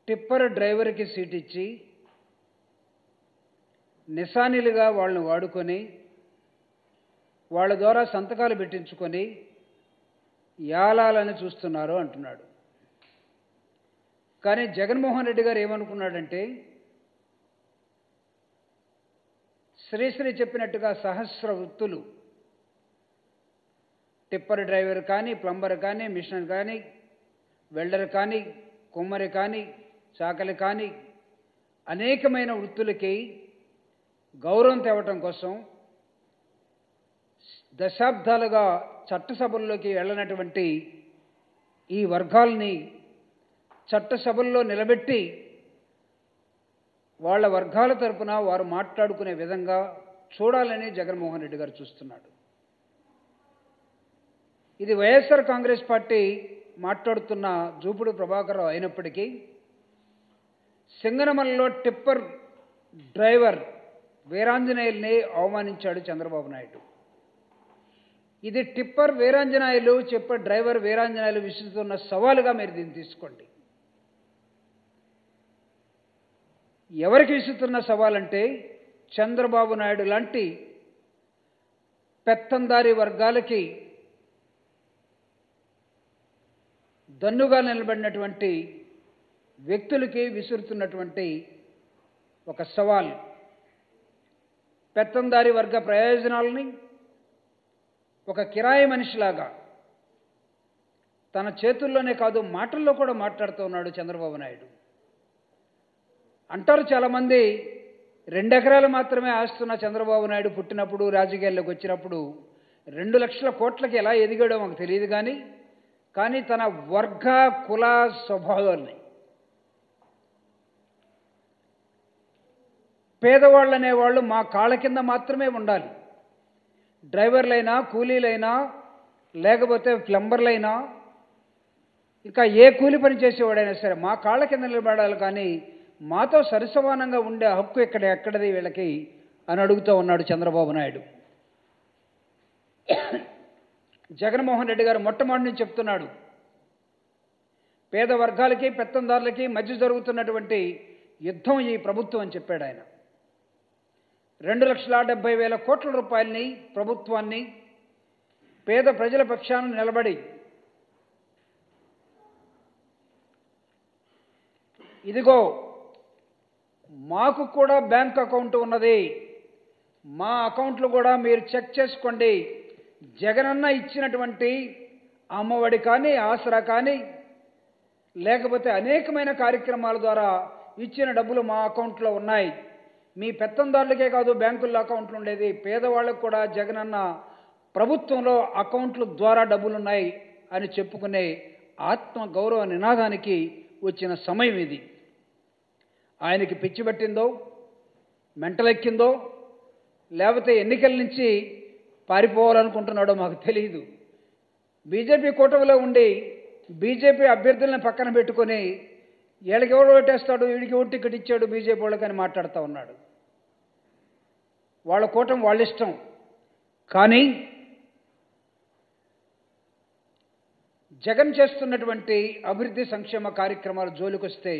tipper డ్రైవర్కి seat ఇచ్చి నిశానిలుగా వాళ్ళని వాడుకొని వాళ్ళ ద్వారా సంతకాలు పెట్టించుకొని యాలాలని చూస్తున్నారు అంటున్నాడు కానీ జగన్మోహన్ రెడ్డి గారు ఏమనుకున్నాడంటే శ్రీశ్రీ చెప్పినట్టుగా సహస్ర వృత్తులు టిప్పర్ డ్రైవర్ కానీ ప్లంబర్ కానీ మిషనర్ కానీ వెల్డర్ కానీ కుమ్మరి కానీ చాకలి కానీ అనేకమైన వృత్తులకి గౌరవం తేవటం కోసం దశాబ్దాలుగా చట్టసభల్లోకి వెళ్ళనటువంటి ఈ వర్గాల్ని చట్టసభల్లో నిలబెట్టి వాళ్ళ వర్గాల తరపున వారు మాట్లాడుకునే విధంగా చూడాలని జగన్మోహన్ రెడ్డి గారు చూస్తున్నాడు ఇది వైఎస్ఆర్ కాంగ్రెస్ పార్టీ మాట్లాడుతున్న జూపుడు ప్రభాకరరావు అయినప్పటికీ సింగనమలలో టిప్పర్ డ్రైవర్ వీరాంజనేయుల్ని అవమానించాడు చంద్రబాబు నాయుడు ఇది టిప్పర్ వీరాంజనాయులు చెప్పే డ్రైవర్ వీరాంజనాయులు విసురుతున్న సవాలుగా మీరు దీన్ని తీసుకోండి ఎవరికి విసురుతున్న సవాలంటే చంద్రబాబు నాయుడు లాంటి పెత్తందారి వర్గాలకి దన్నుగా నిలబడినటువంటి వ్యక్తులకి విసురుతున్నటువంటి ఒక సవాల్ పెత్తందారి వర్గ ప్రయోజనాలని ఒక కిరాయి మనిషిలాగా తన చేతుల్లోనే కాదు మాటల్లో కూడా మాట్లాడుతూ ఉన్నాడు చంద్రబాబు నాయుడు అంటారు చాలామంది రెండెకరాలు మాత్రమే ఆస్తున్న చంద్రబాబు నాయుడు పుట్టినప్పుడు రాజకీయాల్లోకి వచ్చినప్పుడు రెండు లక్షల కోట్లకి ఎలా ఎదిగాడో మాకు తెలియదు కానీ కానీ తన వర్గ కుల స్వభావాల్ని పేదవాళ్ళు అనేవాళ్ళు మా కాళ్ళ కింద మాత్రమే ఉండాలి డ్రైవర్లైనా కూలీలైనా లేకపోతే ప్లంబర్లైనా ఇంకా ఏ కూలి పని చేసేవాడైనా సరే మా కాళ్ళ కింద నిలబడాలి కానీ మాతో సరిసమానంగా ఉండే హక్కు ఇక్కడ ఎక్కడది వీళ్ళకి అని అడుగుతూ ఉన్నాడు చంద్రబాబు నాయుడు జగన్మోహన్ రెడ్డి గారు మొట్టమొదటి నుంచి చెప్తున్నాడు పేద వర్గాలకి పెత్తందారులకి మధ్య జరుగుతున్నటువంటి యుద్ధం ఈ ప్రభుత్వం అని చెప్పాడు ఆయన రెండు లక్షల డెబ్బై వేల కోట్ల రూపాయలని ప్రభుత్వాన్ని పేద ప్రజల పక్షాన నిలబడి ఇదిగో మాకు కూడా బ్యాంక్ అకౌంట్ ఉన్నది మా అకౌంట్లు కూడా మీరు చెక్ చేసుకోండి జగనన్న ఇచ్చినటువంటి అమ్మఒడి కానీ ఆసరా కానీ లేకపోతే అనేకమైన కార్యక్రమాల ద్వారా ఇచ్చిన డబ్బులు మా అకౌంట్లో ఉన్నాయి మీ పెత్తందారులకే కాదు బ్యాంకుల్లో అకౌంట్లు ఉండేది పేదవాళ్ళకు కూడా జగనన్న ప్రభుత్వంలో అకౌంట్ల ద్వారా డబ్బులు ఉన్నాయి అని చెప్పుకునే ఆత్మ గౌరవ నినాదానికి వచ్చిన సమయం ఇది ఆయనకి పిచ్చి పట్టిందో మెంటలెక్కిందో లేకపోతే ఎన్నికల నుంచి పారిపోవాలనుకుంటున్నాడో మాకు తెలియదు బీజేపీ కూటమిలో ఉండి బీజేపీ అభ్యర్థులను పక్కన పెట్టుకొని వీళ్ళకి ఎవడు ఓటేస్తాడు వీడికి ఓటు టికెట్ ఇచ్చాడు బీజేపీ వాళ్ళకని మాట్లాడుతూ ఉన్నాడు వాళ్ళ కూటమి వాళ్ళ ఇష్టం కానీ జగన్ చేస్తున్నటువంటి అభివృద్ధి సంక్షేమ కార్యక్రమాలు జోలికొస్తే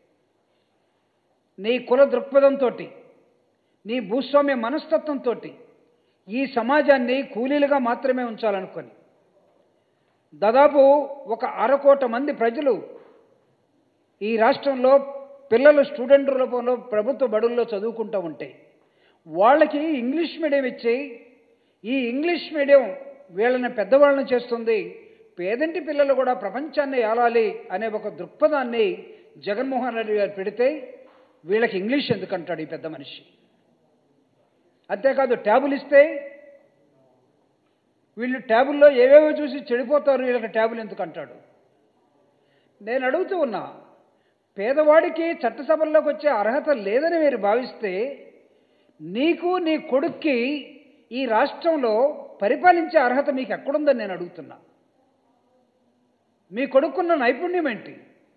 నీ కుల దృక్పథంతో నీ భూస్వామ్య మనస్తత్వంతో ఈ సమాజాన్ని కూలీలుగా మాత్రమే ఉంచాలనుకొని దాదాపు ఒక అరకోట మంది ప్రజలు ఈ రాష్ట్రంలో పిల్లలు స్టూడెంట్ రూపంలో ప్రభుత్వ బడుల్లో చదువుకుంటూ ఉంటే వాళ్ళకి ఇంగ్లీష్ మీడియం ఇచ్చి ఈ ఇంగ్లీష్ మీడియం వీళ్ళని పెద్దవాళ్ళని చేస్తుంది పేదంటి పిల్లలు కూడా ప్రపంచాన్ని ఏలాలి అనే ఒక దృక్పథాన్ని జగన్మోహన్ రెడ్డి గారు పెడితే వీళ్ళకి ఇంగ్లీష్ ఎందుకంటాడు ఈ పెద్ద మనిషి అంతేకాదు ట్యాబులు ఇస్తే వీళ్ళు ట్యాబుల్లో ఏవేవో చూసి చెడిపోతారు వీళ్ళకి ట్యాబులు ఎందుకు అంటాడు నేను అడుగుతూ ఉన్నా పేదవాడికి చట్టసభల్లోకి వచ్చే అర్హత లేదని మీరు భావిస్తే నీకు నీ కొడుక్కి ఈ రాష్ట్రంలో పరిపాలించే అర్హత మీకు ఎక్కడుందని నేను అడుగుతున్నా మీ కొడుకున్న నైపుణ్యం ఏంటి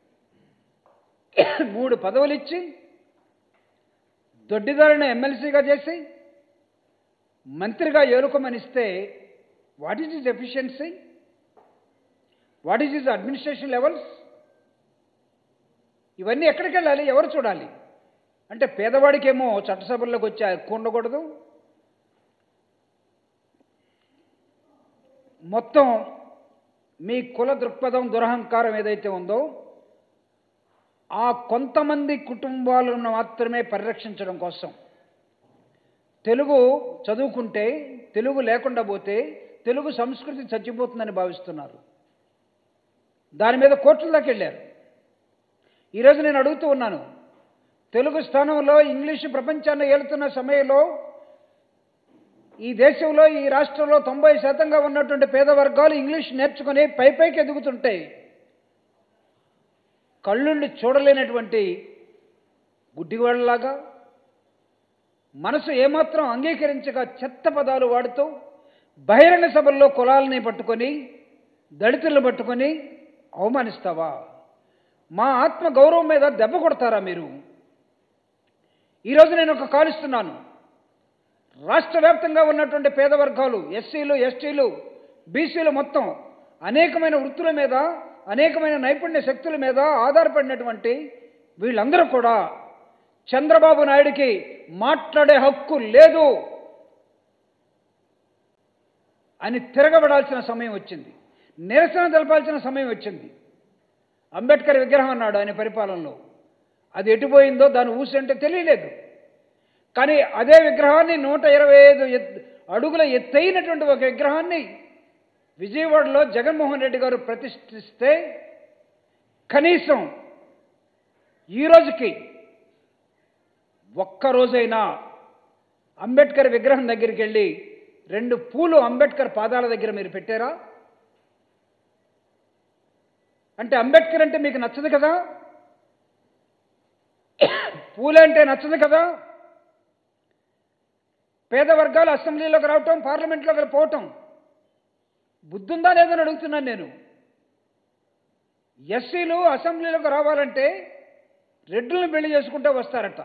మూడు పదవులు ఇచ్చి దొడ్డిదారిని ఎమ్మెల్సీగా చేసి మంత్రిగా ఏలుకోమనిస్తే what is is efficiency what is is administration levels ఇవన్నీ ఎక్కడికి వెళ్ళాలి ఎవరు చూడాలి అంటే పేదవాడికేమో చట్టసభల్లోకి వచ్చి ఎక్కువ ఉండకూడదు మొత్తం మీ కుల దృక్పథం దురహంకారం ఏదైతే ఉందో ఆ కొంతమంది కుటుంబాలను మాత్రమే పరిరక్షించడం కోసం తెలుగు చదువుకుంటే తెలుగు లేకుండా పోతే తెలుగు సంస్కృతి చచ్చిపోతుందని భావిస్తున్నారు దాని మీద కోర్టుల దాకా వెళ్ళారు ఈరోజు నేను అడుగుతూ ఉన్నాను తెలుగు స్థానంలో ఇంగ్లీషు ప్రపంచాన్ని ఏలుతున్న సమయంలో ఈ దేశంలో ఈ రాష్ట్రంలో తొంభై శాతంగా ఉన్నటువంటి పేద వర్గాలు ఇంగ్లీష్ నేర్చుకుని పై పైకి ఎదుగుతుంటే కళ్ళుండి చూడలేనటువంటి గుడ్డివాళ్ళలాగా మనసు ఏమాత్రం అంగీకరించక చెత్త పదాలు వాడుతూ బహిరంగ సభల్లో కులాలని పట్టుకొని దళితులను పట్టుకొని అవమానిస్తావా మా ఆత్మ గౌరవం మీద దెబ్బ కొడతారా మీరు ఈరోజు నేను ఒక కాలుస్తున్నాను రాష్ట్ర వ్యాప్తంగా ఉన్నటువంటి పేద వర్గాలు ఎస్సీలు ఎస్టీలు బీసీలు మొత్తం అనేకమైన వృత్తుల మీద అనేకమైన నైపుణ్య శక్తుల మీద ఆధారపడినటువంటి వీళ్ళందరూ కూడా చంద్రబాబు నాయుడికి మాట్లాడే హక్కు లేదు అని తిరగబడాల్సిన సమయం వచ్చింది నిరసన తెలపాల్సిన సమయం వచ్చింది అంబేద్కర్ విగ్రహం అన్నాడు ఆయన పరిపాలనలో అది ఎటుపోయిందో దాని ఊసి అంటే తెలియలేదు కానీ అదే విగ్రహాన్ని నూట ఇరవై ఐదు ఎత్- అడుగుల ఎత్తైనటువంటి ఒక విగ్రహాన్ని విజయవాడలో జగన్మోహన్ రెడ్డి గారు ప్రతిష్ఠిస్తే కనీసం ఈ రోజుకి ఒక్క రోజైనా అంబేద్కర్ విగ్రహం దగ్గరికి వెళ్ళి రెండు పూలు అంబేద్కర్ పాదాల దగ్గర మీరు పెట్టారా అంటే అంబేద్కర్ అంటే మీకు నచ్చదు కదా పూలంటే నచ్చదు కదా పేద వర్గాలు అసెంబ్లీలోకి రావటం పార్లమెంట్లోకి పోవటం బుద్ధుందా లేదని అడుగుతున్నాను నేను ఎస్సీలు అసెంబ్లీలోకి రావాలంటే రెడ్డులను పెళ్లి చేసుకుంటే వస్తారట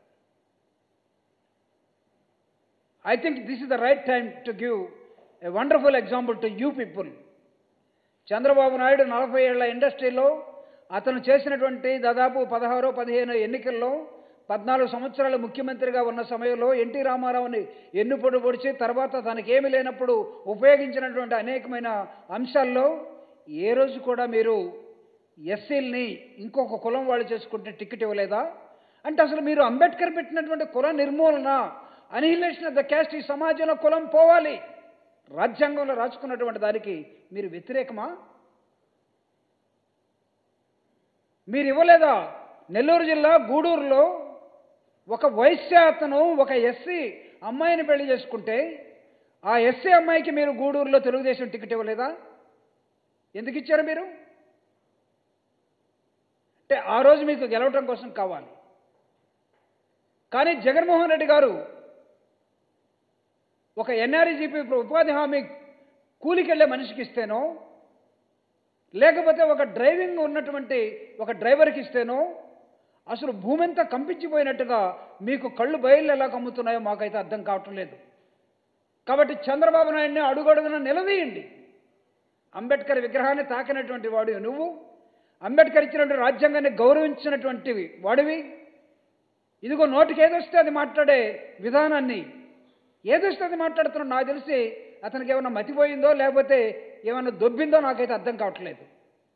I think this is the right time to give a wonderful example to you people Chandrababu Naidu నలభై ఏళ్ల ఇండస్ట్రీలో అతను చేసినటువంటి దాదాపు పదహారు పదిహేను ఎన్నికల్లో పద్నాలుగు సంవత్సరాలు ముఖ్యమంత్రిగా ఉన్న సమయంలో ఎన్టీ రామారావుని ఎన్నుపొడు పొడిచి తర్వాత తనకేమీ లేనప్పుడు ఉపయోగించినటువంటి అనేకమైన అంశాల్లో ఏ రోజు కూడా మీరు ఎస్సీల్ని ఇంకొక కులం వాళ్ళు చేసుకుంటే టికెట్ ఇవ్వలేదా అంటే అసలు మీరు అంబేద్కర్ పెట్టినటువంటి కుల నిర్మూలన అనిహిలేషన్ ఆఫ్ ద క్యాస్ట్ ఈ సమాజంలో కులం పోవాలి రాజ్యాంగంలో రాసుకున్నటువంటి దానికి మీరు వ్యతిరేకమా మీరు ఇవ్వలేదా నెల్లూరు జిల్లా గూడూరులో ఒక వైశ్య అతను ఒక ఎస్సీ అమ్మాయిని పెళ్లి చేసుకుంటే ఆ ఎస్సీ అమ్మాయికి మీరు గూడూరులో తెలుగుదేశం టికెట్ ఇవ్వలేదా ఎందుకు ఇచ్చారు మీరు అంటే ఆ రోజు మీకు గెలవటం కోసం కావాలి కానీ జగన్మోహన్ రెడ్డి గారు ఒక ఎన్ఆర్జీపీ ఉపాధి హామీ కూలికెళ్ళే మనిషికి ఇస్తేనో లేకపోతే ఒక డ్రైవింగ్ ఉన్నటువంటి ఒక డ్రైవర్కి ఇస్తేనో అసలు భూమి అంతా కంపించిపోయినట్టుగా మీకు కళ్ళు బయళ్ళు ఎలా కమ్ముతున్నాయో మాకైతే అర్థం కావటం లేదు కాబట్టి చంద్రబాబు నాయుడిని అడుగడుగున నిలదీయండి అంబేద్కర్ విగ్రహాన్ని తాకినటువంటి వాడు నువ్వు అంబేద్కర్ ఇచ్చినటువంటి రాజ్యాంగాన్ని గౌరవించినటువంటి వాడివి ఇదిగో నోటికి ఏదొస్తే అది మాట్లాడే విధానాన్ని ఏదొస్తే అది మాట్లాడుతున్నాడు నాకు తెలిసి అతనికి ఏమైనా మతిపోయిందో లేకపోతే ఏమైనా దొబ్బిందో నాకైతే అర్థం కావట్లేదు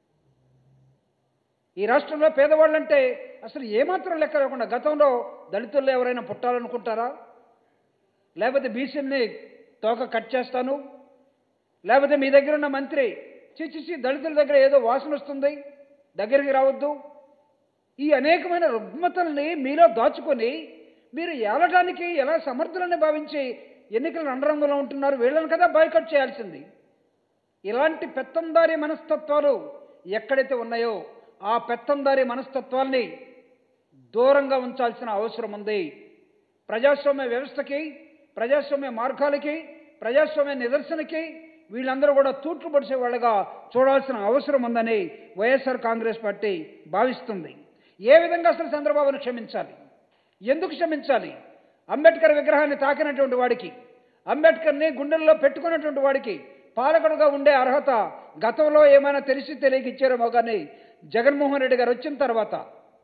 ఈ రాష్ట్రంలో పేదవాళ్ళంటే అసలు ఏమాత్రం లెక్క లేకుండా గతంలో దళితుల్లో ఎవరైనా పుట్టాలనుకుంటారా లేకపోతే బీసీని తోక కట్ చేస్తాను లేకపోతే మీ దగ్గర ఉన్న మంత్రి చిచ్చిచి దళితుల దగ్గర ఏదో వాసన వస్తుంది దగ్గరికి రావద్దు ఈ అనేకమైన రుగ్మతల్ని మీలో దాచుకొని మీరు ఏలటానికి ఎలా సమర్థులని భావించి ఎన్నికల రణరంగంలో ఉంటున్నారు వీళ్ళని కదా బాయ్కట్ చేయాల్సింది ఇలాంటి పెత్తందారి మనస్తత్వాలు ఎక్కడైతే ఉన్నాయో ఆ పెత్తందారి మనస్తత్వాల్ని దూరంగా ఉంచాల్సిన అవసరం ఉంది ప్రజాస్వామ్య వ్యవస్థకి ప్రజాస్వామ్య మార్గాలకి ప్రజాస్వామ్య నిదర్శనకి వీళ్ళందరూ కూడా తూట్లు పడిసే వాళ్ళగా చూడాల్సిన అవసరం ఉందని వైఎస్ఆర్ కాంగ్రెస్ పార్టీ భావిస్తుంది ఏ విధంగా అసలు చంద్రబాబును క్షమించాలి ఎందుకు క్షమించాలి అంబేద్కర్ విగ్రహాన్ని తాకినటువంటి వాడికి అంబేద్కర్ని గుండెల్లో పెట్టుకున్నటువంటి వాడికి పాలకుడుగా ఉండే అర్హత గతంలో ఏమైనా తెలిసి తెలియక ఇచ్చారేమో కానీ జగన్మోహన్ రెడ్డి గారు వచ్చిన తర్వాత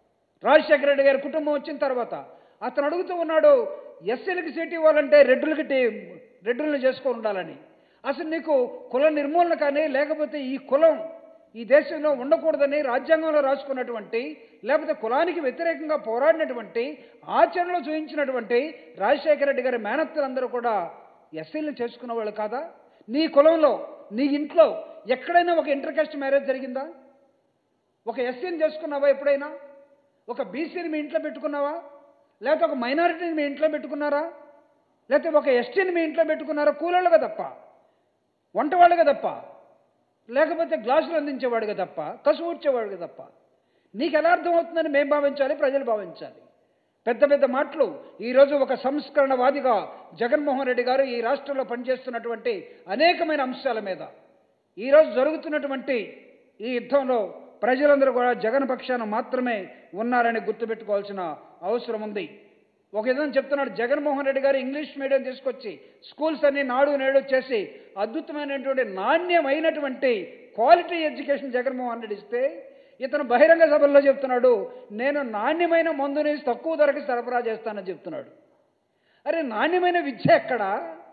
రాజశేఖర రెడ్డి గారి కుటుంబం వచ్చిన తర్వాత అతను అడుగుతూ ఉన్నాడు ఎస్సీలకి సీట్ ఇవ్వాలంటే రెడ్డులకి టీ- రెడ్డులను చేసుకొని ఉండాలని అసలు నీకు కుల నిర్మూలన కానీ లేకపోతే ఈ కులం ఈ దేశంలో ఉండకూడదని రాజ్యాంగంలో రాసుకున్నటువంటి లేకపోతే కులానికి వ్యతిరేకంగా పోరాడినటువంటి ఆచరణలో చూపించినటువంటి రాజశేఖర రెడ్డి గారి మేనత్తలందరూ కూడా ఎస్సీలను చేసుకున్న వాళ్ళు కాదా నీ కులంలో నీ ఇంట్లో ఎక్కడైనా ఒక ఇంటర్ కాస్ట్ మ్యారేజ్ జరిగిందా ఒక ఎస్సీని చేసుకున్నావా ఎప్పుడైనా ఒక బీసీని మీ ఇంట్లో పెట్టుకున్నావా లేకపోతే ఒక మైనారిటీని మీ ఇంట్లో పెట్టుకున్నారా లేకపోతే ఒక ఎస్టీని మీ ఇంట్లో పెట్టుకున్నారా కూలోళ్ళుగా తప్ప వంటవాళ్ళుగా తప్ప లేకపోతే గ్లాసులు అందించేవాడుగా తప్ప కసు ఊడ్చేవాడుగా తప్ప నీకు ఎలా అర్థమవుతుందని మేము భావించాలి ప్రజలు భావించాలి పెద్ద పెద్ద మాటలు ఈరోజు ఒక సంస్కరణవాదిగా జగన్మోహన్ రెడ్డి గారు ఈ రాష్ట్రంలో పనిచేస్తున్నటువంటి అనేకమైన అంశాల మీద ఈరోజు జరుగుతున్నటువంటి ఈ యుద్ధంలో ప్రజలందరూ కూడా జగన్ పక్షాన మాత్రమే ఉన్నారని గుర్తుపెట్టుకోవాల్సిన అవసరం ఉంది ఒక విధంగా చెప్తున్నాడు జగన్మోహన్ రెడ్డి గారు ఇంగ్లీష్ మీడియం తీసుకొచ్చి స్కూల్స్ అన్ని నాడు నేడు చేసి అద్భుతమైనటువంటి నాణ్యమైనటువంటి క్వాలిటీ ఎడ్యుకేషన్ జగన్మోహన్ రెడ్డి ఇస్తే ఇతను బహిరంగ సభల్లో చెప్తున్నాడు నేను నాణ్యమైన మందుని తక్కువ ధరకి సరఫరా చేస్తానని చెప్తున్నాడు అరే నాణ్యమైన విద్య ఎక్కడా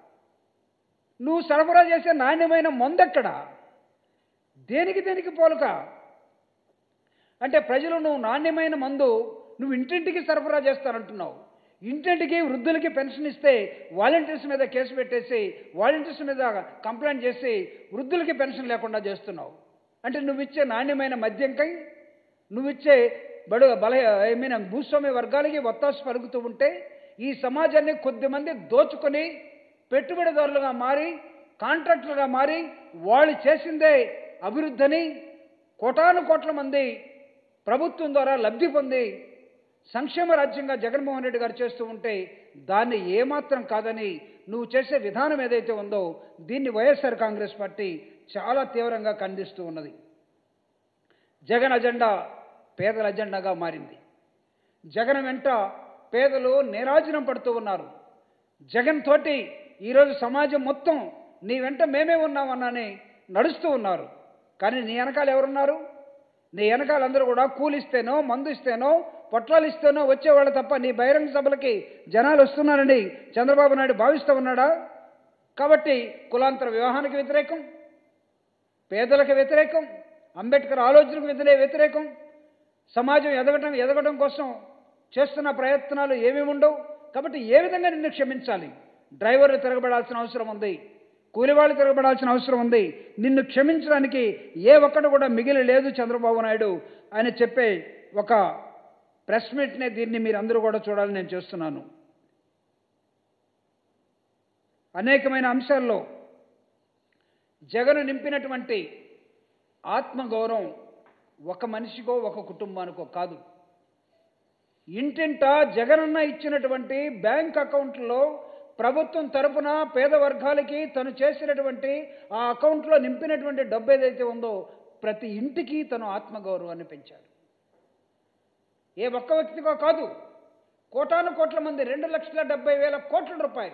నువ్వు సరఫరా చేసే నాణ్యమైన మందు ఎక్కడా దేనికి దేనికి పోలుక అంటే ప్రజలు నువ్వు నాణ్యమైన మందు నువ్వు ఇంటింటికి సరఫరా చేస్తానంటున్నావు ఇంటింటికి వృద్ధులకి పెన్షన్ ఇస్తే వాలంటీర్స్ మీద కేసు పెట్టేసి వాలంటీర్స్ మీద కంప్లైంట్ చేసి వృద్ధులకి పెన్షన్ లేకుండా చేస్తున్నావు అంటే నువ్వు ఇచ్చే నాణ్యమైన మద్యంకై నువ్వు ఇచ్చే బడు బల ఐ మీన్ భూస్వామ్య వర్గాలకి ఒత్తాసు పలుకుతూ ఉంటే ఈ సమాజాన్ని కొద్దిమంది దోచుకొని పెట్టుబడిదారులుగా మారి కాంట్రాక్టులుగా మారి వాళ్ళు చేసిందే అభివృద్ధిని కోటాను కోట్ల మంది ప్రభుత్వం ద్వారా లబ్ధి పొంది సంక్షేమ రాజ్యంగా జగన్మోహన్ రెడ్డి గారు చేస్తూ ఉంటే దాన్ని ఏమాత్రం కాదని నువ్వు చేసే విధానం ఏదైతే ఉందో దీన్ని వైఎస్ఆర్ కాంగ్రెస్ పార్టీ చాలా తీవ్రంగా ఖండిస్తూ ఉన్నది జగన్ అజెండా పేదల అజెండాగా మారింది జగన్ వెంట పేదలు నిరాజనం పడుతూ ఉన్నారు జగన్ తోటి ఈరోజు సమాజం మొత్తం నీ వెంట మేమే ఉన్నామన్నాని నడుస్తూ ఉన్నారు కానీ నీ వెనకాల ఎవరున్నారు నీ వెనకాల అందరూ కూడా కూలిస్తేనో మందు ఇస్తేనో పొట్లాలు ఇస్తేనో వచ్చేవాళ్ళు తప్ప నీ బహిరంగ సభలకి జనాలు వస్తున్నారని చంద్రబాబు నాయుడు భావిస్తూ ఉన్నాడా కాబట్టి కులాంతర వివాహానికి వ్యతిరేకం పేదలకు వ్యతిరేకం అంబేద్కర్ ఆలోచనకు వ్యతిరే వ్యతిరేకం సమాజం ఎదగటం ఎదగడం కోసం చేస్తున్న ప్రయత్నాలు ఏమేమి ఉండవు కాబట్టి ఏ విధంగా నిన్ను క్షమించాలి డ్రైవర్లు తిరగబడాల్సిన అవసరం ఉంది కూలివాళ్ళు తిరగబడాల్సిన అవసరం ఉంది నిన్ను క్షమించడానికి ఏ ఒక్కడు కూడా మిగిలి లేదు చంద్రబాబు నాయుడు అని చెప్పే ఒక ప్రెస్ మీట్నే దీన్ని మీరు అందరూ కూడా చూడాలని నేను చేస్తున్నాను అనేకమైన అంశాల్లో జగను నింపినటువంటి ఆత్మగౌరవం ఒక మనిషికో ఒక కుటుంబానికో కాదు ఇంటింట జగనన్న ఇచ్చినటువంటి బ్యాంక్ అకౌంట్లో ప్రభుత్వం తరపున పేద వర్గాలకి తను చేసినటువంటి ఆ అకౌంట్లో నింపినటువంటి డబ్బు ఏదైతే ఉందో ప్రతి ఇంటికి తను ఆత్మగౌరవాన్ని పెంచాడు ఏ ఒక్క వ్యక్తికో కాదు కోటాను కోట్ల మంది రెండు లక్షల డెబ్బై వేల కోట్ల రూపాయలు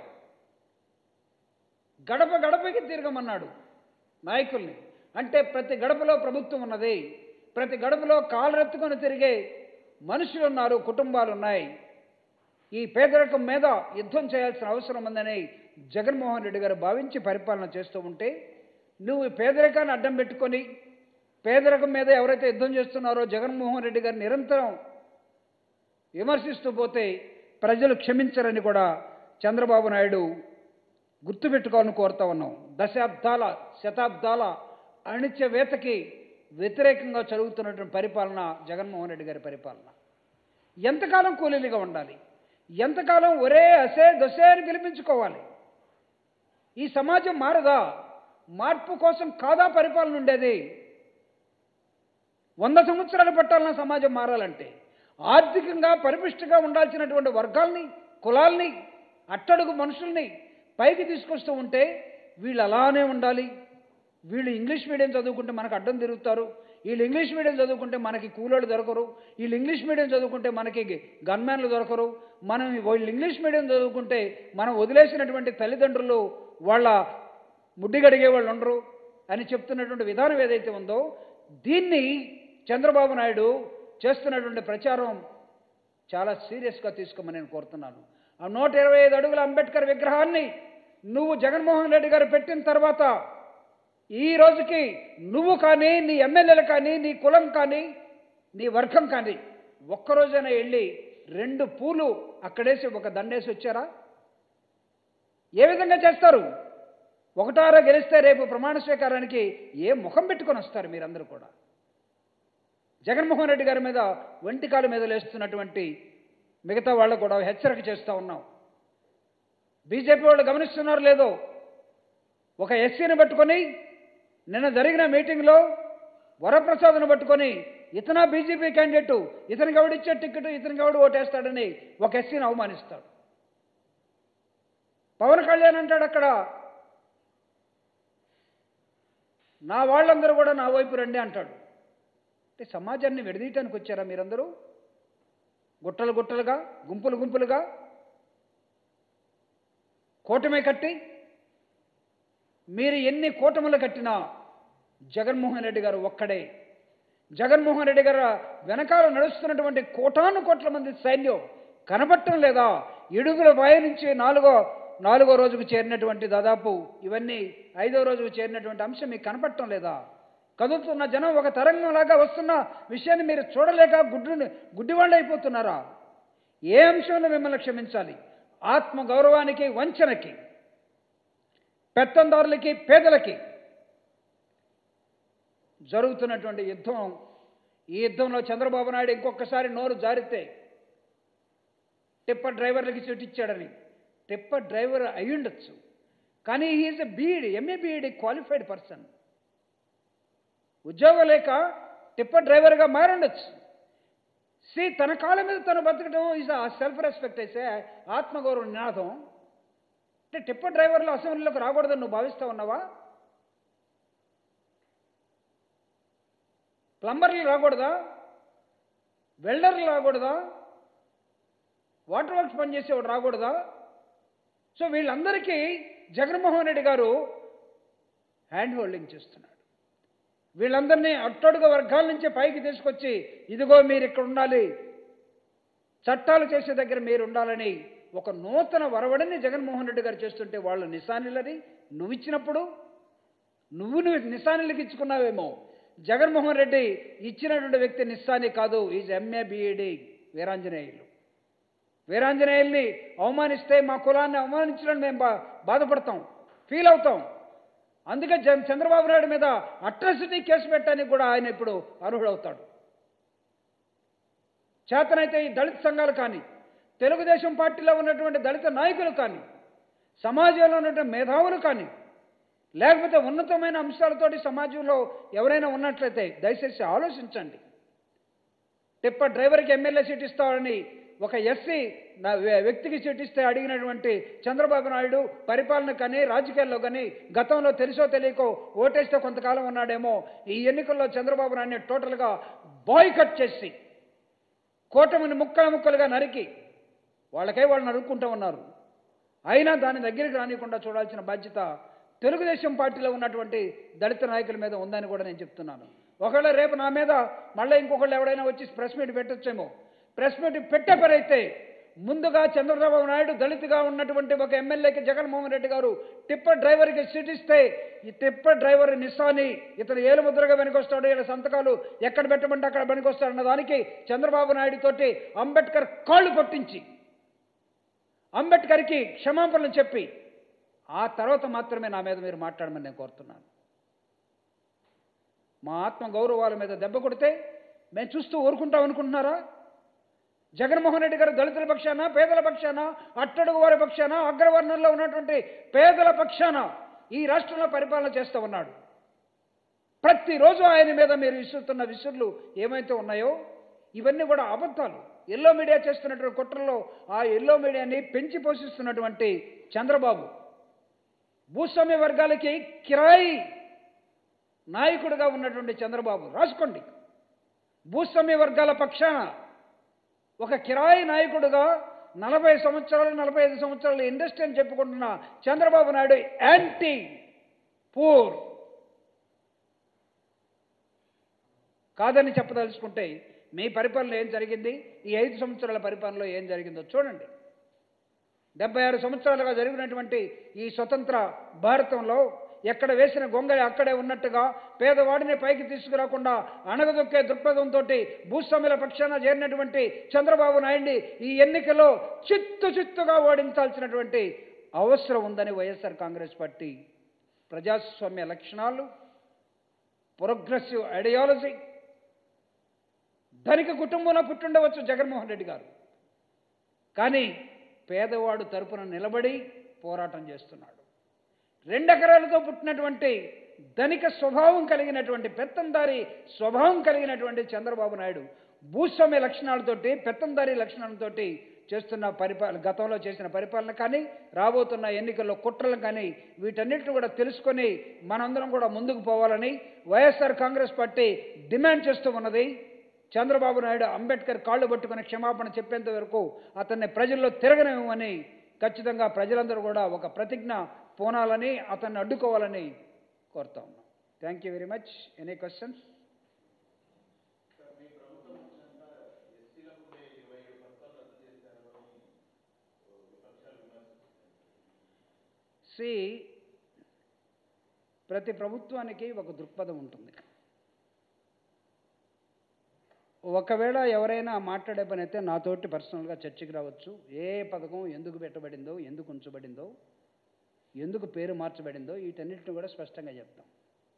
గడప గడపకి తిరగమన్నాడు నాయకుల్ని అంటే ప్రతి గడపలో ప్రభుత్వం ఉన్నది ప్రతి గడపలో కాలరెత్తుకొని తిరిగే మనుషులు ఉన్నారు కుటుంబాలు ఉన్నాయి ఈ పేదరికం మీద యుద్ధం చేయాల్సిన అవసరం ఉందని జగన్మోహన్ రెడ్డి గారు భావించి పరిపాలన చేస్తూ ఉంటే నువ్వు ఈ పేదరికాన్ని అడ్డం పెట్టుకొని పేదరికం మీద ఎవరైతే యుద్ధం చేస్తున్నారో జగన్మోహన్ రెడ్డి గారు నిరంతరం విమర్శిస్తూ పోతే ప్రజలు క్షమించరని కూడా చంద్రబాబు నాయుడు గుర్తుపెట్టుకోవాలని కోరుతా ఉన్నాం దశాబ్దాల శతాబ్దాల అణిత్యవేతకి వ్యతిరేకంగా జరుగుతున్నటువంటి పరిపాలన జగన్మోహన్ రెడ్డి గారి పరిపాలన ఎంతకాలం కూలీలుగా ఉండాలి ఎంతకాలం ఒరే అసే దొసే అని పిలిపించుకోవాలి ఈ సమాజం మారదా మార్పు కోసం కాదా పరిపాలన ఉండేది వంద సంవత్సరాలు పట్టాలన్న సమాజం మారాలంటే ఆర్థికంగా పరిపుష్టిగా ఉండాల్సినటువంటి వర్గాల్ని కులాల్ని అట్టడుగు మనుషుల్ని పైకి తీసుకొస్తూ ఉంటే వీళ్ళు అలానే ఉండాలి వీళ్ళు ఇంగ్లీష్ మీడియం చదువుకుంటే మనకు అడ్డం తిరుగుతారు వీళ్ళు ఇంగ్లీష్ మీడియం చదువుకుంటే మనకి కూలోళ్ళు దొరకరు వీళ్ళు ఇంగ్లీష్ మీడియం చదువుకుంటే మనకి గన్మ్యాన్లు దొరకరు మనం వీళ్ళు ఇంగ్లీష్ మీడియం చదువుకుంటే మనం వదిలేసినటువంటి తల్లిదండ్రులు వాళ్ళ ముడ్డి గడిగే వాళ్ళు ఉండరు అని చెప్తున్నటువంటి విధానం ఏదైతే ఉందో దీన్ని చంద్రబాబు నాయుడు చేస్తున్నటువంటి ప్రచారం చాలా సీరియస్గా తీసుకోమని నేను కోరుతున్నాను ఆ నూట ఇరవై ఐదు అడుగుల అంబేద్కర్ విగ్రహాన్ని నువ్వు జగన్మోహన్ రెడ్డి గారు పెట్టిన తర్వాత ఈ రోజుకి నువ్వు కానీ నీ ఎమ్మెల్యేలు కానీ నీ కులం కానీ నీ వర్గం కానీ ఒక్కరోజైనా వెళ్ళి రెండు పూలు అక్కడేసి ఒక దండేసి వచ్చారా ఏ విధంగా చేస్తారు ఒకటారా గెలిస్తే రేపు ప్రమాణ స్వీకారానికి ఏ ముఖం పెట్టుకొని వస్తారు మీరందరూ కూడా జగన్మోహన్ రెడ్డి గారి మీద ఒంటికాల మీద లేస్తున్నటువంటి మిగతా వాళ్ళు కూడా హెచ్చరిక చేస్తూ ఉన్నాం బీజేపీ వాళ్ళు గమనిస్తున్నారు లేదో ఒక ఎస్సీని పట్టుకొని నిన్న జరిగిన మీటింగ్లో వరప్రసాద్ను పట్టుకొని ఇతన బీజేపీ క్యాండిడేట్ ఇతనికి ఎవడిచ్చే టికెట్ ఇతనికి ఎవడు ఓటేస్తాడని ఒక ఎస్సీని అవమానిస్తాడు పవన్ కళ్యాణ్ అంటాడు అక్కడ నా వాళ్ళందరూ కూడా నా వైపు రండి అంటాడు అంటే సమాజాన్ని విడదీయటానికి వచ్చారా మీరందరూ గుట్టలు గుట్టలుగా గుంపులు గుంపులుగా కూటమి కట్టి మీరు ఎన్ని కూటములు కట్టినా జగన్మోహన్ రెడ్డి గారు ఒక్కడే జగన్మోహన్ రెడ్డి గారు వెనకాల నడుస్తున్నటువంటి కోటాను కోట్ల మంది సైన్యం కనబట్టం లేదా ఇడుగుల భయ నుంచి నాలుగో నాలుగో రోజుకు చేరినటువంటి దాదాపు ఇవన్నీ ఐదో రోజుకు చేరినటువంటి అంశం మీకు కనపడటం లేదా కదులుతున్న జనం ఒక తరంగంలాగా వస్తున్న విషయాన్ని మీరు చూడలేక గుడ్డు గుడ్డివాళ్ళు అయిపోతున్నారా ఏ అంశంలో మిమ్మల్ని క్షమించాలి ఆత్మ గౌరవానికి వంచనకి పెత్తందారులకి పేదలకి జరుగుతున్నటువంటి యుద్ధం ఈ యుద్ధంలో చంద్రబాబు నాయుడు ఇంకొకసారి నోరు జారితే టిప్పర్ డ్రైవర్లకి సీట్ ఇచ్చాడని టిప్పర్ డ్రైవర్ అయి ఉండొచ్చు కానీ he is a BEd MA BEd qualified person ఉద్యోగం లేక టిప్పర్ డ్రైవర్గా మారుండొచ్చు సి తన కాళ్ళ మీద తను బతకడం ఈజ్ ఆ సెల్ఫ్ రెస్పెక్ట్ అయితే ఆత్మగౌరవ నినాదం అంటే టిప్పర్ డ్రైవర్లు అసెంబ్లీలోకి రాకూడదని నువ్వు భావిస్తా ఉన్నావా ప్లంబర్లు రాకూడదా వెల్డర్లు రాకూడదా వాటర్ వర్క్స్ పనిచేసేవాడు రాకూడదా సో వీళ్ళందరికీ జగన్మోహన్ రెడ్డి గారు హ్యాండ్ హోల్డింగ్ చేస్తున్నాడు వీళ్ళందరినీ అట్టడుగు వర్గాల నుంచి పైకి తీసుకొచ్చి ఇదిగో మీరు ఇక్కడ ఉండాలి చట్టాలు చేసే దగ్గర మీరు ఉండాలని ఒక నూతన వరవడిని జగన్మోహన్ రెడ్డి గారు చేస్తుంటే వాళ్ళు నిశానిలని నువ్వు ఇచ్చినప్పుడు నువ్వు నువ్వు నిశానిలకి ఇచ్చుకున్నావేమో జగన్మోహన్ రెడ్డి ఇచ్చినటువంటి వ్యక్తి నిస్సాని కాదు ఈజ్ ఎంఏ బిఈడి వీరాంజనేయులు వీరాంజనేయుల్ని అవమానిస్తే మా కులాన్ని అవమానించడం మేము బా బాధపడతాం ఫీల్ అవుతాం అందుకే జ చంద్రబాబు నాయుడు మీద అట్రాసిటీ కేసు పెట్టడానికి కూడా ఆయన ఇప్పుడు అర్హుడవుతాడు చేతనైతే ఈ దళిత సంఘాలు కానీ తెలుగుదేశం పార్టీలో ఉన్నటువంటి దళిత నాయకులు కానీ సమాజంలో ఉన్నటువంటి మేధావులు కానీ లేకపోతే ఉన్నతమైన అంశాలతోటి సమాజంలో ఎవరైనా ఉన్నట్లయితే దయచేసి ఆలోచించండి టిప్పర్ డ్రైవర్కి ఎమ్మెల్యే సీట్ ఇస్తామని ఒక ఎస్సీ నా వ్య- వ్యక్తికి సీట్ ఇస్తే అడిగినటువంటి చంద్రబాబు నాయుడు పరిపాలన కానీ రాజకీయాల్లో కానీ గతంలో తెలుసో తెలియకో ఓటేస్తే కొంతకాలం ఉన్నాడేమో ఈ ఎన్నికల్లో చంద్రబాబు నాయుడిని టోటల్గా బాయ్కట్ చేసి కూటమిని ముక్కలు ముక్కలుగా నరికి వాళ్ళకై వాళ్ళు నరుక్కుంటూ ఉన్నారు అయినా దాని దగ్గరికి రానికుండా చూడాల్సిన బాధ్యత తెలుగుదేశం పార్టీలో ఉన్నటువంటి దళిత నాయకుల మీద ఉందని కూడా నేను చెప్తున్నాను ఒకవేళ రేపు నా మీద మళ్ళీ ఇంకొకళ్ళు ఎవడైనా వచ్చి ప్రెస్ మీట్ పెట్టొచ్చేమో ప్రెస్ మీట్ పెట్టే పని అయితే ముందుగా చంద్రబాబు నాయుడు దళితుగా ఉన్నటువంటి ఒక ఎమ్మెల్యేకి జగన్మోహన్ రెడ్డి గారు టిప్పర్ డ్రైవర్కి సీట్ ఇస్తే ఈ టిప్పర్ డ్రైవర్ నిస్సాని ఇతను ఏలు ముద్రగా వెనుకొస్తాడు ఇలా సంతకాలు ఎక్కడ పెట్టమంటే అక్కడ వెనుకొస్తాడు అన్న దానికి చంద్రబాబు నాయుడు తోటి అంబేద్కర్ కాళ్ళు కొట్టించి అంబేద్కర్కి క్షమాపణలు చెప్పి ఆ తర్వాత మాత్రమే నా మీద మీరు మాట్లాడమని నేను కోరుతున్నాను మా ఆత్మ గౌరవాల మీద దెబ్బ కొడితే మేము చూస్తూ ఊరుకుంటాం అనుకుంటున్నారా జగన్మోహన్ రెడ్డి గారు దళితుల పక్షాన పేదల పక్షాన అట్టడుగు వారి పక్షాన అగ్రవర్ణంలో ఉన్నటువంటి పేదల పక్షాన ఈ రాష్ట్రంలో పరిపాలన చేస్తూ ఉన్నాడు ప్రతిరోజు ఆయన మీద మీరు విసురుతున్న విసురులు ఏమైతే ఉన్నాయో ఇవన్నీ కూడా అబద్ధాలు ఎల్లో మీడియా చేస్తున్నటువంటి కుట్రల్లో ఆ ఎల్లో మీడియాని పెంచి పోషిస్తున్నటువంటి చంద్రబాబు భూస్వామ్య వర్గాలకి కిరాయి నాయకుడిగా ఉన్నటువంటి చంద్రబాబు రాసుకోండి భూస్వామ్య వర్గాల పక్షాన ఒక కిరాయి నాయకుడుగా నలభై సంవత్సరాలు నలభై ఐదు సంవత్సరాల ఇండస్ట్రీ అని చెప్పుకుంటున్న చంద్రబాబు నాయుడు యాంటీ పూర్ కాదని చెప్పదలుచుకుంటే మీ పరిపాలన ఏం జరిగింది ఈ ఐదు సంవత్సరాల పరిపాలనలో ఏం జరిగిందో చూడండి డెబ్బై ఆరు సంవత్సరాలుగా జరిగినటువంటి ఈ స్వతంత్ర భారతంలో ఎక్కడ వేసిన గొంగళి అక్కడే ఉన్నట్టుగా పేదవాడిని పైకి తీసుకురాకుండా అణగదొక్కే దృక్పథంతో భూస్వాముల పక్షాన చేరినటువంటి చంద్రబాబు నాయుడిని ఈ ఎన్నికల్లో చిత్తు చిత్తుగా ఓడించాల్సినటువంటి అవసరం ఉందని వైఎస్ఆర్ కాంగ్రెస్ పార్టీ ప్రజాస్వామ్య లక్షణాలు ప్రోగ్రెసివ్ ఐడియాలజీ ధనిక కుటుంబంలో పుట్టుండవచ్చు జగన్మోహన్ రెడ్డి గారు కానీ పేదవాడు తరపున నిలబడి పోరాటం చేస్తున్నాడు రెండెకరాలతో పుట్టినటువంటి ధనిక స్వభావం కలిగినటువంటి పెత్తందారి స్వభావం కలిగినటువంటి చంద్రబాబు నాయుడు భూస్వామ్య లక్షణాలతోటి పెత్తందారి లక్షణాలతోటి చేస్తున్న పరిపాలన గతంలో చేసిన పరిపాలన కానీ రాబోతున్న ఎన్నికల్లో కుట్రలు కానీ వీటన్నిటిని కూడా తెలుసుకొని మనందరం కూడా ముందుకు పోవాలని వైఎస్ఆర్ కాంగ్రెస్ పార్టీ డిమాండ్ చేస్తూ ఉన్నది చంద్రబాబు నాయుడు అంబేద్కర్ కాళ్ళు పట్టుకుని క్షమాపణ చెప్పేంత వరకు అతన్ని ప్రజల్లో తిరగనివ్వమని ఖచ్చితంగా ప్రజలందరూ కూడా ఒక ప్రతిజ్ఞ పోనాలని అతన్ని అడ్డుకోవాలని కోరుతా ఉన్నాం thank you very much any questions సి ప్రతి ప్రభుత్వానికి ఒక దృక్పథం ఉంటుంది ఒకవేళ ఎవరైనా మాట్లాడే పని అయితే నాతోటి పర్సనల్గా చర్చకి రావచ్చు ఏ పథకం ఎందుకు పెట్టబడిందో ఎందుకు ఉంచబడిందో ఎందుకు పేరు మార్చబడిందో వీటన్నిటిని కూడా స్పష్టంగా చెప్తాం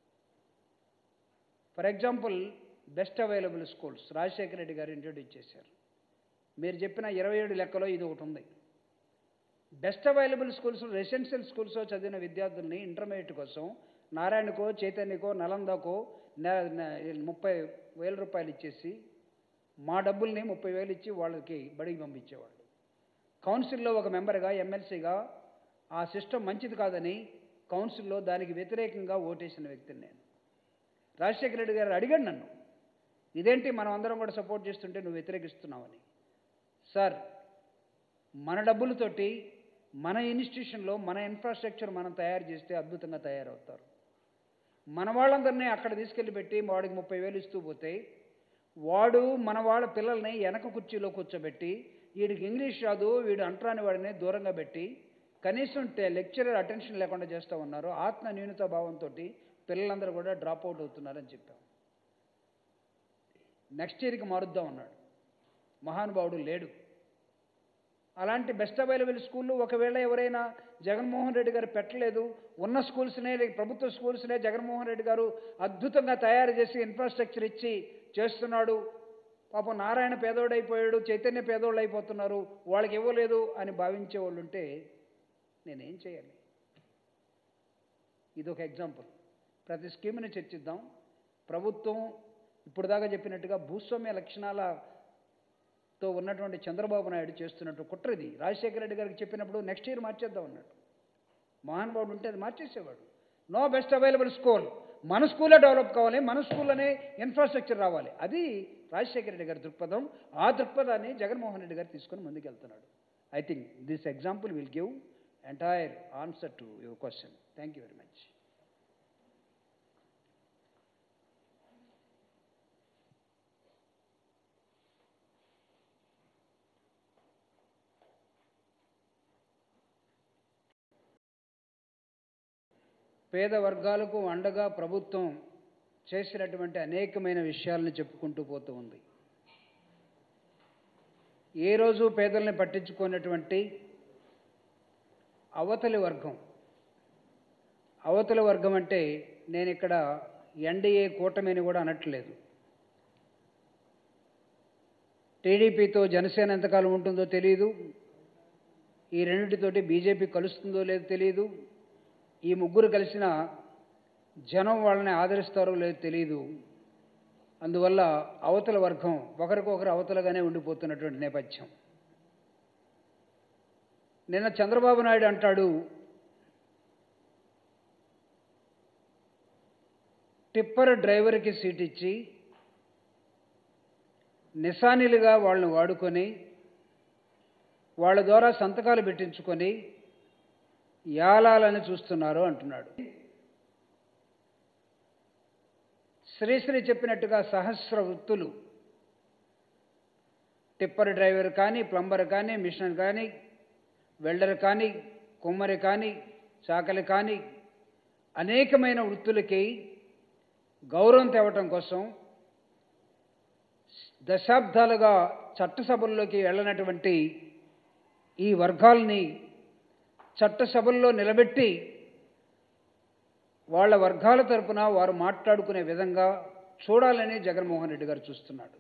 for example best available schools Rajasekhara Reddy garu introduce చేశారు మీరు చెప్పిన ఇరవై ఏడు లెక్కలో ఇది ఒకటి ఉంది బెస్ట్ అవైలబుల్ స్కూల్స్ రెసిడెన్షియల్ స్కూల్స్లో చదివిన విద్యార్థుల్ని ఇంటర్మీడియట్ కోసం నారాయణకో చైతన్యకో నలందకో నె- నె- ముప్పై వేల రూపాయలు ఇచ్చేసి మా డబ్బుల్ని ముప్పై వేలు ఇచ్చి వాళ్ళకి బడికి పంపించేవాళ్ళు కౌన్సిల్లో ఒక మెంబర్గా ఎమ్మెల్సీగా ఆ సిస్టమ్ మంచిది కాదని కౌన్సిల్లో దానికి వ్యతిరేకంగా ఓటేసిన వ్యక్తిని నేను రాజశేఖర రెడ్డి గారు అడిగాడు నన్ను ఇదేంటి మనం అందరం కూడా సపోర్ట్ చేస్తుంటే నువ్వు వ్యతిరేకిస్తున్నావని సార్ మన డబ్బులతోటి మన ఇన్స్టిట్యూషన్లో మన ఇన్ఫ్రాస్ట్రక్చర్ మనం తయారు చేస్తే అద్భుతంగా తయారవుతారు మన వాళ్ళందరినీ అక్కడ తీసుకెళ్ళి పెట్టి వాడికి ముప్పై వేలు ఇస్తూ పోతే వాడు మన వాళ్ళ పిల్లల్ని వెనక కుర్చీలో కూర్చోబెట్టి వీడికి ఇంగ్లీష్ రాదు వీడు అంటరాని వాడిని దూరంగా పెట్టి కనీసం లెక్చరర్ అటెన్షన్ లేకుండా చేస్తూ ఉన్నారు ఆత్మ న్యూనత భావంతో పిల్లలందరూ కూడా డ్రాప్ అవుట్ అవుతున్నారని చెప్పాం నెక్స్ట్ ఇయర్కి మారుద్దాం అన్నాడు మహానుభావుడు లేడు అలాంటి బెస్ట్ అవైలబుల్ స్కూళ్ళు ఒకవేళ ఎవరైనా జగన్మోహన్ రెడ్డి గారు పెట్టలేదు ఉన్న స్కూల్స్నే ప్రభుత్వ స్కూల్స్నే జగన్మోహన్ రెడ్డి గారు అద్భుతంగా తయారు చేసి ఇన్ఫ్రాస్ట్రక్చర్ ఇచ్చి చేస్తున్నాడు పాపం నారాయణ పేదోడైపోయాడు చైతన్య పేదోళ్ళు అయిపోతున్నారు వాళ్ళకి ఇవ్వలేదు అని భావించే వాళ్ళు ఉంటే నేనేం చేయాలి ఇది ఒక ఎగ్జాంపుల్ ప్రతి స్కీమ్ని చర్చిద్దాం ప్రభుత్వం ఇప్పుడు దాకా చెప్పినట్టుగా భూస్వామ్య లక్షణాలతో ఉన్నటువంటి చంద్రబాబు నాయుడు చేస్తున్నట్టు కుట్ర ఇది రాజశేఖర రెడ్డి గారికి చెప్పినప్పుడు నెక్స్ట్ ఇయర్ మార్చేద్దాం అన్నాడు మహానుభావుడు ఉంటే అది మార్చేసేవాడు నో బెస్ట్ అవైలబుల్ స్కూల్ మన స్కూలే డెవలప్ కావాలి మన స్కూల్లోనే ఇన్ఫ్రాస్ట్రక్చర్ రావాలి అది రాజశేఖర రెడ్డి గారి దృక్పథం ఆ దృక్పథాన్ని జగన్మోహన్ రెడ్డి గారు తీసుకొని ముందుకెళ్తున్నాడు I think this example will give entire answer to your question thank you very much పేద వర్గాలకు అండగా ప్రభుత్వం చేసినటువంటి అనేకమైన విషయాలను చెప్పుకుంటూ పోతూ ఉంది ఏ రోజు పేదల్ని పట్టించుకున్నటువంటి అవతలి వర్గం అవతలి వర్గం అంటే నేను ఇక్కడ ఎన్డీఏ కూటమి అని కూడా అనట్లేదు టీడీపీతో జనసేన ఎంతకాలం ఉంటుందో తెలియదు ఈ రెండింటితోటి బీజేపీ కలుస్తుందో లేదో తెలియదు ఈ ముగ్గురు కలిసిన జనం వాళ్ళని ఆదరిస్తారో లేదో తెలియదు అందువల్ల అవతల వర్గం ఒకరికొకరు అవతలగానే ఉండిపోతున్నటువంటి నేపథ్యం నిన్న చంద్రబాబు నాయుడు అంటాడు టిప్పర్ డ్రైవర్కి సీట్ ఇచ్చి నిశానిలుగా వాళ్ళని వాడుకొని వాళ్ళ ద్వారా సంతకాలు పెట్టించుకొని యాలాలని చూస్తున్నారు అంటున్నాడు శ్రీశ్రీ చెప్పినట్టుగా సహస్ర వృత్తులు టిప్పర్ డ్రైవర్ కానీ ప్లంబర్ కానీ మిషన్ కానీ వెల్డర్ కానీ కుమ్మరి కానీ చాకలి కానీ అనేకమైన వృత్తులకి గౌరవం తేవటం కోసం దశాబ్దాలుగా చట్టసభల్లోకి వెళ్ళనటువంటి ఈ వర్గాల్ని చట్టసభల్లో నిలబెట్టి వాళ్ళ వర్గాల తరపున వారు మాట్లాడుకునే విధంగా చూడాలని జగన్మోహన్ రెడ్డి గారు చూస్తున్నాడు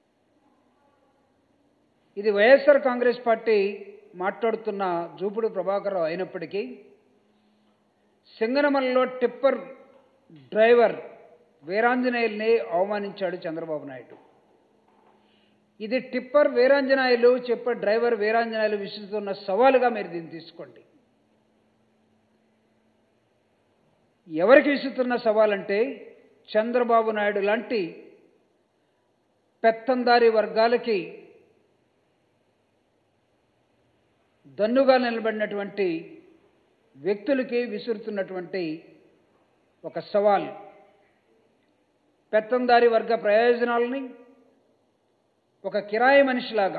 ఇది వైఎస్ఆర్ కాంగ్రెస్ పార్టీ మాట్లాడుతున్న జూపుడు ప్రభాకర్ అయినప్పటికీ సింగనమలలో టిప్పర్ డ్రైవర్ వీరాంజనేయుల్ని అవమానించాడు చంద్రబాబు నాయుడు ఇది టిప్పర్ వీరాంజనాయులు చెప్పే డ్రైవర్ వీరాంజనాయులు విసురుతున్న సవాలుగా మీరు దీన్ని తీసుకోండి ఎవరికి విసురుతున్న సవాలంటే చంద్రబాబు నాయుడు లాంటి పెత్తందారి వర్గాలకి దన్నుగా నిలబడినటువంటి వ్యక్తులకి విసురుతున్నటువంటి ఒక సవాల్ పెత్తందారి వర్గ ప్రయోజనాలని ఒక కిరాయి మనిషిలాగా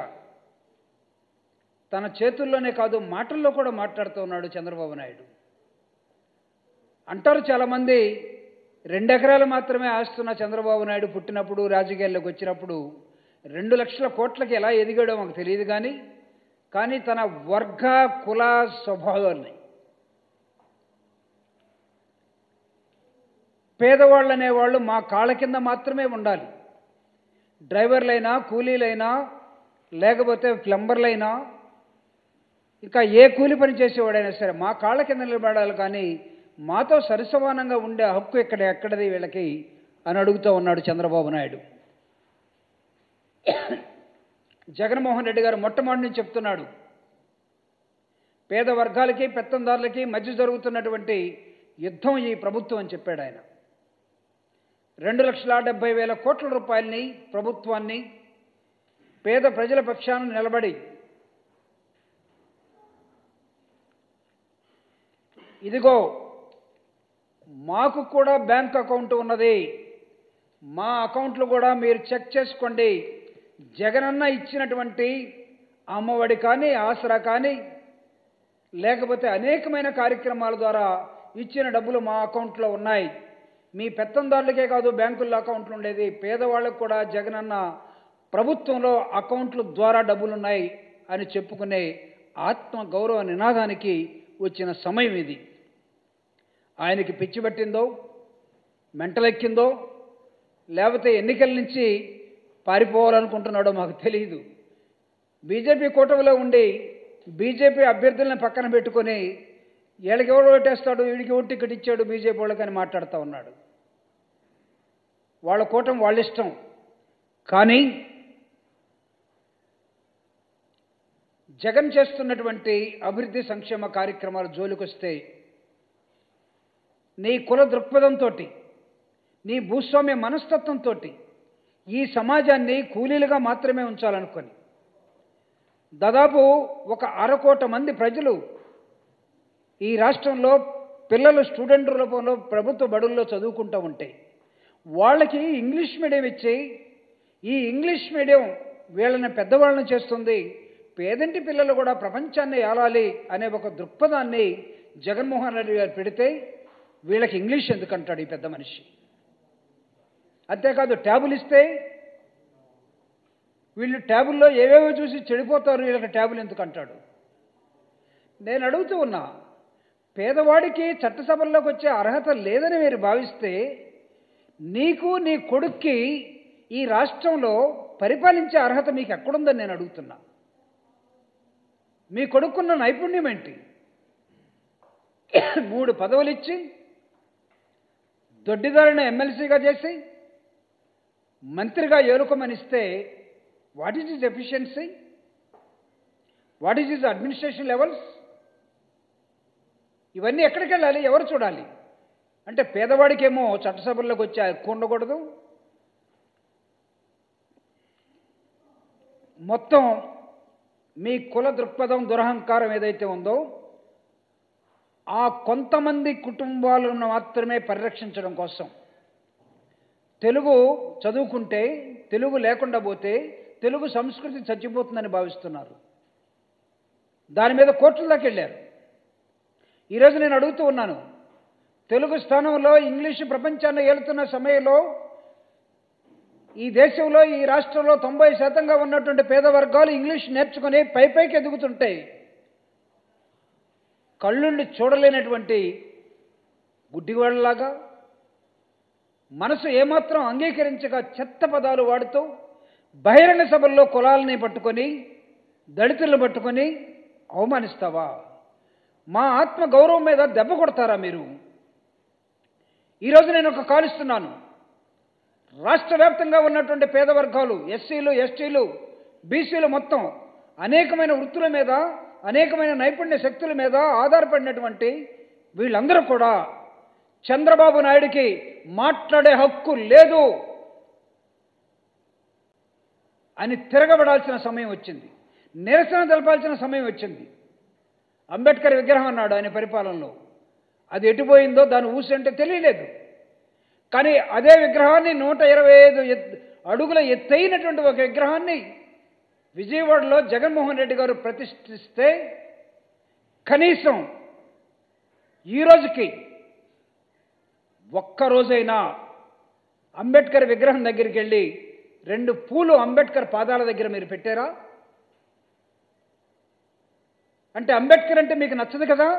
తన చేతుల్లోనే కాదు మాటల్లో కూడా మాట్లాడుతూ ఉన్నాడు చంద్రబాబు నాయుడు అంటారు చాలామంది రెండెకరాలు మాత్రమే ఆస్తున్న చంద్రబాబు నాయుడు పుట్టినప్పుడు రాజకీయాల్లోకి వచ్చినప్పుడు రెండు లక్షల కోట్లకి ఎలా ఎదిగాడో మాకు తెలియదు కానీ కానీ తన వర్గ కుల స్వభావాన్ని పేదవాళ్ళు అనేవాళ్ళు మా కాళ్ళ కింద మాత్రమే ఉండాలి డ్రైవర్లైనా కూలీలైనా లేకపోతే ప్లంబర్లైనా ఇంకా ఏ కూలి పని చేసేవాడైనా సరే మా కాళ్ళ కింద నిలబడాలి కానీ మాతో సరిసమానంగా ఉండే హక్కు ఇక్కడ ఎక్కడది వీళ్ళకి అని అడుగుతూ ఉన్నాడు చంద్రబాబు నాయుడు జగన్మోహన్ రెడ్డి గారు మొట్టమొదటి నుంచి చెప్తున్నాడు పేద వర్గాలకి పెత్తందారులకి మధ్య జరుగుతున్నటువంటి యుద్ధం ఈ ప్రభుత్వం అని చెప్పాడు ఆయన రెండు లక్షల డెబ్బై వేల కోట్ల రూపాయలని ప్రభుత్వాన్ని పేద ప్రజల పక్షాన నిలబడి ఇదిగో మాకు కూడా బ్యాంక్ అకౌంట్ ఉన్నది మా అకౌంట్లు కూడా మీరు చెక్ చేసుకోండి జగనన్న ఇచ్చినటువంటి అమ్మఒడి కానీ ఆసరా కానీ లేకపోతే అనేకమైన కార్యక్రమాల ద్వారా ఇచ్చిన డబ్బులు మా అకౌంట్లో ఉన్నాయి మీ పెత్తందారులకే కాదు బ్యాంకుల్లో అకౌంట్లు ఉండేది పేదవాళ్ళకు కూడా జగనన్న ప్రభుత్వంలో అకౌంట్ల ద్వారా డబ్బులున్నాయి అని చెప్పుకునే ఆత్మ గౌరవ నినాదానికి వచ్చిన సమయం ఇది ఆయనకి పిచ్చి పట్టిందో మెంటలెక్కిందో లేకపోతే ఎన్నికల నుంచి పారిపోవాలనుకుంటున్నాడో మాకు తెలియదు బీజేపీ కూటమిలో ఉండి బీజేపీ అభ్యర్థులను పక్కన పెట్టుకొని వీళ్ళకి ఎవడు ఓటేస్తాడు వీడికి ఓటు టికెట్ ఇచ్చాడు బీజేపీ వాళ్ళకని మాట్లాడుతూ ఉన్నాడు వాళ్ళ కూటమి వాళ్ళ ఇష్టం కానీ జగన్ చేస్తున్నటువంటి అభివృద్ధి సంక్షేమ కార్యక్రమాలు జోలికొస్తే నీ కుల దృక్పథంతో నీ భూస్వామ్య మనస్తత్వంతో ఈ సమాజాన్ని కూలీలుగా మాత్రమే ఉంచాలనుకొని దాదాపు ఒక అరకోట మంది ప్రజలు ఈ రాష్ట్రంలో పిల్లలు స్టూడెంట్ రూపంలో ప్రభుత్వ బడుల్లో చదువుకుంటూ ఉంటే వాళ్ళకి ఇంగ్లీష్ మీడియం ఇచ్చి ఈ ఇంగ్లీష్ మీడియం వీళ్ళని పెద్దవాళ్ళని చేస్తుంది పేదంటి పిల్లలు కూడా ప్రపంచాన్ని ఏలాలి అనే ఒక దృక్పథాన్ని జగన్మోహన్ రెడ్డి గారు పెడితే వీళ్ళకి ఇంగ్లీష్ ఎందుకంటాడు ఈ పెద్ద మనిషి అంతేకాదు ట్యాబులు ఇస్తే వీళ్ళు ట్యాబుల్లో ఏవేవో చూసి చెడిపోతారు వీళ్ళకి ట్యాబులు ఎందుకు అంటాడు నేను అడుగుతూ ఉన్నా పేదవాడికి చట్టసభల్లోకి వచ్చే అర్హత లేదని మీరు భావిస్తే నీకు నీ కొడుక్కి ఈ రాష్ట్రంలో పరిపాలించే అర్హత మీకు ఎక్కడుందని నేను అడుగుతున్నా మీ కొడుకున్న నైపుణ్యం ఏంటి మూడు పదవులు ఇచ్చి దొడ్డిదారిని ఎమ్మెల్సీగా చేసి మంత్రిగా ఏలుకోమనిస్తే what is is efficiency what is is administration levels ఇవన్నీ ఎక్కడికి వెళ్ళాలి ఎవరు చూడాలి అంటే పేదవాడికేమో చట్టసభల్లోకి వచ్చి ఎక్కువ ఉండకూడదు మొత్తం మీ కుల దృక్పథం దురహంకారం ఏదైతే ఉందో ఆ కొంతమంది కుటుంబాలను మాత్రమే పరిరక్షించడం కోసం తెలుగు చదువుకుంటే తెలుగు లేకుండా పోతే తెలుగు సంస్కృతి చచ్చిపోతుందని భావిస్తున్నారు దాని మీద కోర్టుల దాకా వెళ్ళారు ఈరోజు నేను అడుగుతూ ఉన్నాను తెలుగు స్థానంలో ఇంగ్లీషు ప్రపంచాన్ని ఏలుతున్న సమయంలో ఈ దేశంలో ఈ రాష్ట్రంలో తొంభై శాతంగా ఉన్నటువంటి పేద వర్గాలు ఇంగ్లీష్ నేర్చుకుని పై పైకి ఎదుగుతుంటే కళ్ళుండి చూడలేనటువంటి గుడ్డివాళ్ళలాగా మనసు ఏమాత్రం అంగీకరించక చెత్త పదాలు వాడుతూ బహిరంగ సభల్లో కులాలని పట్టుకొని దళితులను పట్టుకొని అవమానిస్తావా మా ఆత్మ గౌరవం మీద దెబ్బ కొడతారా మీరు ఈరోజు నేను ఒక కాలుస్తున్నాను రాష్ట్ర వ్యాప్తంగా ఉన్నటువంటి పేద వర్గాలు ఎస్సీలు ఎస్టీలు బీసీలు మొత్తం అనేకమైన వృత్తుల మీద అనేకమైన నైపుణ్య శక్తుల మీద ఆధారపడినటువంటి వీళ్ళందరూ కూడా చంద్రబాబు నాయుడికి మాట్లాడే హక్కు లేదు అని తిరగబడాల్సిన సమయం వచ్చింది నిరసన తెలపాల్సిన సమయం వచ్చింది అంబేద్కర్ విగ్రహం అన్నాడు ఆయన పరిపాలనలో అది ఎటుపోయిందో దాని ఊసి అంటే తెలియలేదు కానీ అదే విగ్రహాన్ని నూట ఇరవై ఐదు ఎత్- అడుగుల ఎత్తైనటువంటి ఒక విగ్రహాన్ని విజయవాడలో జగన్మోహన్ రెడ్డి గారు ప్రతిష్ఠిస్తే కనీసం ఈ రోజుకి ఒక్క రోజైనా అంబేద్కర్ విగ్రహం దగ్గరికి వెళ్ళి రెండు పూలు అంబేద్కర్ పాదాల దగ్గర మీరు పెట్టారా అంటే అంబేద్కర్ అంటే మీకు నచ్చదు కదా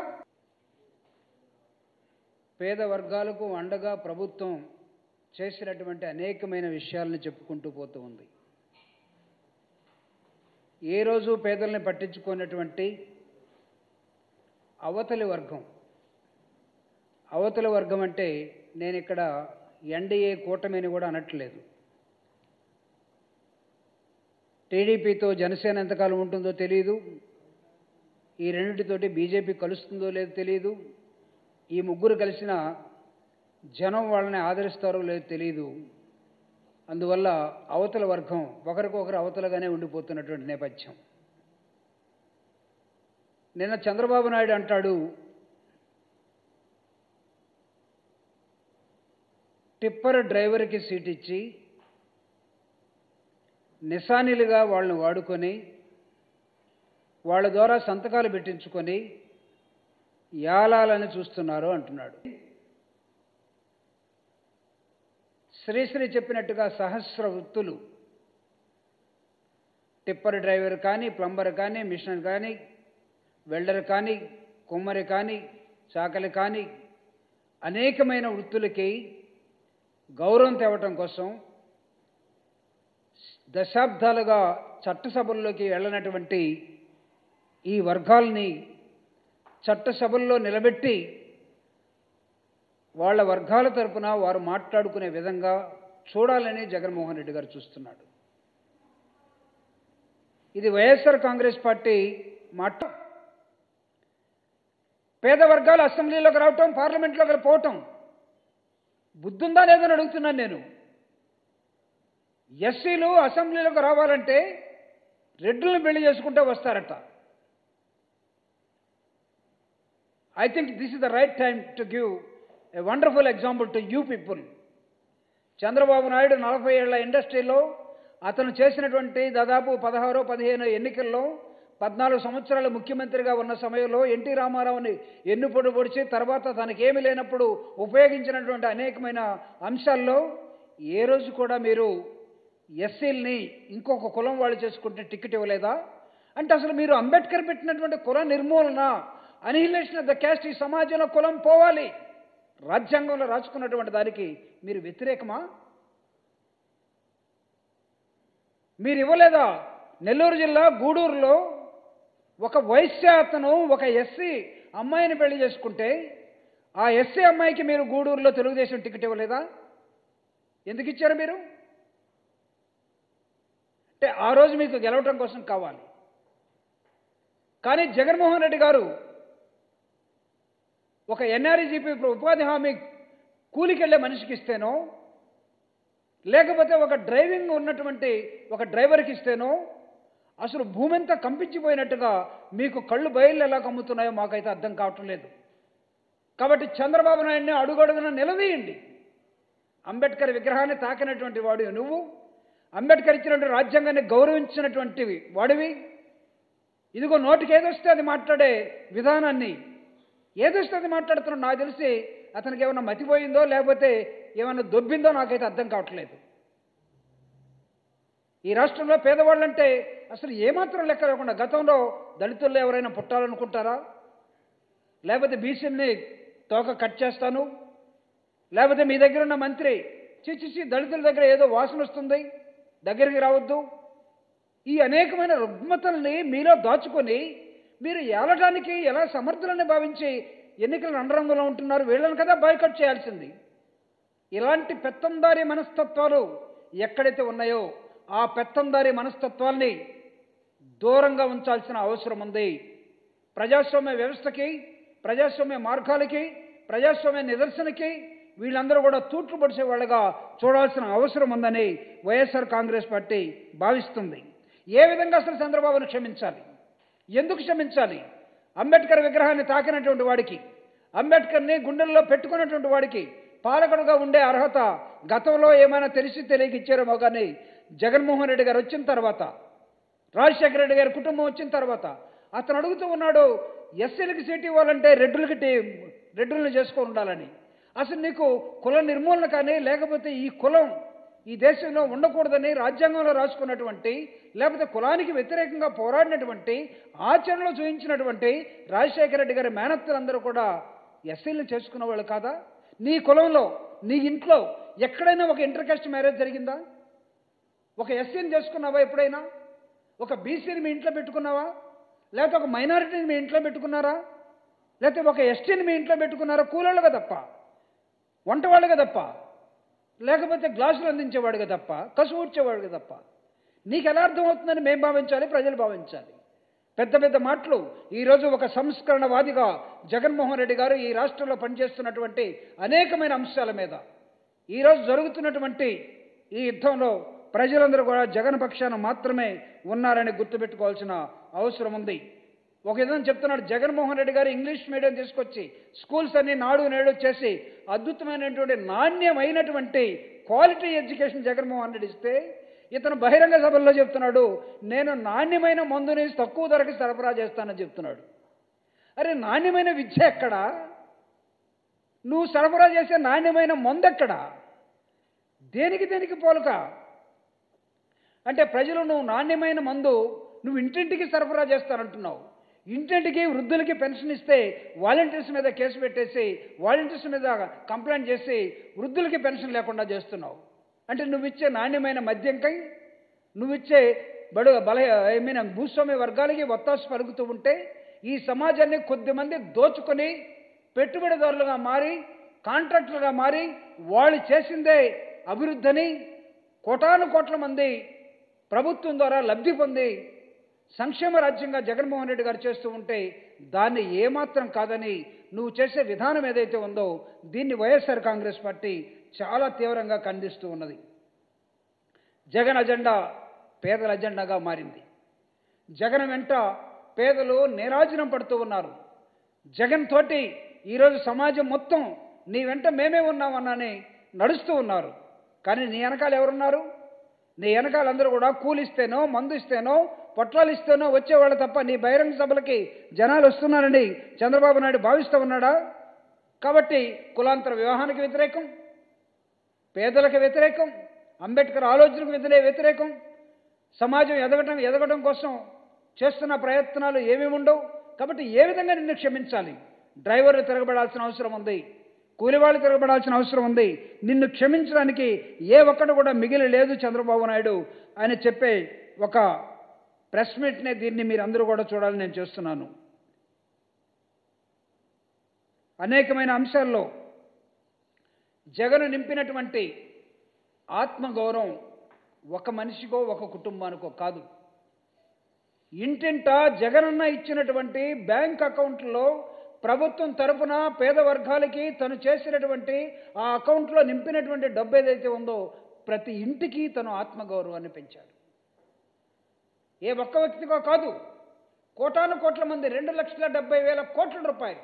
పేద వర్గాలకు అండగా ప్రభుత్వం చేసినటువంటి అనేకమైన విషయాలను చెప్పుకుంటూ పోతూ ఉంది ఏ రోజు పేదల్ని పట్టించుకున్నటువంటి అవతలి వర్గం అవతలి వర్గం అంటే నేను ఇక్కడ ఎన్డీఏ కూటమిని కూడా అనట్లేదు టీడీపీతో జనసేన ఎంతకాలం ఉంటుందో తెలియదు ఈ రెండింటితోటి బీజేపీ కలుస్తుందో లేదో తెలియదు ఈ ముగ్గురు కలిసిన జనం వాళ్ళని ఆదరిస్తారో లేదో తెలియదు అందువల్ల అవతల వర్గం ఒకరికొకరు అవతలగానే ఉండిపోతున్నటువంటి నేపథ్యం నిన్న చంద్రబాబు నాయుడు అంటాడు టిప్పర్ డ్రైవర్కి సీట్ ఇచ్చి నిశానిలుగా వాళ్ళని వాడుకొని వాళ్ళ ద్వారా సంతకాలు పెట్టించుకొని యాలాలని చూస్తున్నారు అంటున్నాడు శ్రీశ్రీ చెప్పినట్టుగా సహస్ర వృత్తులు టిప్పర్ డ్రైవర్ కానీ ప్లంబర్ కానీ మిషనర్ కానీ వెల్డర్ కానీ కుమ్మరి కానీ చాకలి కానీ అనేకమైన వృత్తులకి గౌరవం తేవటం కోసం దశాబ్దాలుగా చట్టసభల్లోకి వెళ్ళనటువంటి ఈ వర్గాల్ని చట్టసభల్లో నిలబెట్టి వాళ్ళ వర్గాల తరపున వారు మాట్లాడుకునే విధంగా చూడాలని జగన్మోహన్ రెడ్డి గారు చూస్తున్నాడు ఇది వైఎస్ఆర్ కాంగ్రెస్ పార్టీ మాట పేద వర్గాలు అసెంబ్లీలోకి రావటం పార్లమెంట్లోకి పోవటం బుద్ధుందా లేదని అడుగుతున్నాను నేను ఎస్సీలు అసెంబ్లీలోకి రావాలంటే రెడ్డులను పెళ్లి చేసుకుంటే వస్తారట I think this is the right time to give a wonderful example to you people Chandrababu Naidu నలభై ఏళ్ల ఇండస్ట్రీలో అతను చేసినటువంటి దాదాపు పదహారు పదిహేను ఎన్నికల్లో పద్నాలుగు సంవత్సరాలు ముఖ్యమంత్రిగా ఉన్న సమయంలో ఎన్టీ రామారావుని ఎన్నుపొడు పొడిచి తర్వాత తనకేమీ లేనప్పుడు ఉపయోగించినటువంటి అనేకమైన అంశాల్లో ఏ రోజు కూడా మీరు ఎస్సీల్ని ఇంకొక కులం వాళ్ళు చేసుకుంటే టికెట్ ఇవ్వలేదా అంటే అసలు మీరు అంబేద్కర్ పెట్టినటువంటి కుల నిర్మూలన అనిహిలేషన్ ఆఫ్ ద క్యాస్ట్ ఈ సమాజంలో కులం పోవాలి రాజ్యాంగంలో రాసుకున్నటువంటి దానికి మీరు వ్యతిరేకమా మీరు ఇవ్వలేదా నెల్లూరు జిల్లా గూడూరులో ఒక వైశ్య అతను ఒక ఎస్సీ అమ్మాయిని పెళ్లి చేసుకుంటే ఆ ఎస్సీ అమ్మాయికి మీరు గూడూరులో తెలుగుదేశం టికెట్ ఇవ్వలేదా ఎందుకు ఇచ్చారు మీరు అంటే ఆ రోజు మీకు గెలవటం కోసం కావాలి కానీ జగన్మోహన్ రెడ్డి గారు ఒక ఎన్ఆర్ఈజీపీ ఉపాధి హామీ కూలికెళ్ళే మనిషికి ఇస్తేనో లేకపోతే ఒక డ్రైవింగ్ ఉన్నటువంటి ఒక డ్రైవర్కి ఇస్తేనో అసలు భూమి అంతా కంపించిపోయినట్టుగా మీకు కళ్ళు బయలు ఎలా కమ్ముతున్నాయో మాకైతే అర్థం కావటం లేదు కాబట్టి చంద్రబాబు నాయుడిని అడుగడుగున నిలదీయండి అంబేద్కర్ విగ్రహాన్ని తాకినటువంటి వాడు నువ్వు అంబేద్కర్ ఇచ్చినటువంటి రాజ్యాంగాన్ని గౌరవించినటువంటివి వాడివి ఇదిగో నోటికి ఏదొస్తే అది మాట్లాడే విధానాన్ని ఏదొస్తే అది మాట్లాడుతున్నాడు నాకు తెలిసి అతనికి ఏమైనా మతిపోయిందో లేకపోతే ఏమైనా దొబ్బిందో నాకైతే అర్థం కావట్లేదు ఈ రాష్ట్రంలో పేదవాళ్ళంటే అసలు ఏమాత్రం లెక్క లేకుండా గతంలో దళితుల్లో ఎవరైనా పుట్టాలనుకుంటారా లేకపోతే బీసీని తోక కట్ చేస్తాను లేకపోతే మీ దగ్గర ఉన్న మంత్రి చిచిచి దళితుల దగ్గర ఏదో వాసన వస్తుంది దగ్గరికి రావద్దు ఈ అనేకమైన రుగ్మతల్ని మీలో దాచుకొని మీరు ఏలటానికి ఎలా సమర్థులని భావించి ఎన్నికల రణరంగంలో ఉంటున్నారు వీళ్ళని కదా బాయ్కట్ చేయాల్సింది ఇలాంటి పెత్తందారి మనస్తత్వాలు ఎక్కడైతే ఉన్నాయో ఆ పెత్తందారి మనస్తత్వాల్ని దూరంగా ఉంచాల్సిన అవసరం ఉంది ప్రజాస్వామ్య వ్యవస్థకి ప్రజాస్వామ్య మార్గాలకి ప్రజాస్వామ్య నిదర్శనకి వీళ్ళందరూ కూడా తూట్లు పడిచే వాళ్ళగా చూడాల్సిన అవసరం ఉందని వైఎస్ఆర్ కాంగ్రెస్ పార్టీ భావిస్తుంది ఏ విధంగా అసలు చంద్రబాబును క్షమించాలి ఎందుకు క్షమించాలి అంబేద్కర్ విగ్రహాన్ని తాకినటువంటి వాడికి అంబేద్కర్ని గుండెల్లో పెట్టుకున్నటువంటి వాడికి పాలకుడుగా ఉండే అర్హత గతంలో ఏమైనా తెలిసి తెలియక ఇచ్చారేమో కానీ జగన్మోహన్ రెడ్డి గారు వచ్చిన తర్వాత రాజశేఖర రెడ్డి గారి కుటుంబం వచ్చిన తర్వాత అతను అడుగుతూ ఉన్నాడు ఎస్సీలకి సీట్ ఇవ్వాలంటే రెడ్డులకి టీ- రెడ్డులను చేసుకొని ఉండాలని అసలు నీకు కుల నిర్మూలన కానీ లేకపోతే ఈ కులం ఈ దేశంలో ఉండకూడదని రాజ్యాంగంలో రాసుకున్నటువంటి లేకపోతే కులానికి వ్యతిరేకంగా పోరాడినటువంటి ఆచరణలో చూపించినటువంటి రాజశేఖర రెడ్డి గారి మేనత్తలందరూ కూడా ఎస్సీలను చేసుకున్న వాళ్ళు కాదా నీ కులంలో నీ ఇంట్లో ఎక్కడైనా ఒక ఇంటర్ కాస్ట్ మ్యారేజ్ జరిగిందా ఒక ఎస్సీని చేసుకున్నావా ఎప్పుడైనా ఒక బీసీని మీ ఇంట్లో పెట్టుకున్నావా లేకపోతే ఒక మైనారిటీని మీ ఇంట్లో పెట్టుకున్నారా లేకపోతే ఒక ఎస్టీని మీ ఇంట్లో పెట్టుకున్నారా కూలోళ్ళుగా తప్ప వంటవాళ్ళుగా తప్ప లేకపోతే గ్లాసులు అందించేవాడుగా తప్ప కసు ఊడ్చేవాడుగా తప్ప నీకు ఎలా అర్థమవుతుందని మేము భావించాలి ప్రజలు భావించాలి పెద్ద పెద్ద మాటలు ఈరోజు ఒక సంస్కరణవాదిగా జగన్మోహన్ రెడ్డి గారు ఈ రాష్ట్రంలో పనిచేస్తున్నటువంటి అనేకమైన అంశాల మీద ఈరోజు జరుగుతున్నటువంటి ఈ యుద్ధంలో ప్రజలందరూ కూడా జగన్ పక్షాన మాత్రమే ఉన్నారని గుర్తుపెట్టుకోవాల్సిన అవసరం ఉంది ఒక విధంగా చెప్తున్నాడు జగన్మోహన్ రెడ్డి గారు ఇంగ్లీష్ మీడియం తీసుకొచ్చి స్కూల్స్ అన్ని నాడు నేడు చేసి అద్భుతమైనటువంటి నాణ్యమైనటువంటి క్వాలిటీ ఎడ్యుకేషన్ జగన్మోహన్ రెడ్డి ఇస్తే ఇతను బహిరంగ సభల్లో చెప్తున్నాడు నేను నాణ్యమైన మందుని తక్కువ ధరకి సరఫరా చేస్తానని చెప్తున్నాడు అరే నాణ్యమైన విద్య ఎక్కడా నువ్వు సరఫరా చేసే నాణ్యమైన మందు ఎక్కడా దేనికి దేనికి పోలుక అంటే ప్రజలు నువ్వు నాణ్యమైన మందు నువ్వు ఇంటింటికి సరఫరా చేస్తానంటున్నావు ఇంటింటికి వృద్ధులకి పెన్షన్ ఇస్తే వాలంటీర్స్ మీద కేసు పెట్టేసి వాలంటీర్స్ మీద కంప్లైంట్ చేసి వృద్ధులకి పెన్షన్ లేకుండా చేస్తున్నావు అంటే నువ్వు ఇచ్చే నాణ్యమైన మద్యంకై నువ్వు ఇచ్చే బడు బల ఐ మీన్ భూస్వామ్య వర్గాలకి ఒత్తాసు పలుకుతూ ఉంటే ఈ సమాజాన్ని కొద్దిమంది దోచుకొని పెట్టుబడిదారులుగా మారి కాంట్రాక్టులుగా మారి వాళ్ళు చేసిందే అభివృద్ధిని కోటాను కోట్ల మంది ప్రభుత్వం ద్వారా లబ్ధి పొంది సంక్షేమ రాజ్యంగా జగన్మోహన్ రెడ్డి గారు చేస్తూ ఉంటే దాన్ని ఏమాత్రం కాదని నువ్వు చేసే విధానం ఏదైతే ఉందో దీన్ని వైఎస్ఆర్ కాంగ్రెస్ పార్టీ చాలా తీవ్రంగా ఖండిస్తూ ఉన్నది జగన్ అజెండా పేదల అజెండాగా మారింది జగన్ వెంట పేదలు నీరాజనం పడుతూ ఉన్నారు జగన్ తోటి ఈరోజు సమాజం మొత్తం నీ వెంట మేమే ఉన్నామన్నాని నడుస్తూ ఉన్నారు కానీ నీ వెనకాల ఎవరున్నారు నీ వెనకాల అందరూ కూడా కూలిస్తేనో మందు ఇస్తేనో పొట్లాలు ఇస్తేనో వచ్చేవాళ్ళు తప్ప నీ బహిరంగ సభలకి జనాలు వస్తున్నారని చంద్రబాబు నాయుడు భావిస్తూ ఉన్నాడా కాబట్టి కులాంతర వివాహానికి వ్యతిరేకం పేదలకు వ్యతిరేకం అంబేద్కర్ ఆలోచనకు వ్యతిరే వ్యతిరేకం సమాజం ఎదగటం ఎదగడం కోసం చేస్తున్న ప్రయత్నాలు ఏమేమి ఉండవు కాబట్టి ఏ విధంగా నిన్ను క్షమించాలి డ్రైవర్లు తిరగబడాల్సిన అవసరం ఉంది కూలివాళ్ళు తిరగబడాల్సిన అవసరం ఉంది నిన్ను క్షమించడానికి ఏ ఒక్కడు కూడా మిగిలి లేదు చంద్రబాబు నాయుడు ఆయన చెప్పే ఒక ప్రెస్ మీట్నే దీన్ని మీరు అందరూ కూడా చూడాలని నేను చేస్తున్నాను అనేకమైన అంశాల్లో జగను నింపినటువంటి ఆత్మగౌరవం ఒక మనిషికో ఒక కుటుంబానికో కాదు ఇంటింటా జగనన్న ఇచ్చినటువంటి బ్యాంక్ అకౌంట్లో ప్రభుత్వం తరపున పేద వర్గాలకి తను చేసినటువంటి ఆ అకౌంట్లో నింపినటువంటి డబ్బు ఏదైతే ఉందో ప్రతి ఇంటికి తను ఆత్మగౌరవాన్ని పెంచాడు ఏ ఒక్క వ్యక్తికో కాదు కోటాను కోట్ల మంది రెండు లక్షల డెబ్బై వేల కోట్ల రూపాయలు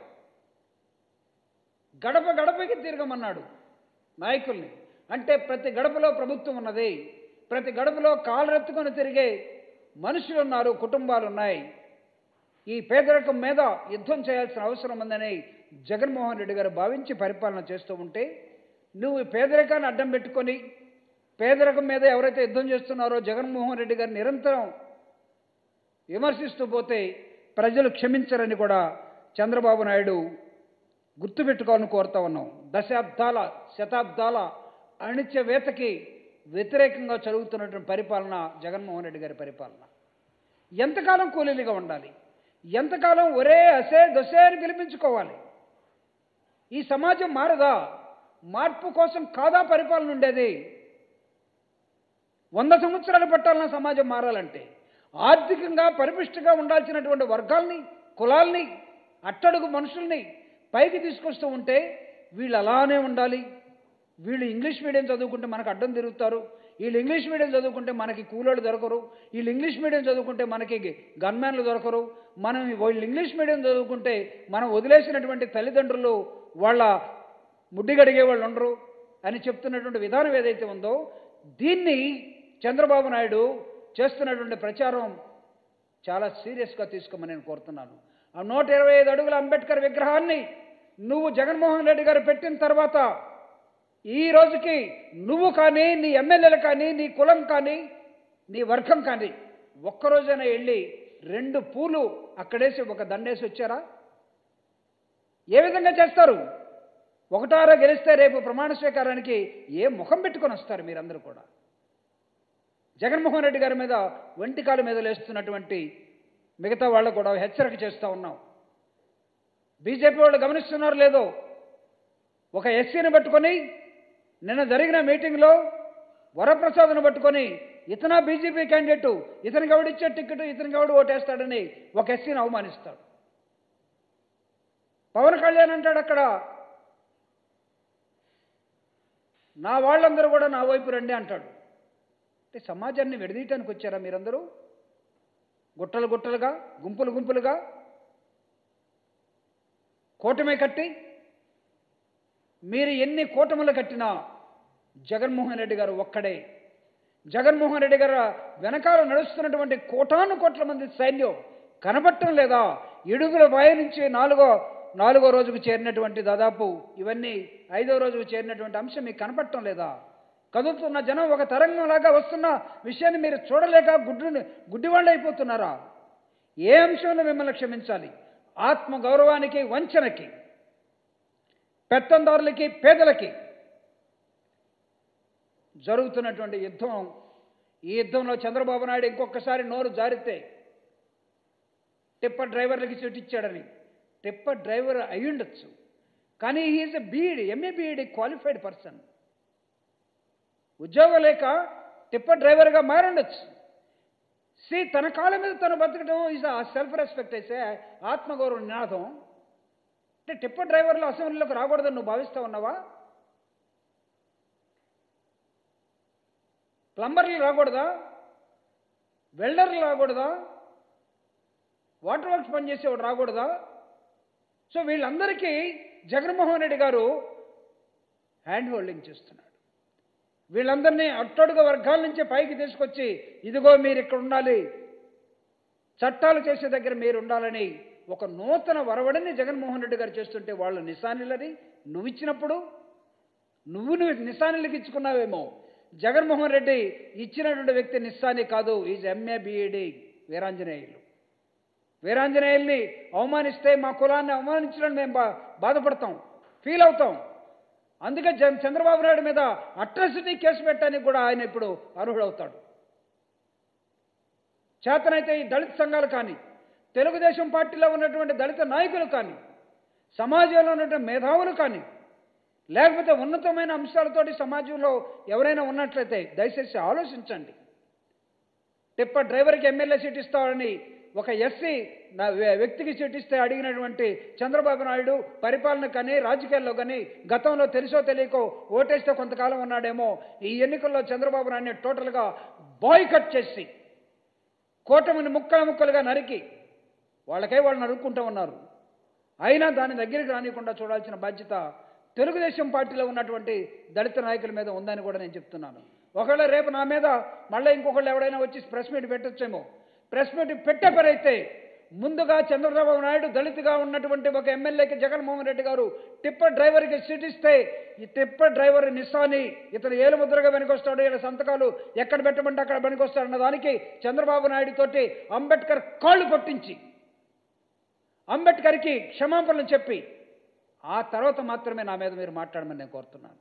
గడప గడపకి తిరగమన్నాడు నాయకుల్ని అంటే ప్రతి గడపలో ప్రభుత్వం ఉన్నది ప్రతి గడపలో కాలరెత్తుకొని తిరిగే మనుషులు ఉన్నారు కుటుంబాలు ఉన్నాయి ఈ పేదరికం మీద యుద్ధం చేయాల్సిన అవసరం ఉందని జగన్మోహన్ రెడ్డి గారు భావించి పరిపాలన చేస్తూ ఉంటే నువ్వు ఈ పేదరికాన్ని అడ్డం పెట్టుకొని పేదరికం మీద ఎవరైతే యుద్ధం చేస్తున్నారో జగన్మోహన్ రెడ్డి గారు నిరంతరం విమర్శిస్తూ పోతే ప్రజలు క్షమించరని కూడా చంద్రబాబు నాయుడు గుర్తుపెట్టుకోవాలని కోరుతా ఉన్నాం దశాబ్దాల శతాబ్దాల అణిత్యవేతకి వ్యతిరేకంగా జరుగుతున్నటువంటి పరిపాలన జగన్మోహన్ రెడ్డి గారి పరిపాలన ఎంతకాలం కూలీలుగా ఉండాలి ఎంతకాలం ఒరే అసే దొసే అని పిలిపించుకోవాలి ఈ సమాజం మారదా మార్పు కోసం కాదా పరిపాలన ఉండేది వంద సంవత్సరాలు పట్టాలన్న సమాజం మారాలంటే ఆర్థికంగా పరిపుష్టిగా ఉండాల్సినటువంటి వర్గాల్ని కులాల్ని అట్టడుగు మనుషుల్ని పైకి తీసుకొస్తూ ఉంటే వీళ్ళు అలానే ఉండాలి వీళ్ళు ఇంగ్లీష్ మీడియం చదువుకుంటే మనకు అడ్డం తిరుగుతారు వీళ్ళు ఇంగ్లీష్ మీడియం చదువుకుంటే మనకి కూలోళ్ళు దొరకరు వీళ్ళు ఇంగ్లీష్ మీడియం చదువుకుంటే మనకి గన్మ్యాన్లు దొరకరు మనం వీళ్ళు ఇంగ్లీష్ మీడియం చదువుకుంటే మనం వదిలేసినటువంటి తల్లిదండ్రులు వాళ్ళ ముడ్డి గడిగే వాళ్ళు ఉండరు అని చెప్తున్నటువంటి విధానం ఏదైతే ఉందో దీన్ని చంద్రబాబు నాయుడు చేస్తున్నటువంటి ప్రచారం చాలా సీరియస్గా తీసుకోమని నేను కోరుతున్నాను ఆ నూట ఇరవై ఐదు అడుగుల అంబేద్కర్ విగ్రహాన్ని నువ్వు జగన్మోహన్ రెడ్డి గారు పెట్టిన తర్వాత ఈ రోజుకి నువ్వు కానీ నీ ఎమ్మెల్యేలు కానీ నీ కులం కానీ నీ వర్గం కానీ ఒక్కరోజైనా వెళ్ళి రెండు పూలు అక్కడేసి ఒక దండేసి వచ్చారా ఏ విధంగా చేస్తారు ఒకటారో గెలిస్తే రేపు ప్రమాణ స్వీకారానికి ఏ ముఖం పెట్టుకొని వస్తారు మీరందరూ కూడా జగన్మోహన్ రెడ్డి గారి మీద ఒంటికాల మీద లేస్తున్నటువంటి మిగతా వాళ్ళకు కూడా హెచ్చరిక చేస్తూ ఉన్నాం బీజేపీ వాళ్ళు గమనిస్తున్నారు లేదో ఒక ఎస్సీని పట్టుకొని నిన్న జరిగిన మీటింగ్లో వరప్రసాద్ను పట్టుకొని ఇతన బీజేపీ క్యాండిడేట్ ఇతనికి ఎవడిచ్చే టికెట్ ఇతనికి ఎవడు ఓటేస్తాడని ఒక ఎస్సీని అవమానిస్తాడు పవన్ కళ్యాణ్ అంటాడు అక్కడ నా వాళ్ళందరూ కూడా నా వైపు రండి అంటాడు అంటే సమాజాన్ని విడదీయటానికి వచ్చారా మీరందరూ గుట్టలు గుట్టలుగా గుంపులు గుంపులుగా కూటమి కట్టి మీరు ఎన్ని కూటములు కట్టినా జగన్మోహన్ రెడ్డి గారు ఒక్కడే జగన్మోహన్ రెడ్డి గారు వెనకాల నడుస్తున్నటువంటి కోటాను కోట్ల మంది సైన్యం కనబట్టం లేదా ఇడుగుల బాయ నుంచి నాలుగో నాలుగో రోజుకు చేరినటువంటి దాదాపు ఇవన్నీ ఐదో రోజుకు చేరినటువంటి అంశం మీకు కనపడటం లేదా కదులుతున్న జనం ఒక తరంగంలాగా వస్తున్న విషయాన్ని మీరు చూడలేక గుడ్డు గుడ్డివాళ్ళు అయిపోతున్నారా ఏ అంశంలో మిమ్మల్ని క్షమించాలి ఆత్మ గౌరవానికి వంచనకి పెత్తందారులకి పేదలకి జరుగుతున్నటువంటి యుద్ధం ఈ యుద్ధంలో చంద్రబాబు నాయుడు ఇంకొకసారి నోరు జారితే టిప్పర్ డ్రైవర్లకి సీట్ ఇచ్చాడని టిప్పర్ డ్రైవర్ అయి ఉండొచ్చు కానీ he is a BEd MA BEd qualified person ఉద్యోగం లేక టిప్పర్ డ్రైవర్గా మారుండొచ్చు సి తన కాళ్ళ మీద తను బతకడం ఈజ్ ఆ సెల్ఫ్ రెస్పెక్ట్ అయితే ఆత్మగౌరవ నినాదం అంటే టిప్పర్ డ్రైవర్లు అసెంబ్లీలోకి రాకూడదని నువ్వు భావిస్తా ఉన్నావా ప్లంబర్లు రాకూడదా వెల్డర్లు రాకూడదా వాటర్ వర్క్స్ పనిచేసేవాడు రాకూడదా సో వీళ్ళందరికీ జగన్మోహన్ రెడ్డి గారు హ్యాండ్ హోల్డింగ్ చేస్తున్నాడు వీళ్ళందరినీ అట్టడుగు వర్గాల నుంచి పైకి తీసుకొచ్చి ఇదిగో మీరు ఇక్కడ ఉండాలి చట్టాలు చేసే దగ్గర మీరు ఉండాలని ఒక నూతన వరవడిని జగన్మోహన్ రెడ్డి గారు చేస్తుంటే వాళ్ళు నిశానిలని నువ్వు ఇచ్చినప్పుడు నువ్వు నువ్వు నిశానిలకు ఇచ్చుకున్నావేమో జగన్మోహన్ రెడ్డి ఇచ్చినటువంటి వ్యక్తి నిస్సాని కాదు ఈజ్ ఎంఏ బిఈడి వీరాంజనేయులు వీరాంజనేయుల్ని అవమానిస్తే మా కులాన్ని అవమానించడం మేము బా బాధపడతాం ఫీల్ అవుతాం అందుకే జన్ చంద్రబాబు నాయుడు మీద అట్రాసిటీ కేసు పెట్టడానికి కూడా ఆయన ఇప్పుడు అర్హుడవుతాడు చేతనైతే ఈ దళిత సంఘాలు కానీ తెలుగుదేశం పార్టీలో ఉన్నటువంటి దళిత నాయకులు కానీ సమాజంలో ఉన్నటువంటి మేధావులు కానీ లేకపోతే ఉన్నతమైన అంశాలతోటి సమాజంలో ఎవరైనా ఉన్నట్లయితే దయచేసి ఆలోచించండి టిప్పర్ డ్రైవర్కి ఎమ్మెల్యే సీట్ ఇస్తామని ఒక ఎస్సీ నా వ్య- వ్యక్తికి సీట్ ఇస్తే అడిగినటువంటి చంద్రబాబు నాయుడు పరిపాలన కానీ రాజకీయాల్లో కానీ గతంలో తెలుసో తెలియకో ఓటేస్తే కొంతకాలం ఉన్నాడేమో ఈ ఎన్నికల్లో చంద్రబాబు నాయుడిని టోటల్గా బాయ్కట్ చేసి కూటమిని ముక్కలు ముక్కలుగా నరికి వాళ్ళకై వాళ్ళు నరుక్కుంటూ ఉన్నారు అయినా దాని దగ్గరికి రానికుండా చూడాల్సిన బాధ్యత తెలుగుదేశం పార్టీలో ఉన్నటువంటి దళిత నాయకుల మీద ఉందని కూడా నేను చెప్తున్నాను ఒకవేళ రేపు నా మీద మళ్ళీ ఇంకొకళ్ళు ఎవడైనా వచ్చి ప్రెస్ మీట్ పెట్టొచ్చేమో ప్రెస్ మీట్ పెట్టే పరైతే ముందుగా చంద్రబాబు నాయుడు దళితుగా ఉన్నటువంటి ఒక ఎమ్మెల్యేకి జగన్మోహన్ రెడ్డి గారు టిప్పర్ డ్రైవర్కి సీట్ ఇస్తే ఈ టిప్పర్ డ్రైవర్ నిస్సాని ఇతను ఏలుముద్రగా వెనుకొస్తాడు ఇలా సంతకాలు ఎక్కడ పెట్టమంటే అక్కడ వెనుకొస్తాడు అన్న దానికి చంద్రబాబు నాయుడు తోటి అంబేద్కర్ కాళ్ళు కొట్టించి అంబేద్కర్కి క్షమాపణలు చెప్పి ఆ తర్వాత మాత్రమే నా మీద మీరు మాట్లాడమని నేను కోరుతున్నాను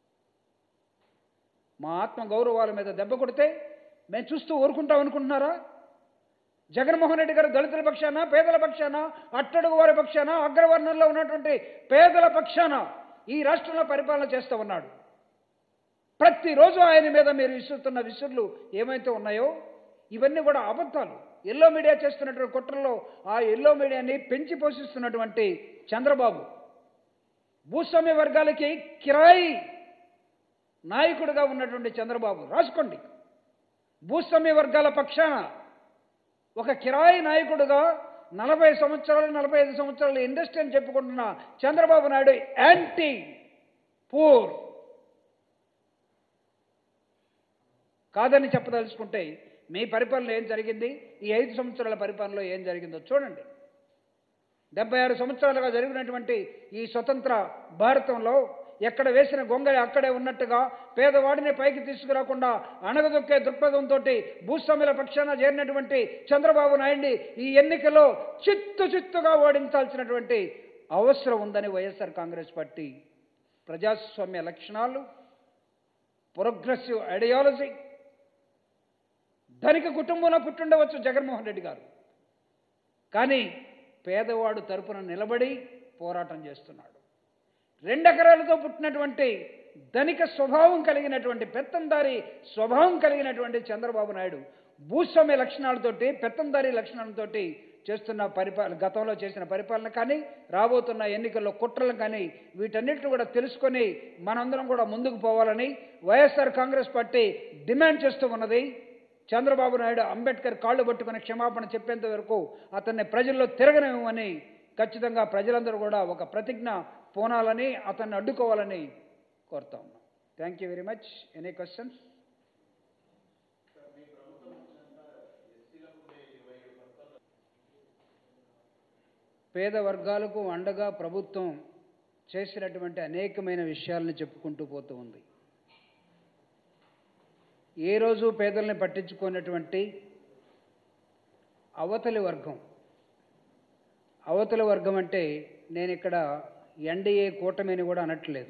మా ఆత్మ గౌరవాల మీద దెబ్బ కొడితే మేము చూస్తూ ఊరుకుంటాం అనుకుంటున్నారా జగన్మోహన్ రెడ్డి గారు దళితుల పక్షాన పేదల పక్షాన అట్టడుగు వారి పక్షాన అగ్రవర్ణంలో ఉన్నటువంటి పేదల పక్షాన ఈ రాష్ట్రంలో పరిపాలన చేస్తూ ఉన్నాడు ప్రతిరోజు ఆయన మీద మీరు విసురుతున్న విసురులు ఏమైతే ఉన్నాయో ఇవన్నీ కూడా అబద్ధాలు ఎల్లో మీడియా చేస్తున్నటువంటి కుట్రలో ఆ ఎల్లో మీడియాని పెంచి పోషిస్తున్నటువంటి చంద్రబాబు భూస్వామ్య వర్గాలకి కిరాయి నాయకుడిగా ఉన్నటువంటి చంద్రబాబు రాసుకోండి భూస్వామ్య వర్గాల పక్షాన ఒక కిరాయి నాయకుడుగా నలభై సంవత్సరాలు నలభై ఐదు సంవత్సరాలు ఇండస్ట్రీ అని చెప్పుకుంటున్న చంద్రబాబు నాయుడు యాంటీ పూర్ కాదని చెప్పదలుచుకుంటే మీ పరిపాలన ఏం జరిగింది ఈ ఐదు సంవత్సరాల పరిపాలనలో ఏం జరిగిందో చూడండి డెబ్బై ఆరు సంవత్సరాలుగా జరిగినటువంటి ఈ స్వతంత్ర భారతంలో ఎక్కడ వేసిన గొంగళి అక్కడే ఉన్నట్టుగా పేదవాడిని పైకి తీసుకురాకుండా అణగదొక్కే దృక్పథంతో భూస్వాముల పక్షాన చేరినటువంటి చంద్రబాబు నాయుడిని ఈ ఎన్నికలో చిత్తు చిత్తుగా ఓడించాల్సినటువంటి అవసరం ఉందని వైఎస్ఆర్ కాంగ్రెస్ పార్టీ ప్రజాస్వామ్య లక్షణాలు ప్రోగ్రెసివ్ ఐడియాలజీ ధనిక కుటుంబంలో పుట్టుండవచ్చు జగన్మోహన్ రెడ్డి గారు కానీ పేదవాడు తరపున నిలబడి పోరాటం చేస్తున్నాడు రెండెకరాలతో పుట్టినటువంటి ధనిక స్వభావం కలిగినటువంటి పెత్తందారి స్వభావం కలిగినటువంటి చంద్రబాబు నాయుడు భూస్వామ్య లక్షణాలతోటి పెత్తందారి లక్షణాలతోటి చేస్తున్న పరిపాలన గతంలో చేసిన పరిపాలన కానీ రాబోతున్న ఎన్నికల్లో కుట్రలు కానీ వీటన్నిటిని కూడా తెలుసుకొని మనందరం కూడా ముందుకు పోవాలని వైఎస్ఆర్ కాంగ్రెస్ పార్టీ డిమాండ్ చేస్తూ ఉన్నది చంద్రబాబు నాయుడు అంబేద్కర్ కాళ్ళు పట్టుకుని క్షమాపణ చెప్పేంత వరకు అతన్ని ప్రజల్లో తిరగనివ్వమని ఖచ్చితంగా ప్రజలందరూ కూడా ఒక ప్రతిజ్ఞ పోనాలని అతన్ని అడ్డుకోవాలని కోరుతా ఉన్నాం thank you very much any questions పేద వర్గాలకు అండగా ప్రభుత్వం చేసినటువంటి అనేకమైన విషయాలను చెప్పుకుంటూ పోతూ ఉంది ఏ రోజు పేదల్ని పట్టించుకున్నటువంటి అవతలి వర్గం అవతలి వర్గం అంటే నేను ఇక్కడ ఎన్డీఏ కూటమిని కూడా అనట్లేదు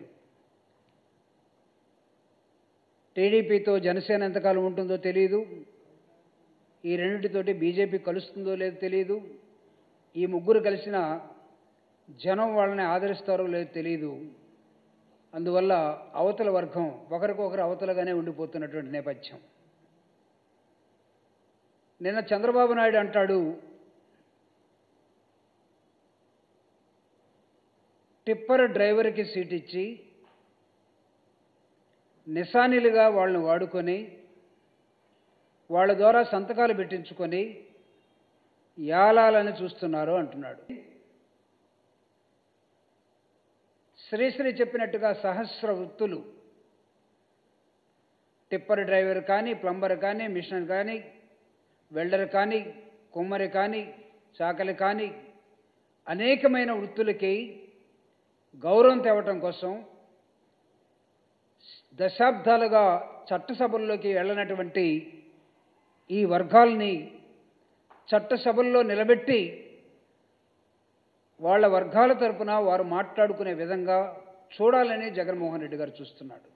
టీడీపీతో జనసేన ఎంతకాలం ఉంటుందో తెలియదు ఈ రెండింటితోటి బీజేపీ కలుస్తుందో లేదో తెలియదు ఈ ముగ్గురు కలిసిన జనం వాళ్ళని ఆదరిస్తారో లేదో తెలియదు అందువల్ల అవతల వర్గం ఒకరికొకరు అవతలగానే ఉండిపోతున్నటువంటి నేపథ్యం నిన్న చంద్రబాబు నాయుడు అంటాడు టిప్పర్ డ్రైవర్కి సీట్ ఇచ్చి నిశానిలుగా వాళ్ళని వాడుకొని వాళ్ళ ద్వారా సంతకాలు పెట్టించుకొని యాలాలని చూస్తున్నారు అంటున్నాడు శ్రీశ్రీ చెప్పినట్టుగా సహస్ర వృత్తులు టిప్పర్ డ్రైవర్ కానీ ప్లంబర్ కానీ మిషన్ కానీ వెల్డర్ కానీ కుమ్మరి కానీ చాకలి కానీ అనేకమైన వృత్తులకి గౌరవం తేవటం కోసం దశాబ్దాలుగా చట్టసభల్లోకి వెళ్ళనటువంటి ఈ వర్గాల్ని చట్టసభల్లో నిలబెట్టి వాళ్ళ వర్గాల తరపున వారు మాట్లాడుకునే విధంగా చూడాలని జగన్మోహన్ రెడ్డి గారు చూస్తున్నాడు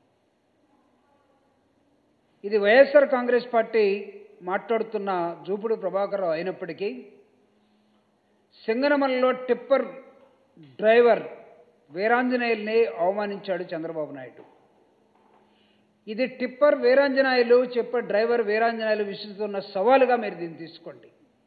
ఇది వైఎస్ఆర్ కాంగ్రెస్ పార్టీ మాట్లాడుతున్న జూపుడు ప్రభాకర్ రావు అయినప్పటికీ సింగనమలలో టిప్పర్ డ్రైవర్ వీరాంజనేయుల్ని అవమానించాడు చంద్రబాబు నాయుడు ఇది టిప్పర్ వీరాంజనాయులు చెప్పర్ డ్రైవర్ వీరాంజనాయులు విసురుతున్న సవాలుగా మీరు దీన్ని తీసుకోండి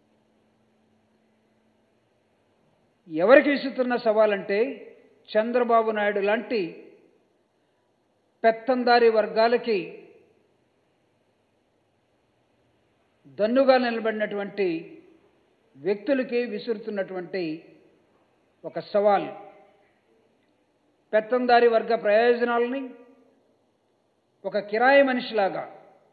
ఎవరికి విసురుతున్న సవాలంటే చంద్రబాబు నాయుడు లాంటి పెత్తందారి వర్గాలకి దన్నుగా నిలబడినటువంటి వ్యక్తులకి విసురుతున్నటువంటి ఒక సవాల్ పెత్తందారి వర్గ ప్రయోజనాలని ఒక కిరాయి మనిషిలాగా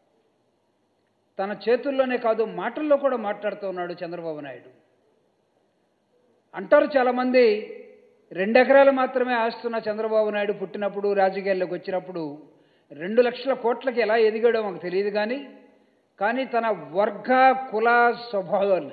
తన చేతుల్లోనే కాదు మాటల్లో కూడా మాట్లాడుతూ ఉన్నాడు చంద్రబాబు నాయుడు అంటారు చాలామంది రెండెకరాలు మాత్రమే ఆస్తున్న చంద్రబాబు నాయుడు పుట్టినప్పుడు రాజకీయాల్లోకి వచ్చినప్పుడు రెండు లక్షల కోట్లకి ఎలా ఎదిగాడో మాకు తెలియదు కానీ కానీ తన వర్గ కుల స్వభావాల్ని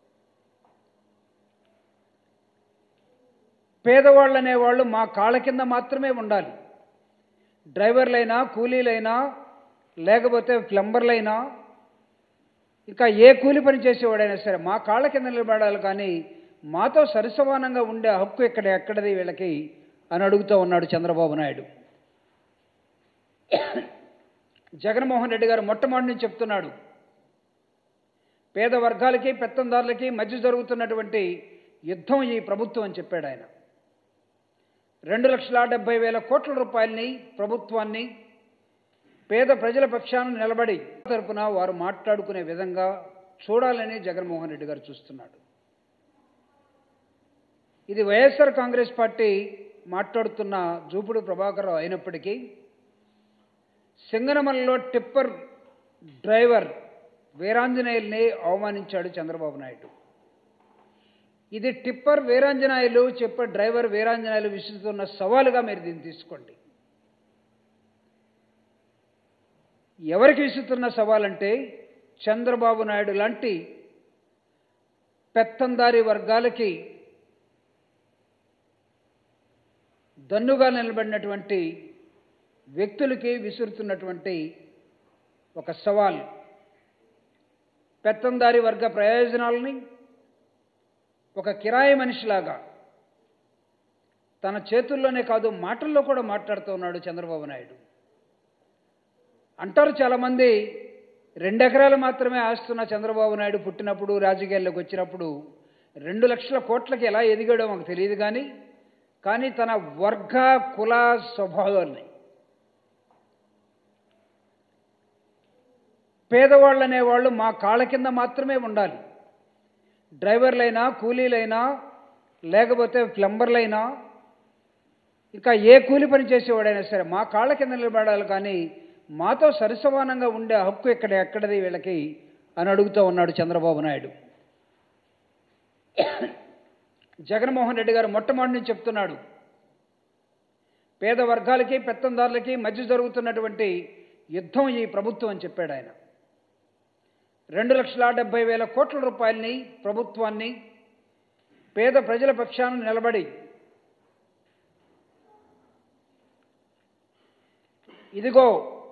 పేదవాళ్ళు అనేవాళ్ళు మా కాళ్ళ కింద మాత్రమే ఉండాలి డ్రైవర్లైనా కూలీలైనా లేకపోతే ప్లంబర్లైనా ఇంకా ఏ కూలి పని చేసేవాడైనా సరే మా కాళ్ళ కింద నిలబడాలి కానీ మాతో సరిసమానంగా ఉండే హక్కు ఇక్కడ ఎక్కడది వీళ్ళకి అని అడుగుతూ ఉన్నాడు చంద్రబాబు నాయుడు జగన్మోహన్ రెడ్డి గారు మొట్టమొదటి నుంచి చెప్తున్నాడు పేద వర్గాలకి పెత్తందారులకి మధ్య జరుగుతున్నటువంటి యుద్ధం ఈ ప్రభుత్వం అని చెప్పాడు ఆయన రెండు లక్షల డెబ్బై వేల కోట్ల రూపాయలని ప్రభుత్వాన్ని పేద ప్రజల పక్షాన నిలబడి తరపున వారు మాట్లాడుకునే విధంగా చూడాలని జగన్మోహన్ రెడ్డి గారు చూస్తున్నాడు ఇది వైఎస్ఆర్ కాంగ్రెస్ పార్టీ మాట్లాడుతున్న జూపుడు ప్రభాకర్ అయినప్పటికీ సింగనమలలో టిప్పర్ డ్రైవర్ వీరాంజనేయుల్ని అవమానించాడు చంద్రబాబు నాయుడు ఇది టిప్పర్ వీరాంజనాయులు చెప్పే డ్రైవర్ వీరాంజనాయులు విసురుతున్న సవాలుగా మీరు దీన్ని తీసుకోండి ఎవరికి విసురుతున్న సవాలంటే చంద్రబాబు నాయుడు లాంటి పెత్తందారి వర్గాలకి దన్నుగా నిలబడినటువంటి వ్యక్తులకి విసురుతున్నటువంటి ఒక సవాల్ పెత్తందారి వర్గ ప్రయోజనాలని ఒక కిరాయి మనిషిలాగా తన చేతుల్లోనే కాదు మాటల్లో కూడా మాట్లాడుతూ ఉన్నాడు చంద్రబాబు నాయుడు అంటారు చాలామంది రెండెకరాలు మాత్రమే ఆస్తున్న చంద్రబాబు నాయుడు పుట్టినప్పుడు రాజకీయాల్లోకి వచ్చినప్పుడు రెండు లక్షల కోట్లకి ఎలా ఎదిగాడో మాకు తెలియదు కానీ కానీ తన వర్గ కుల స్వభావాల్ని పేదవాళ్ళు అనేవాళ్ళు మా కాళ్ళ కింద మాత్రమే ఉండాలి డ్రైవర్లైనా కూలీలైనా లేకపోతే ప్లంబర్లైనా ఇంకా ఏ కూలి పని చేసేవాడైనా సరే మా కాళ్ళ కింద నిలబడాలి కానీ మాతో సరిసమానంగా ఉండే హక్కు ఇక్కడ ఎక్కడది వీళ్ళకి అని అడుగుతూ ఉన్నాడు చంద్రబాబు నాయుడు జగన్మోహన్ రెడ్డి గారు మొట్టమొదటి నుంచి చెప్తున్నాడు పేద వర్గాలకి పెత్తందారులకి మధ్య జరుగుతున్నటువంటి యుద్ధం ఈ ప్రభుత్వం అని చెప్పాడు ఆయన రెండు లక్షల డెబ్బై వేల కోట్ల రూపాయలని ప్రభుత్వాన్ని పేద ప్రజల పక్షాన నిలబడి ఇదిగో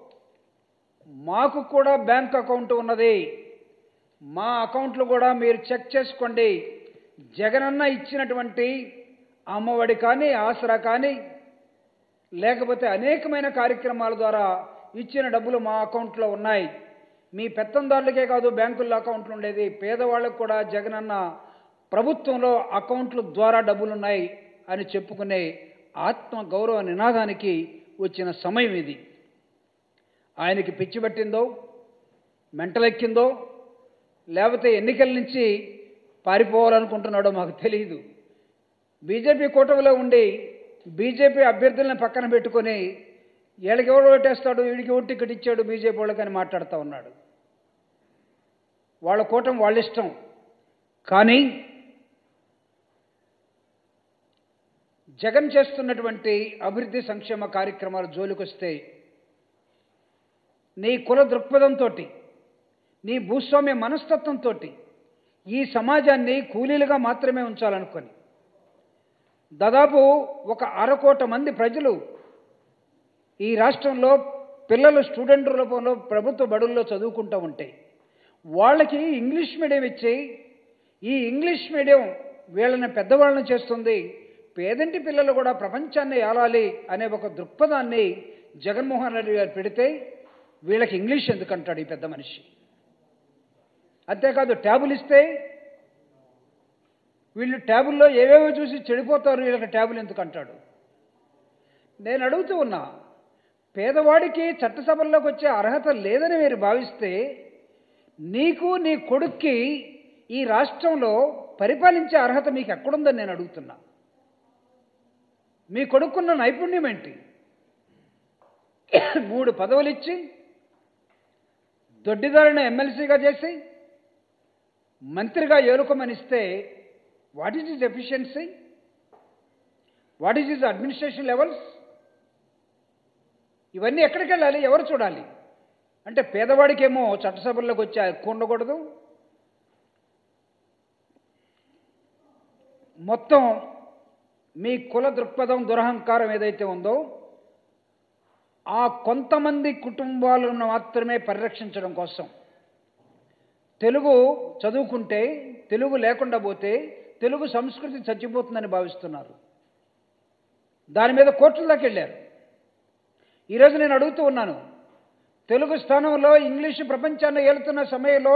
మాకు కూడా బ్యాంక్ అకౌంట్ ఉన్నది మా అకౌంట్లు కూడా మీరు చెక్ చేసుకోండి జగనన్న ఇచ్చినటువంటి అమ్మఒడి కానీ ఆసరా కానీ లేకపోతే అనేకమైన కార్యక్రమాల ద్వారా ఇచ్చిన డబ్బులు మా అకౌంట్లో ఉన్నాయి మీ పెత్తందారులకే కాదు బ్యాంకుల్లో అకౌంట్లు ఉండేది పేదవాళ్ళకు కూడా జగనన్న ప్రభుత్వంలో అకౌంట్ల ద్వారా డబ్బులున్నాయి అని చెప్పుకునే ఆత్మ గౌరవ నినాదానికి వచ్చిన సమయం ఇది ఆయనకి పిచ్చి పట్టిందో మెంటలెక్కిందో లేకపోతే ఎన్నికల నుంచి పారిపోవాలనుకుంటున్నాడో మాకు తెలియదు బీజేపీ కూటమిలో ఉండి బీజేపీ అభ్యర్థులను పక్కన పెట్టుకొని వీళ్ళకి ఎవడు ఓటేస్తాడు వీడికి ఓటు టికెట్ ఇచ్చాడు బీజేపీ వాళ్ళకని మాట్లాడుతూ ఉన్నాడు వాళ్ళ కూటమి వాళ్ళ ఇష్టం కానీ జగన్ చేస్తున్నటువంటి అభివృద్ధి సంక్షేమ కార్యక్రమాలు జోలికొస్తే నీ కుల దృక్పథంతో నీ భూస్వామ్య మనస్తత్వంతో ఈ సమాజాన్ని కూలీలుగా మాత్రమే ఉంచాలనుకొని దాదాపు ఒక అరకోట మంది ప్రజలు ఈ రాష్ట్రంలో పిల్లలు స్టూడెంట్ రూపంలో ప్రభుత్వ బడుల్లో చదువుకుంటూ ఉంటే వాళ్ళకి ఇంగ్లీష్ మీడియం ఇచ్చి ఈ ఇంగ్లీష్ మీడియం వీళ్ళని పెద్దవాళ్ళని చేస్తుంది పేదంటి పిల్లలు కూడా ప్రపంచాన్ని ఏలాలి అనే ఒక దృక్పథాన్ని జగన్మోహన్ రెడ్డి గారు పెడితే వీళ్ళకి ఇంగ్లీష్ ఎందుకంటాడు ఈ పెద్ద మనిషి అంతేకాదు ట్యాబులు ఇస్తే వీళ్ళు ట్యాబుల్లో ఏవేవో చూసి చెడిపోతారు వీళ్ళకి ట్యాబులు ఎందుకు అంటాడు నేను అడుగుతూ ఉన్నా పేదవాడికి చట్టసభల్లోకి వచ్చే అర్హత లేదని మీరు భావిస్తే నీకు నీ కొడుక్కి ఈ రాష్ట్రంలో పరిపాలించే అర్హత మీకు ఎక్కడుందని నేను అడుగుతున్నా మీ కొడుకున్న నైపుణ్యం ఏంటి మూడు పదవులు ఇచ్చి దొడ్డిదారిని ఎమ్మెల్సీగా చేసి మంత్రిగా ఏలుకోమనిస్తే what is is efficiency what is is administration levels ఇవన్నీ ఎక్కడికి వెళ్ళాలి ఎవరు చూడాలి అంటే పేదవాడికేమో చట్టసభల్లోకి వచ్చి ఎక్కువ ఉండకూడదు మొత్తం మీ కుల దృక్పథం దురహంకారం ఏదైతే ఉందో ఆ కొంతమంది కుటుంబాలను మాత్రమే పరిరక్షించడం కోసం తెలుగు చదువుకుంటే తెలుగు లేకుండా పోతే తెలుగు సంస్కృతి చచ్చిపోతుందని భావిస్తున్నారు దాని మీద కోర్టుల దాకా వెళ్ళారు ఈరోజు నేను అడుగుతూ ఉన్నాను తెలుగు స్థానంలో ఇంగ్లీషు ప్రపంచాన్ని ఏలుతున్న సమయంలో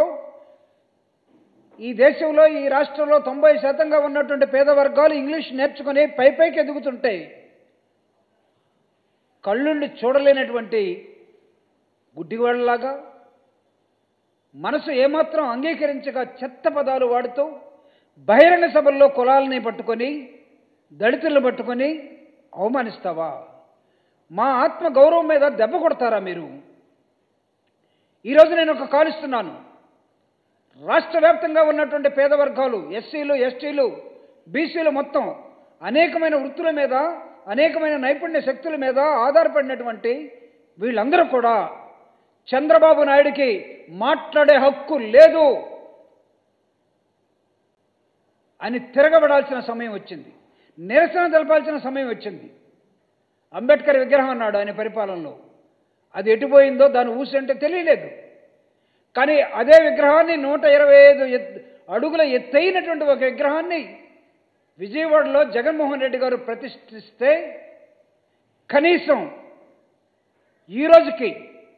ఈ దేశంలో ఈ రాష్ట్రంలో తొంభై శాతంగా ఉన్నటువంటి పేద వర్గాలు ఇంగ్లీష్ నేర్చుకుని పై పైకి ఎదుగుతుంటే కళ్ళుండి చూడలేనటువంటి గుడ్డివాళ్ళలాగా మనసు ఏమాత్రం అంగీకరించక చెత్త పదాలు వాడుతూ బహిరంగ సభల్లో కులాలని పట్టుకొని దళితులను పట్టుకొని అవమానిస్తావా మా ఆత్మ గౌరవం మీద దెబ్బ కొడతారా మీరు ఈరోజు నేను ఒక కాలుస్తున్నాను రాష్ట్ర వ్యాప్తంగా ఉన్నటువంటి పేద వర్గాలు ఎస్సీలు ఎస్టీలు బీసీలు మొత్తం అనేకమైన వృత్తుల మీద అనేకమైన నైపుణ్య శక్తుల మీద ఆధారపడినటువంటి వీళ్ళందరూ కూడా చంద్రబాబు నాయుడికి మాట్లాడే హక్కు లేదు అని తిరగబడాల్సిన సమయం వచ్చింది నిరసన తెలపాల్సిన సమయం వచ్చింది అంబేద్కర్ విగ్రహం అన్నాడు ఆయన పరిపాలనలో అది ఎటుపోయిందో దాని ఊసి అంటే తెలియలేదు కానీ అదే విగ్రహాన్ని నూట ఇరవై ఐదు ఎత్- అడుగుల ఎత్తైనటువంటి ఒక విగ్రహాన్ని విజయవాడలో జగన్మోహన్ రెడ్డి గారు ప్రతిష్ఠిస్తే కనీసం ఈ రోజుకి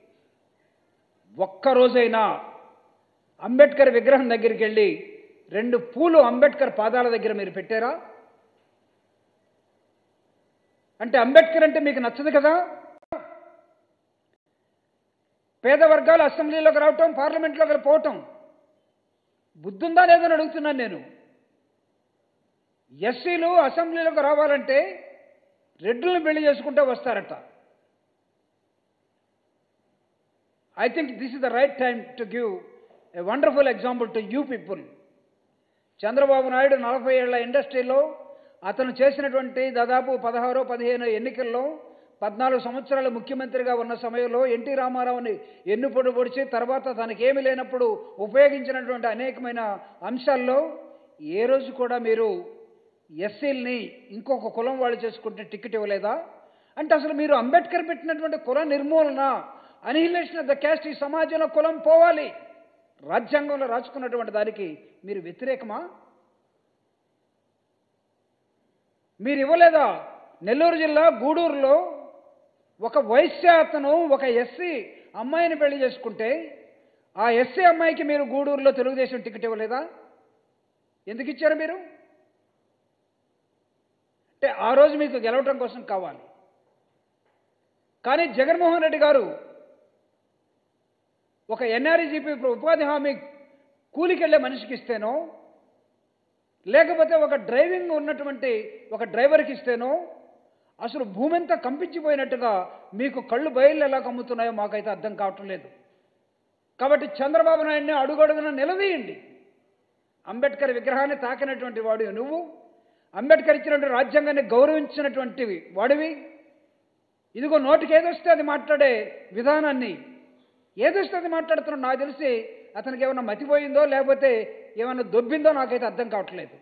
ఒక్క రోజైనా అంబేద్కర్ విగ్రహం దగ్గరికి వెళ్ళి రెండు పూలు అంబేద్కర్ పాదాల దగ్గర మీరు పెట్టారా అంటే అంబేద్కర్ అంటే మీకు నచ్చదు కదా పేద వర్గాలు అసెంబ్లీలోకి రావటం పార్లమెంట్లోకి పోవటం బుద్ధుందా లేదని అడుగుతున్నాను నేను ఎస్సీలు అసెంబ్లీలోకి రావాలంటే రెడ్డులను పెళ్లి చేసుకుంటే వస్తారట I think this is the right time to give a wonderful example to you people Chandrababu Naidu నలభై ఏళ్ల ఇండస్ట్రీలో అతను చేసినటువంటి దాదాపు పదహారు పదిహేను ఎన్నికల్లో పద్నాలుగు సంవత్సరాలు ముఖ్యమంత్రిగా ఉన్న సమయంలో ఎన్టీ రామారావుని ఎన్నుపొడు పొడిచి తర్వాత తనకేమీ లేనప్పుడు ఉపయోగించినటువంటి అనేకమైన అంశాల్లో ఏ రోజు కూడా మీరు ఎస్సీల్ని ఇంకొక కులం వాళ్ళు చేసుకుంటే టికెట్ ఇవ్వలేదా అంటే అసలు మీరు అంబేద్కర్ పెట్టినటువంటి కుల నిర్మూలన అనిహిలేషన్ ఆఫ్ ద క్యాస్ట్ ఈ సమాజంలో కులం పోవాలి రాజ్యాంగంలో రాసుకున్నటువంటి దానికి మీరు వ్యతిరేకమా మీరు ఇవ్వలేదా నెల్లూరు జిల్లా గూడూరులో ఒక వైశ్య అతను ఒక ఎస్సీ అమ్మాయిని పెళ్లి చేసుకుంటే ఆ ఎస్సీ అమ్మాయికి మీరు గూడూరులో తెలుగుదేశం టికెట్ ఇవ్వలేదా ఎందుకు ఇచ్చారు మీరు అంటే ఆ రోజు మీకు గెలవటం కోసం కావాలి కానీ జగన్మోహన్ రెడ్డి గారు ఒక ఎన్ఆర్ఈజీపీ ఉపాధి హామీ కూలికెళ్ళే మనిషికి ఇస్తేనో లేకపోతే ఒక డ్రైవింగ్ ఉన్నటువంటి ఒక డ్రైవర్కి ఇస్తేనో అసలు భూమి అంతా కంపించిపోయినట్టుగా మీకు కళ్ళు బయళ్ళు ఎలా కమ్ముతున్నాయో మాకైతే అర్థం కావటం లేదు కాబట్టి చంద్రబాబు నాయుడిని అడుగడుగున నిలదీయండి అంబేద్కర్ విగ్రహాన్ని తాకినటువంటి వాడు నువ్వు అంబేద్కర్ ఇచ్చినటువంటి రాజ్యాంగాన్ని గౌరవించినటువంటి వాడివి ఇదిగో నోటికి ఏదొస్తే అది మాట్లాడే విధానాన్ని ఏదొస్తే అది మాట్లాడుతున్నాడు నాకు తెలిసి అతనికి ఏమైనా మతిపోయిందో లేకపోతే ఏమైనా దొబ్బిందో నాకైతే అర్థం కావట్లేదు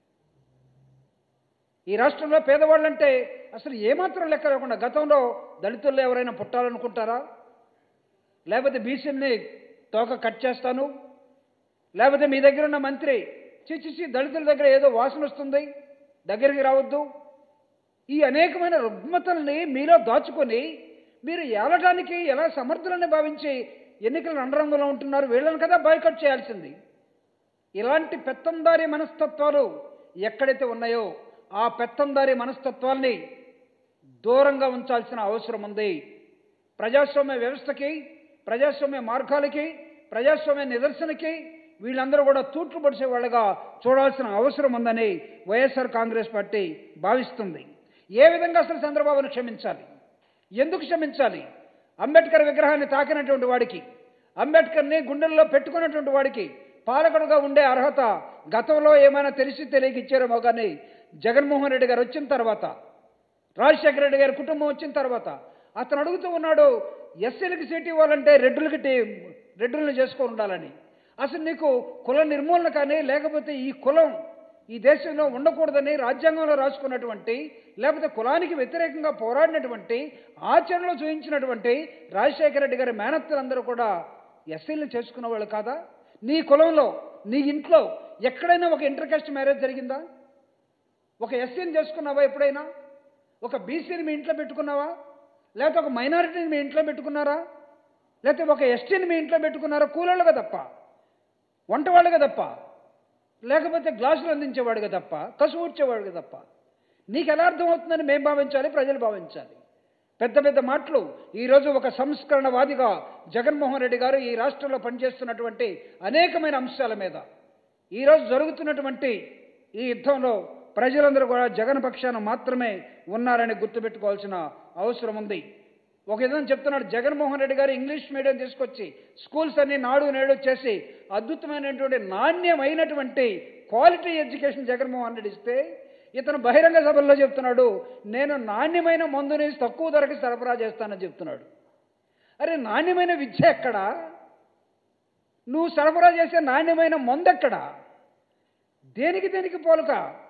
ఈ రాష్ట్రంలో పేదవాళ్ళంటే అసలు ఏమాత్రం లెక్క లేకుండా గతంలో దళితుల్లో ఎవరైనా పుట్టాలనుకుంటారా లేకపోతే బీసీని తోక కట్ చేస్తాను లేకపోతే మీ దగ్గర ఉన్న మంత్రి చిచ్చిచి దళితుల దగ్గర ఏదో వాసన వస్తుంది దగ్గరికి రావద్దు ఈ అనేకమైన రుగ్మతల్ని మీలో దాచుకొని మీరు ఏలటానికి ఎలా సమర్థులని భావించి ఎన్నికల రణరంగంలో ఉంటున్నారు వీళ్ళని కదా బాయ్కట్ చేయాల్సింది ఇలాంటి పెత్తందారి మనస్తత్వాలు ఎక్కడైతే ఉన్నాయో ఆ పెత్తందారి మనస్తత్వాల్ని దూరంగా ఉంచాల్సిన అవసరం ఉంది ప్రజాస్వామ్య వ్యవస్థకి ప్రజాస్వామ్య మార్గాలకి ప్రజాస్వామ్య నిదర్శనకి వీళ్ళందరూ కూడా తూట్లు పడిసే వాళ్ళగా చూడాల్సిన అవసరం ఉందని వైఎస్ఆర్ కాంగ్రెస్ పార్టీ భావిస్తుంది ఏ విధంగా అసలు చంద్రబాబును క్షమించాలి ఎందుకు క్షమించాలి అంబేద్కర్ విగ్రహాన్ని తాకినటువంటి వాడికి అంబేద్కర్ని గుండెల్లో పెట్టుకున్నటువంటి వాడికి పాలకుడుగా ఉండే అర్హత గతంలో ఏమైనా తెలిసి తెలియక ఇచ్చారేమో కానీ జగన్మోహన్ రెడ్డి గారు వచ్చిన తర్వాత రాజశేఖర రెడ్డి గారి కుటుంబం వచ్చిన తర్వాత అతను అడుగుతూ ఉన్నాడు ఎస్సీలకి సీట్ ఇవ్వాలంటే రెడ్డులకి టీ- రెడ్డులను చేసుకొని ఉండాలని అసలు నీకు కుల నిర్మూలన కానీ లేకపోతే ఈ కులం ఈ దేశంలో ఉండకూడదని రాజ్యాంగంలో రాసుకున్నటువంటి లేకపోతే కులానికి వ్యతిరేకంగా పోరాడినటువంటి ఆచరణలో చూపించినటువంటి రాజశేఖర రెడ్డి గారి మేనత్తలందరూ కూడా ఎస్సీలను చేసుకున్న వాళ్ళు కాదా నీ కులంలో నీ ఇంట్లో ఎక్కడైనా ఒక ఇంటర్ కాస్ట్ మ్యారేజ్ జరిగిందా ఒక ఎస్సీని చేసుకున్నావా ఎప్పుడైనా ఒక బీసీని మీ ఇంట్లో పెట్టుకున్నావా లేకపోతే ఒక మైనారిటీని మీ ఇంట్లో పెట్టుకున్నారా లేకపోతే ఒక ఎస్టీని మీ ఇంట్లో పెట్టుకున్నారా కూలోళ్ళుగా తప్ప వంటవాళ్ళుగా తప్ప లేకపోతే గ్లాసులు అందించేవాడుగా తప్ప కసు ఊడ్చేవాడుగా తప్ప నీకు ఎలా అర్థమవుతుందని మేము భావించాలి ప్రజలు భావించాలి పెద్ద పెద్ద మాటలు ఈరోజు ఒక సంస్కరణవాదిగా జగన్మోహన్ రెడ్డి గారు ఈ రాష్ట్రంలో పనిచేస్తున్నటువంటి అనేకమైన అంశాల మీద ఈరోజు జరుగుతున్నటువంటి ఈ యుద్ధంలో ప్రజలందరూ కూడా జగన్ పక్షాన మాత్రమే ఉన్నారని గుర్తుపెట్టుకోవాల్సిన అవసరం ఉంది ఒక విధంగా చెప్తున్నాడు జగన్మోహన్ రెడ్డి గారు ఇంగ్లీష్ మీడియం తీసుకొచ్చి స్కూల్స్ అన్ని నాడు నేడు చేసి అద్భుతమైనటువంటి నాణ్యమైనటువంటి క్వాలిటీ ఎడ్యుకేషన్ జగన్మోహన్ రెడ్డి ఇస్తే ఇతను బహిరంగ సభల్లో చెప్తున్నాడు నేను నాణ్యమైన మందుని తక్కువ ధరకి సరఫరా చేస్తానని చెప్తున్నాడు అరే నాణ్యమైన విద్య ఎక్కడా నువ్వు సరఫరా చేసే నాణ్యమైన మందు ఎక్కడా దేనికి దేనికి పోలుక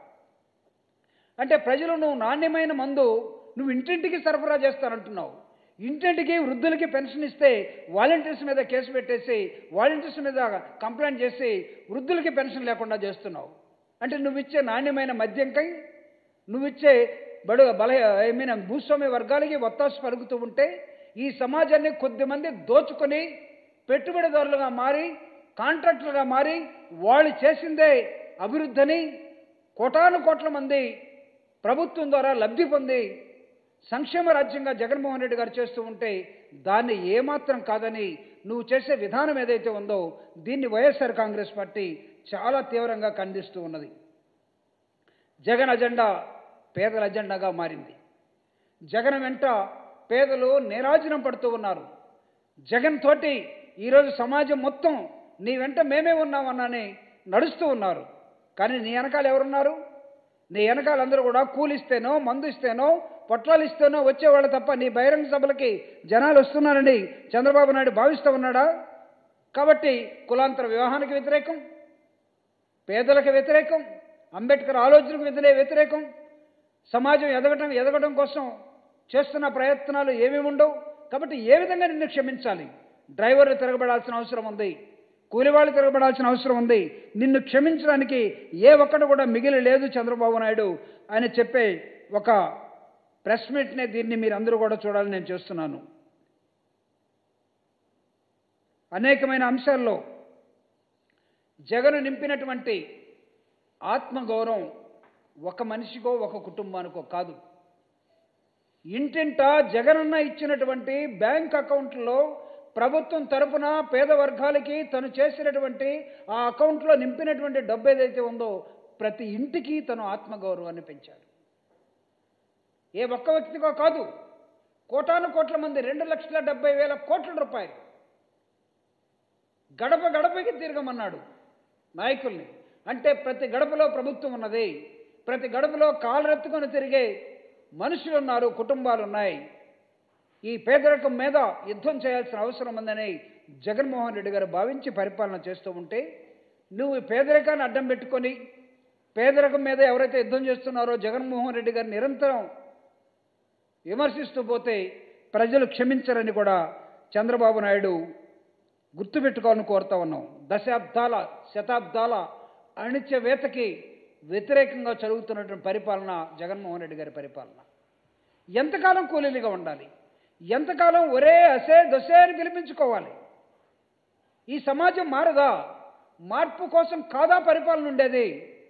అంటే ప్రజలు నువ్వు నాణ్యమైన మందు నువ్వు ఇంటింటికి సరఫరా చేస్తానంటున్నావు ఇంటింటికి వృద్ధులకి పెన్షన్ ఇస్తే వాలంటీర్స్ మీద కేసు పెట్టేసి వాలంటీర్స్ మీద కంప్లైంట్ చేసి వృద్ధులకి పెన్షన్ లేకుండా చేస్తున్నావు అంటే నువ్వు ఇచ్చే నాణ్యమైన మద్యంకై నువ్వు ఇచ్చే బడు బల ఐ మీన్ భూస్వామ్య వర్గాలకి ఒత్తాసు పలుకుతూ ఉంటే ఈ సమాజాన్ని కొద్దిమంది దోచుకొని పెట్టుబడిదారులుగా మారి కాంట్రాక్టులుగా మారి వాళ్ళు చేసిందే అభివృద్ధిని కోటాను కోట్ల మంది ప్రభుత్వం ద్వారా లబ్ధి పొంది సంక్షేమ రాజ్యంగా జగన్మోహన్ రెడ్డి గారు చేస్తూ ఉంటే దాన్ని ఏమాత్రం కాదని నువ్వు చేసే విధానం ఏదైతే ఉందో దీన్ని వైఎస్ఆర్ కాంగ్రెస్ పార్టీ చాలా తీవ్రంగా ఖండిస్తూ ఉన్నది జగన్ అజెండా పేదల అజెండాగా మారింది జగన్ వెంట పేదలు నిరాజనం పడుతూ ఉన్నారు జగన్ తోటి ఈరోజు సమాజం మొత్తం నీ వెంట మేమే ఉన్నామన్నాని నడుస్తూ ఉన్నారు కానీ నీ వెనకాల ఎవరున్నారు నీ వెనకాల అందరూ కూడా కూలిస్తేనో మందు ఇస్తేనో పొట్లాలు ఇస్తేనో వచ్చేవాళ్ళు తప్ప నీ బహిరంగ సభలకి జనాలు వస్తున్నారని చంద్రబాబు నాయుడు భావిస్తూ ఉన్నాడా కాబట్టి కులాంతర వివాహానికి వ్యతిరేకం పేదలకు వ్యతిరేకం అంబేద్కర్ ఆలోచనకు వ్యతిరే వ్యతిరేకం సమాజం ఎదగటం ఎదగడం కోసం చేస్తున్న ప్రయత్నాలు ఏమేమి ఉండవు కాబట్టి ఏ విధంగా నిన్ను క్షమించాలి డ్రైవర్లు తిరగబడాల్సిన అవసరం ఉంది కూలివాళ్ళు తిరగబడాల్సిన అవసరం ఉంది నిన్ను క్షమించడానికి ఏ ఒక్కడు కూడా మిగిలి లేదు చంద్రబాబు నాయుడు అని చెప్పే ఒక ప్రెస్ మీట్నే దీన్ని మీరు అందరూ కూడా చూడాలని నేను చేస్తున్నాను అనేకమైన అంశాల్లో జగను నింపినటువంటి ఆత్మగౌరవం ఒక మనిషికో ఒక కుటుంబానికో కాదు ఇంటింట జగనన్న ఇచ్చినటువంటి బ్యాంక్ అకౌంట్లో ప్రభుత్వం తరపున పేద వర్గాలకి తను చేసినటువంటి ఆ అకౌంట్లో నింపినటువంటి డబ్బు ఏదైతే ఉందో ప్రతి ఇంటికి తను ఆత్మగౌరవాన్ని పెంచాడు ఏ ఒక్క వ్యక్తికో కాదు కోటాను కోట్ల మంది రెండు లక్షల డెబ్బై వేల కోట్ల రూపాయలు గడప గడపకి తిరగమన్నాడు నాయకుల్ని అంటే ప్రతి గడపలో ప్రభుత్వం ఉన్నది ప్రతి గడపలో కాళ్ళరెత్తుకొని తిరిగే మనుషులు ఉన్నారు కుటుంబాలు ఉన్నాయి ఈ పేదరికం మీద యుద్ధం చేయాల్సిన అవసరం ఉందని జగన్మోహన్ రెడ్డి గారు భావించి పరిపాలన చేస్తూ ఉంటే నువ్వు ఈ పేదరికాన్ని అడ్డం పెట్టుకొని పేదరికం మీద ఎవరైతే యుద్ధం చేస్తున్నారో జగన్మోహన్ రెడ్డి గారు నిరంతరం విమర్శిస్తూ పోతే ప్రజలు క్షమించరని కూడా చంద్రబాబు నాయుడు గుర్తుపెట్టుకోవాలని కోరుతా ఉన్నాం దశాబ్దాల శతాబ్దాల అణిత్యవేతకి వ్యతిరేకంగా జరుగుతున్నటువంటి పరిపాలన జగన్మోహన్ రెడ్డి గారి పరిపాలన ఎంతకాలం కూలీలుగా ఉండాలి ఎంతకాలం ఒరే అసే దొసే అని పిలిపించుకోవాలి ఈ సమాజం మారదా మార్పు కోసం కాదా పరిపాలన ఉండేది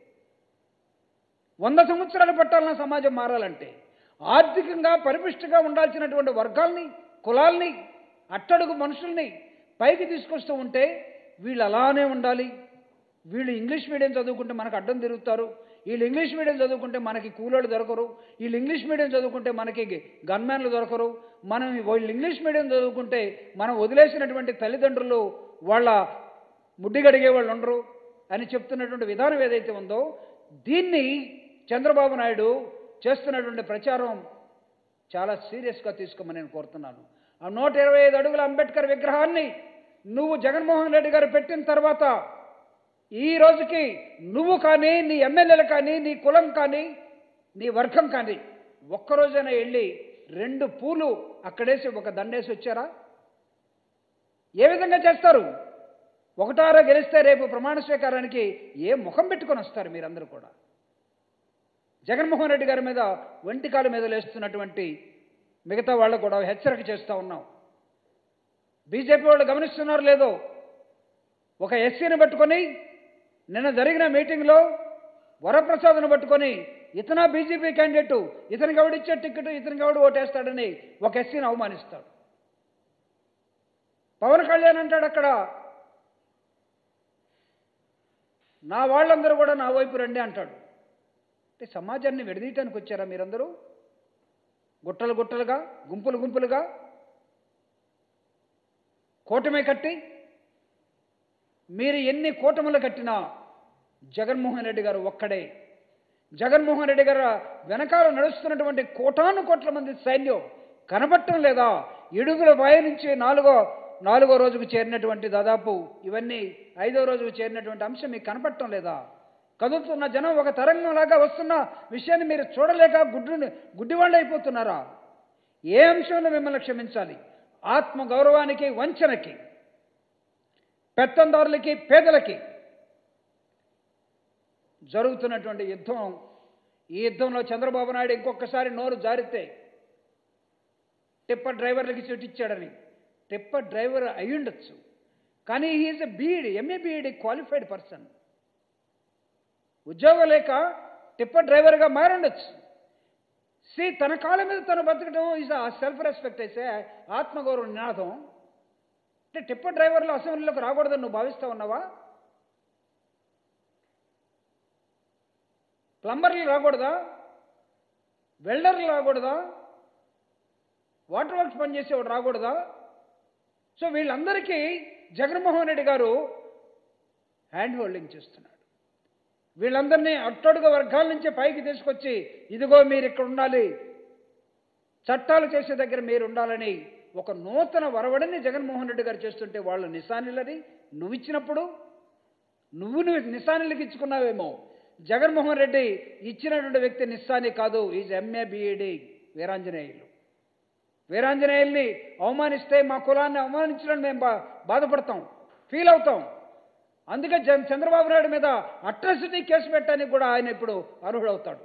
వంద సంవత్సరాలు పట్టాలన్న సమాజం మారాలంటే ఆర్థికంగా పరిపుష్టిగా ఉండాల్సినటువంటి వర్గాల్ని కులాల్ని అట్టడుగు మనుషుల్ని పైకి తీసుకొస్తూ ఉంటే వీళ్ళు అలానే ఉండాలి వీళ్ళు ఇంగ్లీష్ మీడియం చదువుకుంటే మనకు అడ్డం తిరుగుతారు వీళ్ళు ఇంగ్లీష్ మీడియం చదువుకుంటే మనకి కూలోళ్ళు దొరకరు వీళ్ళు ఇంగ్లీష్ మీడియం చదువుకుంటే మనకి గన్మ్యాన్లు దొరకరు మనం వీళ్ళు ఇంగ్లీష్ మీడియం చదువుకుంటే మనం వదిలేసినటువంటి తల్లిదండ్రులు వాళ్ళ ముడ్డిగడిగే వాళ్ళు ఉండరు అని చెప్తున్నటువంటి విధానం ఏదైతే ఉందో దీన్ని చంద్రబాబు నాయుడు చేస్తున్నటువంటి ప్రచారం చాలా సీరియస్గా తీసుకోమని నేను కోరుతున్నాను ఆ నూట ఇరవై ఐదు అడుగుల అంబేద్కర్ విగ్రహాన్ని నువ్వు జగన్మోహన్ రెడ్డి గారు పెట్టిన తర్వాత ఈ రోజుకి నువ్వు కానీ నీ ఎమ్మెల్యేలు కానీ నీ కులం కానీ నీ వర్గం కానీ ఒక్కరోజైనా వెళ్ళి రెండు పూలు అక్కడేసి ఒక దండేసి వచ్చారా ఏ విధంగా చేస్తారు ఒకటారా గెలిస్తే రేపు ప్రమాణ స్వీకారానికి ఏ ముఖం పెట్టుకొని వస్తారు మీరందరూ కూడా జగన్మోహన్ రెడ్డి గారి మీద ఒంటికాల మీద లేస్తున్నటువంటి మిగతా వాళ్ళు కూడా హెచ్చరిక చేస్తూ ఉన్నాం బీజేపీ వాళ్ళు గమనిస్తున్నారు లేదో ఒక ఎస్సీని పట్టుకొని నిన్న జరిగిన మీటింగ్లో వరప్రసాద్ను పట్టుకొని ఇతన బీజేపీ క్యాండిడేట్ ఇతనికి ఎవడిచ్చే టికెట్ ఇతనికి ఎవడు ఓటేస్తాడని ఒక ఎస్సీని అవమానిస్తాడు పవన్ కళ్యాణ్ అంటాడు అక్కడ నా వాళ్ళందరూ కూడా నా వైపు రండి అంటాడు అంటే సమాజాన్ని విడదీయటానికి వచ్చారా మీరందరూ గుట్టలు గుట్టలుగా గుంపులు గుంపులుగా కూటమి కట్టి మీరు ఎన్ని కూటములు కట్టినా జగన్మోహన్ రెడ్డి గారు ఒక్కడే జగన్మోహన్ రెడ్డి గారు వెనకాల నడుస్తున్నటువంటి కోటాను కోట్ల మంది సైన్యం కనబట్టం లేదా ఇడుగుల బాయి నుంచి నాలుగో నాలుగో రోజుకు చేరినటువంటి దాదాపు ఇవన్నీ ఐదో రోజుకు చేరినటువంటి అంశం మీకు కనపడటం లేదా కదులుతున్న జనం ఒక తరంగంలాగా వస్తున్న విషయాన్ని మీరు చూడలేక గుడ్డు గుడ్డివాళ్ళు అయిపోతున్నారా ఏ అంశంలో మిమ్మల్ని క్షమించాలి ఆత్మ గౌరవానికి వంచనకి పెత్తందారులకి పేదలకి జరుగుతున్నటువంటి యుద్ధం ఈ యుద్ధంలో చంద్రబాబు నాయుడు ఇంకొకసారి నోరు జారితే టిప్పర్ డ్రైవర్లకి సీట్ ఇచ్చాడని టిప్పర్ డ్రైవర్ అయ్యుండొచ్చు కానీ he is a BEd MA BEd qualified person ఉద్యోగం లేక టిప్పర్ డ్రైవర్గా మారుండొచ్చు సి తన కాళ్ళ మీద తను బతకడం ఈజ్ ఆ సెల్ఫ్ రెస్పెక్ట్ అయితే ఆత్మగౌరవ నినాదం అంటే టిప్పర్ డ్రైవర్లు అసెంబ్లీలోకి రాకూడదని నువ్వు భావిస్తా ఉన్నావా ప్లంబర్లు రాకూడదా వెల్డర్లు రాకూడదా వాటర్ వర్క్స్ పనిచేసేవాడు రాకూడదా సో వీళ్ళందరికీ జగన్మోహన్ రెడ్డి గారు హ్యాండ్ హోల్డింగ్ చేస్తున్నాడు వీళ్ళందరినీ అట్టడుగు వర్గాల నుంచి పైకి తీసుకొచ్చి ఇదిగో మీరు ఇక్కడ ఉండాలి చట్టాలు చేసే దగ్గర మీరు ఉండాలని ఒక నూతన వరవడిని జగన్మోహన్ రెడ్డి గారు చేస్తుంటే వాళ్ళు నిశానిలని నువ్వు ఇచ్చినప్పుడు నువ్వు నువ్వు నిశానిలకు ఇచ్చుకున్నావేమో జగన్మోహన్ రెడ్డి ఇచ్చినటువంటి వ్యక్తి నిస్సాని కాదు ఈజ్ ఎంఏ బిఈడి వీరాంజనేయులు వీరాంజనేయుల్ని అవమానిస్తే మా కులాన్ని అవమానించడం మేము బా బాధపడతాం ఫీల్ అవుతాం అందుకే జ- చంద్రబాబు నాయుడు మీద అట్రాసిటీ కేసు పెట్టడానికి కూడా ఆయన ఇప్పుడు అర్హుడవుతాడు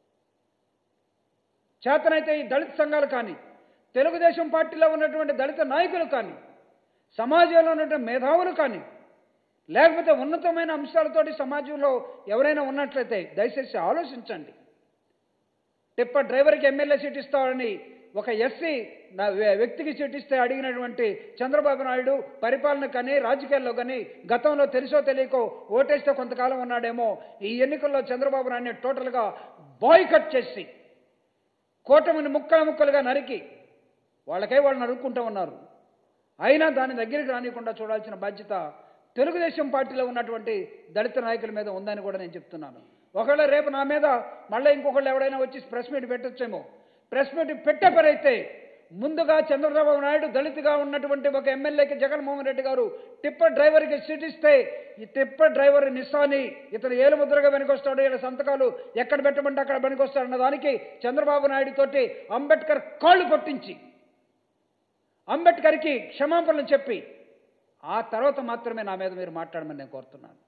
చేతనైతే ఈ దళిత సంఘాలు కానీ తెలుగుదేశం పార్టీలో ఉన్నటువంటి దళిత నాయకులు కానీ సమాజంలో ఉన్నటువంటి మేధావులు కానీ లేకపోతే ఉన్నతమైన అంశాలతోటి సమాజంలో ఎవరైనా ఉన్నట్లయితే దయచేసి ఆలోచించండి టిప్పర్ డ్రైవర్కి ఎమ్మెల్యే సీట్ ఇస్తామని ఒక ఎస్సీ నా వ్య- వ్యక్తికి సీట్ ఇస్తే అడిగినటువంటి చంద్రబాబు నాయుడు పరిపాలన కానీ రాజకీయాల్లో కానీ గతంలో తెలుసో తెలియకో ఓటేస్తే కొంతకాలం ఉన్నాడేమో ఈ ఎన్నికల్లో చంద్రబాబు నాయుడిని టోటల్గా బాయ్ కట్ చేసి కూటమిని ముక్కలు ముక్కలుగా నరికి వాళ్ళకై వాళ్ళు నరుక్కుంటూ ఉన్నారు అయినా దాని దగ్గరికి రానికుండా చూడాల్సిన బాధ్యత తెలుగుదేశం పార్టీలో ఉన్నటువంటి దళిత నాయకుల మీద ఉందని కూడా నేను చెప్తున్నాను ఒకవేళ రేపు నా మీద మళ్ళీ ఇంకొకళ్ళు ఎవడైనా వచ్చి ప్రెస్ మీట్ పెట్టొచ్చేమో ప్రెస్ మీట్ పెట్టే పని అయితే ముందుగా చంద్రబాబు నాయుడు దళితుగా ఉన్నటువంటి ఒక ఎమ్మెల్యేకి జగన్మోహన్ రెడ్డి గారు టిప్పర్ డ్రైవర్కి సీట్ ఇస్తే ఈ టిప్పర్ డ్రైవర్ నిస్సాని ఇతను ఏలు ముద్రగా వెనుకొస్తాడు ఇలా సంతకాలు ఎక్కడ పెట్టమంటే అక్కడ వెనుకొస్తాడు అన్న దానికి చంద్రబాబు నాయుడు తోటి అంబేద్కర్ కాళ్ళు కొట్టించి అంబేద్కర్కి క్షమాపణలు చెప్పి ఆ తర్వాత మాత్రమే నా మీద మీరు మాట్లాడమని నేను కోరుతున్నాను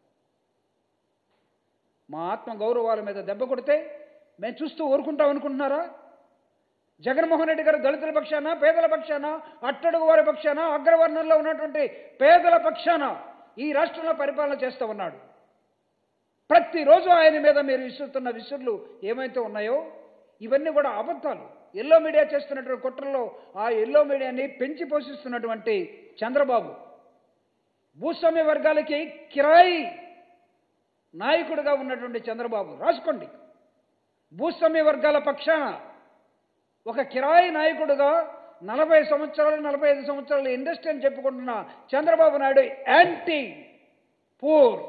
మా ఆత్మ గౌరవాల మీద దెబ్బ కొడితే మేము చూస్తూ ఊరుకుంటాం అనుకుంటున్నారా జగన్మోహన్ రెడ్డి గారు దళితుల పక్షాన పేదల పక్షాన అట్టడుగు వారి పక్షాన అగ్రవర్ణంలో ఉన్నటువంటి పేదల పక్షాన ఈ రాష్ట్రంలో పరిపాలన చేస్తూ ఉన్నాడు ప్రతిరోజు ఆయన మీద మీరు విసురుతున్న విసురులు ఏమైతే ఉన్నాయో ఇవన్నీ కూడా అబద్ధాలు ఎల్లో మీడియా చేస్తున్నటువంటి కుట్రల్లో ఆ ఎల్లో మీడియాని పెంచి పోషిస్తున్నటువంటి చంద్రబాబు భూస్వామ్య వర్గాలకి కిరాయి నాయకుడిగా ఉన్నటువంటి చంద్రబాబు రాసుకోండి భూస్వామ్య వర్గాల పక్షాన ఒక కిరాయి నాయకుడుగా నలభై సంవత్సరాలు నలభై ఐదు సంవత్సరాలు ఇండస్ట్రీ అని చెప్పుకుంటున్న చంద్రబాబు నాయుడు యాంటీ పూర్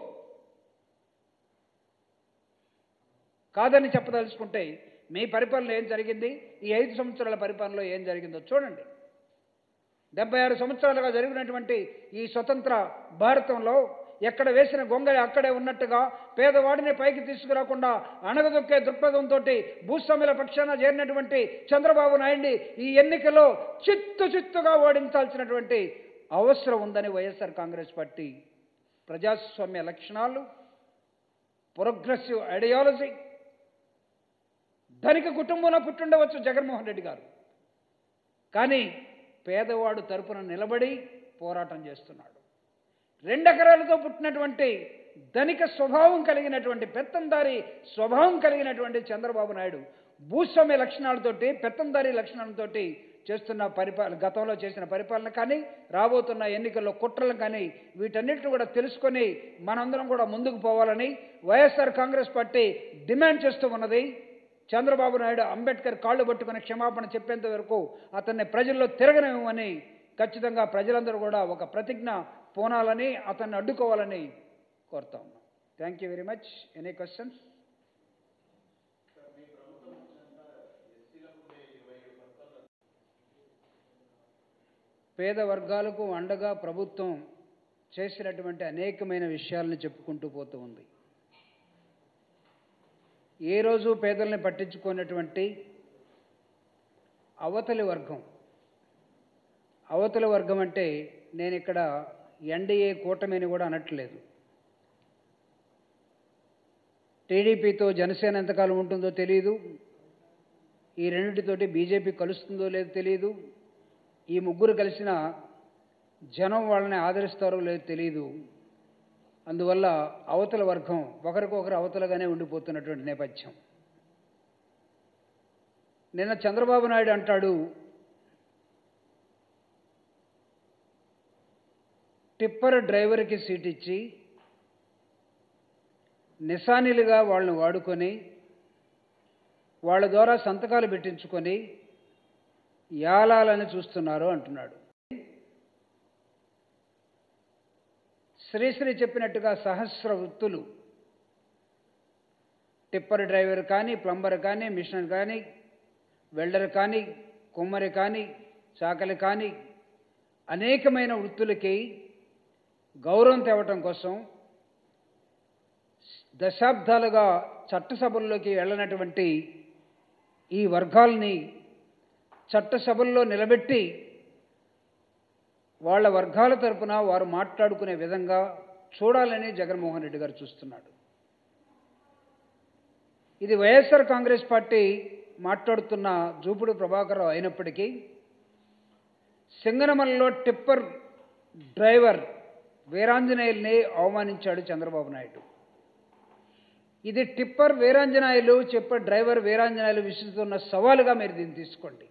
కాదని చెప్పదలుచుకుంటే మీ పరిపాలన ఏం జరిగింది ఈ ఐదు సంవత్సరాల పరిపాలనలో ఏం జరిగిందో చూడండి డెబ్బై ఆరు సంవత్సరాలుగా జరిగినటువంటి ఈ స్వతంత్ర భారతంలో ఎక్కడ వేసిన గొంగళి అక్కడే ఉన్నట్టుగా పేదవాడిని పైకి తీసుకురాకుండా అణగదొక్కే దృక్పథంతో భూస్వాముల పక్షాన చేరినటువంటి చంద్రబాబు నాయుడిని ఈ ఎన్నికలో చిత్తు చిత్తుగా ఓడించాల్సినటువంటి అవసరం ఉందని వైఎస్ఆర్ కాంగ్రెస్ పార్టీ ప్రజాస్వామ్య లక్షణాలు ప్రోగ్రెసివ్ ఐడియాలజీ ధనిక కుటుంబంలో పుట్టుండవచ్చు జగన్మోహన్ రెడ్డి గారు కానీ పేదవాడు తరపున నిలబడి పోరాటం చేస్తున్నాడు రెండెకరాలతో పుట్టినటువంటి ధనిక స్వభావం కలిగినటువంటి పెత్తందారి స్వభావం కలిగినటువంటి చంద్రబాబు నాయుడు భూస్వామ్య లక్షణాలతోటి పెత్తందారి లక్షణాలతోటి చేస్తున్న పరిపాలన గతంలో చేసిన పరిపాలన కానీ రాబోతున్న ఎన్నికల్లో కుట్రలు కానీ వీటన్నిటిని కూడా తెలుసుకొని మనందరం కూడా ముందుకు పోవాలని వైఎస్ఆర్ కాంగ్రెస్ పార్టీ డిమాండ్ చేస్తూ ఉన్నది చంద్రబాబు నాయుడు అంబేద్కర్ కాళ్ళు పట్టుకుని క్షమాపణ చెప్పేంత వరకు అతన్ని ప్రజల్లో తిరగనివ్వమని ఖచ్చితంగా ప్రజలందరూ కూడా ఒక ప్రతిజ్ఞ పోనాలని అతన్ని అడ్డుకోవాలని కోరుతా ఉన్నాం thank you very much any questions పేద వర్గాలకు అండగా ప్రభుత్వం చేసినటువంటి అనేకమైన విషయాలను చెప్పుకుంటూ పోతూ ఉంది ఏ రోజు పేదల్ని పట్టించుకున్నటువంటి అవతలి వర్గం అవతలి వర్గం అంటే నేను ఇక్కడ ఎన్డీఏ కూటమిని కూడా అనట్లేదు టీడీపీతో జనసేన ఎంతకాలం ఉంటుందో తెలియదు ఈ రెండింటితోటి బీజేపీ కలుస్తుందో లేదో తెలియదు ఈ ముగ్గురు కలిసిన జనం వాళ్ళని ఆదరిస్తారో లేదో తెలియదు అందువల్ల అవతల వర్గం ఒకరికొకరు అవతలగానే ఉండిపోతున్నటువంటి నేపథ్యం నిన్న చంద్రబాబు నాయుడు అంటాడు టిప్పర్ డ్రైవర్కి సీట్ ఇచ్చి నిశానిలుగా వాళ్ళని వాడుకొని వాళ్ళ ద్వారా సంతకాలు పెట్టించుకొని యాలాలని చూస్తున్నారు అంటున్నాడు శ్రీశ్రీ చెప్పినట్టుగా సహస్ర వృత్తులు టిప్పర్ డ్రైవర్ కానీ ప్లంబర్ కానీ మిషన్ కానీ వెల్డర్ కానీ కుమ్మరి కానీ చాకలి కానీ అనేకమైన వృత్తులకి గౌరవం తేవటం కోసం దశాబ్దాలుగా చట్టసభల్లోకి వెళ్ళనటువంటి ఈ వర్గాల్ని చట్టసభల్లో నిలబెట్టి వాళ్ళ వర్గాల తరపున వారు మాట్లాడుకునే విధంగా చూడాలని జగన్మోహన్ రెడ్డి గారు చూస్తున్నాడు ఇది వైఎస్ఆర్ కాంగ్రెస్ పార్టీ మాట్లాడుతున్న జూపుడు ప్రభాకర్ అయినప్పటికీ సింగనమలలో టిప్పర్ డ్రైవర్ వీరాంజనేయుల్ని అవమానించాడు చంద్రబాబు నాయుడు ఇది టిప్పర్ వీరాంజనాయులు చెప్పే డ్రైవర్ వీరాంజనాయులు విసురుతున్న సవాలుగా మీరు దీన్ని తీసుకోండి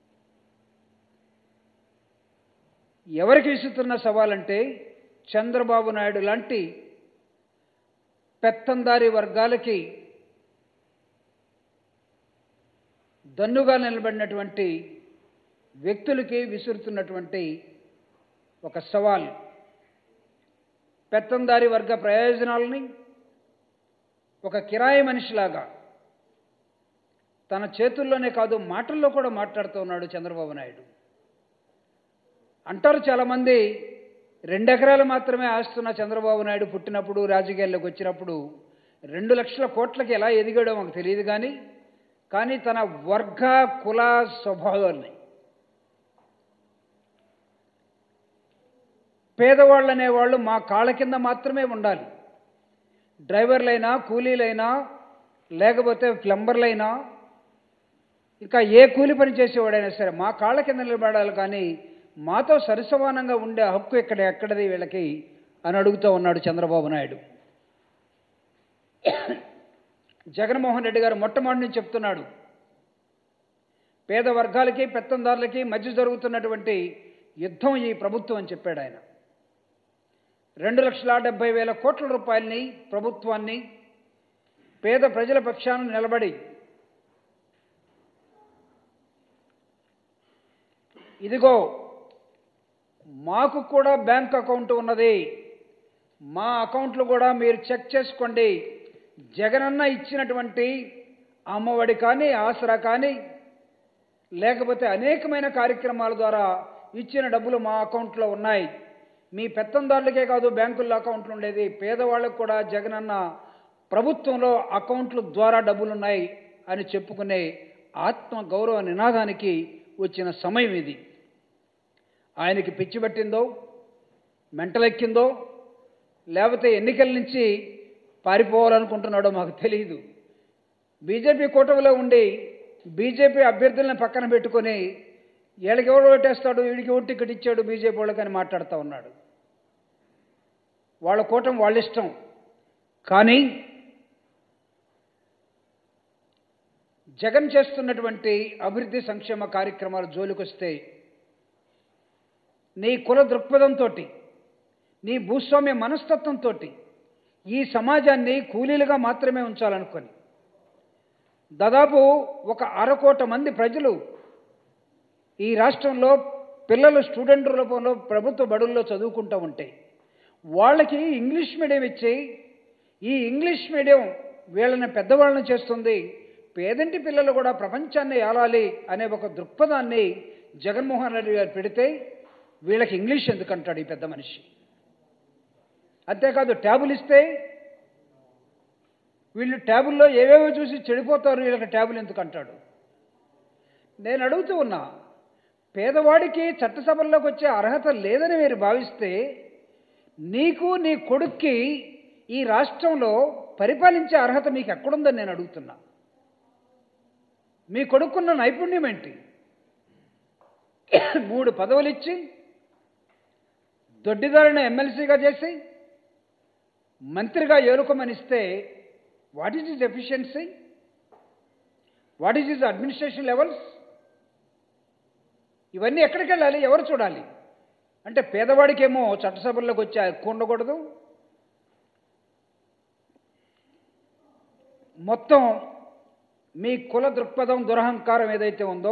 ఎవరికి విసురుతున్న సవాలంటే చంద్రబాబు నాయుడు లాంటి పెత్తందారి వర్గాలకి దన్నుగా నిలబడినటువంటి వ్యక్తులకి విసురుతున్నటువంటి ఒక సవాల్ పెత్తందారి వర్గ ప్రయోజనాలని ఒక కిరాయి మనిషిలాగా తన చేతుల్లోనే కాదు మాటల్లో కూడా మాట్లాడుతూ ఉన్నాడు చంద్రబాబు నాయుడు అంటారు చాలామంది రెండెకరాలు మాత్రమే ఆస్తున్న చంద్రబాబు నాయుడు పుట్టినప్పుడు రాజకీయాల్లోకి వచ్చినప్పుడు రెండు లక్షల కోట్లకి ఎలా ఎదిగాడో మాకు తెలియదు కానీ కానీ తన వర్గ కుల స్వభావాన్ని పేదవాళ్ళు అనేవాళ్ళు మా కాళ్ళ కింద మాత్రమే ఉండాలి డ్రైవర్లైనా కూలీలైనా లేకపోతే ప్లంబర్లైనా ఇంకా ఏ కూలి పని చేసేవాడైనా సరే మా కాళ్ళ కింద నిలబడాలి కానీ మాతో సరిసమానంగా ఉండే హక్కు ఇక్కడ ఎక్కడది వీళ్ళకి అని అడుగుతూ ఉన్నాడు చంద్రబాబు నాయుడు జగన్మోహన్ రెడ్డి గారు మొట్టమొదటి నుంచి చెప్తున్నాడు పేద వర్గాలకి పెత్తందారులకి మధ్య జరుగుతున్నటువంటి యుద్ధం ఈ ప్రభుత్వం అని చెప్పాడు ఆయన రెండు లక్షల డెబ్బై వేల కోట్ల రూపాయలని ప్రభుత్వాన్ని పేద ప్రజల పక్షాన నిలబడి ఇదిగో మాకు కూడా బ్యాంక్ అకౌంట్ ఉన్నది మా అకౌంట్లు కూడా మీరు చెక్ చేసుకోండి జగనన్న ఇచ్చినటువంటి అమ్మఒడి కానీ ఆసరా కానీ లేకపోతే అనేకమైన కార్యక్రమాల ద్వారా ఇచ్చిన డబ్బులు మా అకౌంట్లో ఉన్నాయి మీ పెత్తందారులకే కాదు బ్యాంకుల్లో అకౌంట్లు ఉండేది పేదవాళ్ళకు కూడా జగనన్న ప్రభుత్వంలో అకౌంట్ల ద్వారా డబ్బులున్నాయి అని చెప్పుకునే ఆత్మ గౌరవ నినాదానికి వచ్చిన సమయం ఇది ఆయనకి పిచ్చి పట్టిందో మెంటలెక్కిందో లేకపోతే ఎన్నికల నుంచి పారిపోవాలనుకుంటున్నాడో మాకు తెలియదు బీజేపీ కూటమిలో ఉండి బీజేపీ అభ్యర్థులను పక్కన పెట్టుకొని వీళ్ళకి ఎవడు ఓటేస్తాడు వీడికి ఓటు టికెట్ ఇచ్చాడు బీజేపీ వాళ్ళకని మాట్లాడుతూ ఉన్నాడు వాళ్ళ కూటమి వాళ్ళ ఇష్టం కానీ జగన్ చేస్తున్నటువంటి అభివృద్ధి సంక్షేమ కార్యక్రమాలు జోలికొస్తే నీ కుల దృక్పథంతో నీ భూస్వామ్య మనస్తత్వంతో ఈ సమాజాన్ని కూలీలుగా మాత్రమే ఉంచాలనుకొని దాదాపు ఒక అరకోట మంది ప్రజలు ఈ రాష్ట్రంలో పిల్లలు స్టూడెంట్ రూపంలో ప్రభుత్వ బడుల్లో చదువుకుంటూ ఉంటే వాళ్ళకి ఇంగ్లీష్ మీడియం ఇచ్చి ఈ ఇంగ్లీష్ మీడియం వీళ్ళని పెద్దవాళ్ళని చేస్తుంది పేదంటి పిల్లలు కూడా ప్రపంచాన్ని ఏలాలి అనే ఒక దృక్పథాన్ని జగన్మోహన్ రెడ్డి గారు పెడితే వీళ్ళకి ఇంగ్లీష్ ఎందుకంటాడు ఈ పెద్ద మనిషి అంతేకాదు ట్యాబులు ఇస్తే వీళ్ళు ట్యాబుల్లో ఏవేవో చూసి చెడిపోతారు వీళ్ళకి ట్యాబులు ఎందుకు అంటాడు నేను అడుగుతూ ఉన్నా పేదవాడికి చట్టసభల్లోకి వచ్చే అర్హత లేదని మీరు భావిస్తే నీకు నీ కొడుక్కి ఈ రాష్ట్రంలో పరిపాలించే అర్హత మీకు ఎక్కడుందని నేను అడుగుతున్నా మీ కొడుకున్న నైపుణ్యం ఏంటి మూడు పదవులు ఇచ్చి దొడ్డిదారిని ఎమ్మెల్సీగా చేసి మంత్రిగా ఏలుకోమనిస్తే what is is efficiency what is is administration levels ఇవన్నీ ఎక్కడికి వెళ్ళాలి ఎవరు చూడాలి అంటే పేదవాడికేమో చట్టసభల్లోకి వచ్చి ఎక్కువ ఉండకూడదు మొత్తం మీ కుల దృక్పథం దురహంకారం ఏదైతే ఉందో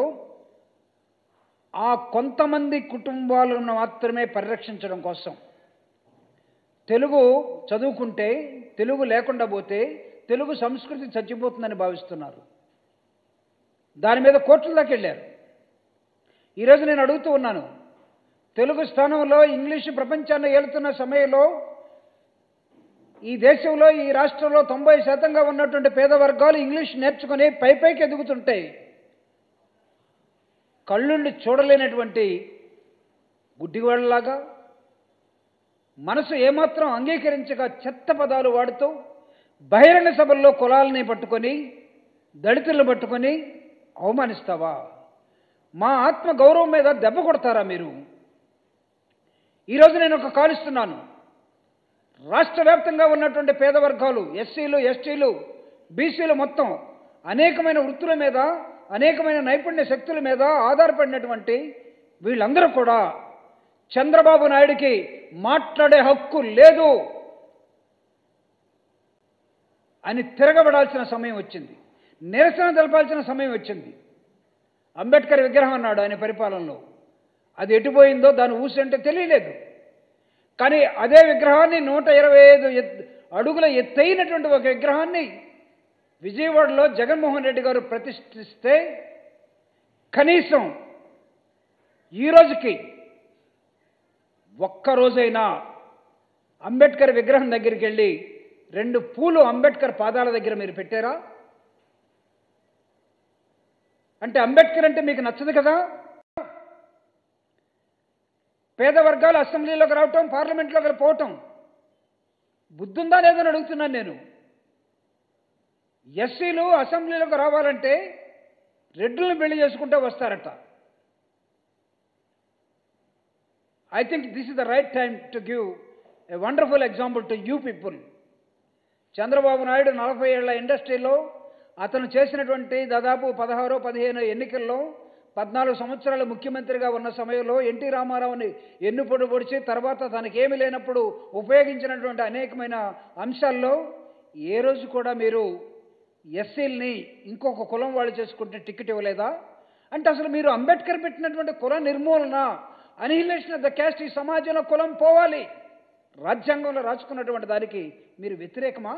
ఆ కొంతమంది కుటుంబాలను మాత్రమే పరిరక్షించడం కోసం తెలుగు చదువుకుంటే తెలుగు లేకుండా పోతే తెలుగు సంస్కృతి చచ్చిపోతుందని భావిస్తున్నారు దాని మీద కోర్టుల దాకా వెళ్ళారు ఈరోజు నేను అడుగుతూ ఉన్నాను తెలుగు స్థానంలో ఇంగ్లీషు ప్రపంచాన్ని ఏలుతున్న సమయంలో ఈ దేశంలో ఈ రాష్ట్రంలో తొంభై శాతంగా ఉన్నటువంటి పేద వర్గాలు ఇంగ్లీష్ నేర్చుకుని పై పైకి ఎదుగుతుంటాయి కళ్ళుండి చూడలేనటువంటి గుడ్డివాళ్ళలాగా మనసు ఏమాత్రం అంగీకరించక చెత్త పదాలు వాడుతూ బహిరంగ సభల్లో కులాలని పట్టుకొని దళితులను పట్టుకొని అవమానిస్తావా మా ఆత్మ గౌరవం మీద దెబ్బ కొడతారా మీరు ఈరోజు నేను ఒక కాలుస్తున్నాను రాష్ట్ర వ్యాప్తంగా ఉన్నటువంటి పేద వర్గాలు ఎస్సీలు ఎస్టీలు బీసీలు మొత్తం అనేకమైన వృత్తుల మీద అనేకమైన నైపుణ్య శక్తుల మీద ఆధారపడినటువంటి వీళ్ళందరూ కూడా చంద్రబాబు నాయుడికి మాట్లాడే హక్కు లేదు అని తిరగబడాల్సిన సమయం వచ్చింది నిరసన తెలపాల్సిన సమయం వచ్చింది అంబేద్కర్ విగ్రహం అన్నాడు ఆయన పరిపాలనలో అది ఎటుపోయిందో దాని ఊసి అంటే తెలియలేదు కానీ అదే విగ్రహాన్ని నూట ఇరవై ఐదు ఎత్ అడుగుల ఎత్తైనటువంటి ఒక విగ్రహాన్ని విజయవాడలో జగన్మోహన్ రెడ్డి గారు ప్రతిష్ఠిస్తే కనీసం ఈ రోజుకి ఒక్కరోజైనా అంబేద్కర్ విగ్రహం దగ్గరికి వెళ్ళి రెండు పూలు అంబేద్కర్ పాదాల దగ్గర మీరు పెట్టారా అంటే అంబేద్కర్ అంటే మీకు నచ్చదు కదా పేద వర్గాలు అసెంబ్లీలోకి రావటం పార్లమెంట్లోకి పోవటం బుద్ధుందా లేదని అడుగుతున్నాను నేను ఎస్సీలు అసెంబ్లీలోకి రావాలంటే రెడ్డులను పెళ్లి చేసుకుంటే వస్తారట I think this is the right time to give a wonderful example to you people Chandrababu Naidu నలభై ఏళ్ల ఇండస్ట్రీలో అతను చేసినటువంటి దాదాపు పదహారు పదిహేను ఎన్నికల్లో పద్నాలుగు సంవత్సరాలు ముఖ్యమంత్రిగా ఉన్న సమయంలో ఎన్టీ రామారావుని ఎన్నుపొడు పొడిచి తర్వాత తనకేమీ లేనప్పుడు ఉపయోగించినటువంటి అనేకమైన అంశాల్లో ఏ రోజు కూడా మీరు ఎస్సీల్ని ఇంకొక కులం వాళ్ళు చేసుకుంటే టికెట్ ఇవ్వలేదా అంటే అసలు మీరు అంబేద్కర్ పెట్టినటువంటి కుల నిర్మూలన అనిహిలేషన్ ఆఫ్ ద క్యాస్ట్ ఈ సమాజంలో కులం పోవాలి రాజ్యాంగంలో రాసుకున్నటువంటి దానికి మీరు వ్యతిరేకమా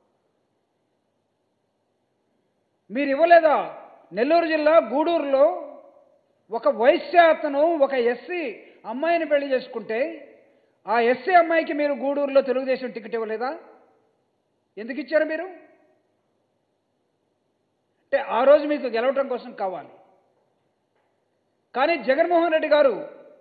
మీరు ఇవ్వలేదా నెల్లూరు జిల్లా గూడూరులో ఒక వైశ్య అతను ఒక ఎస్సీ అమ్మాయిని పెళ్లి చేసుకుంటే ఆ ఎస్సీ అమ్మాయికి మీరు గూడూరులో తెలుగుదేశం టికెట్ ఇవ్వలేదా ఎందుకు ఇచ్చారు మీరు అంటే ఆ రోజు మీకు గెలవటం కోసం కావాలి కానీ జగన్మోహన్ రెడ్డి గారు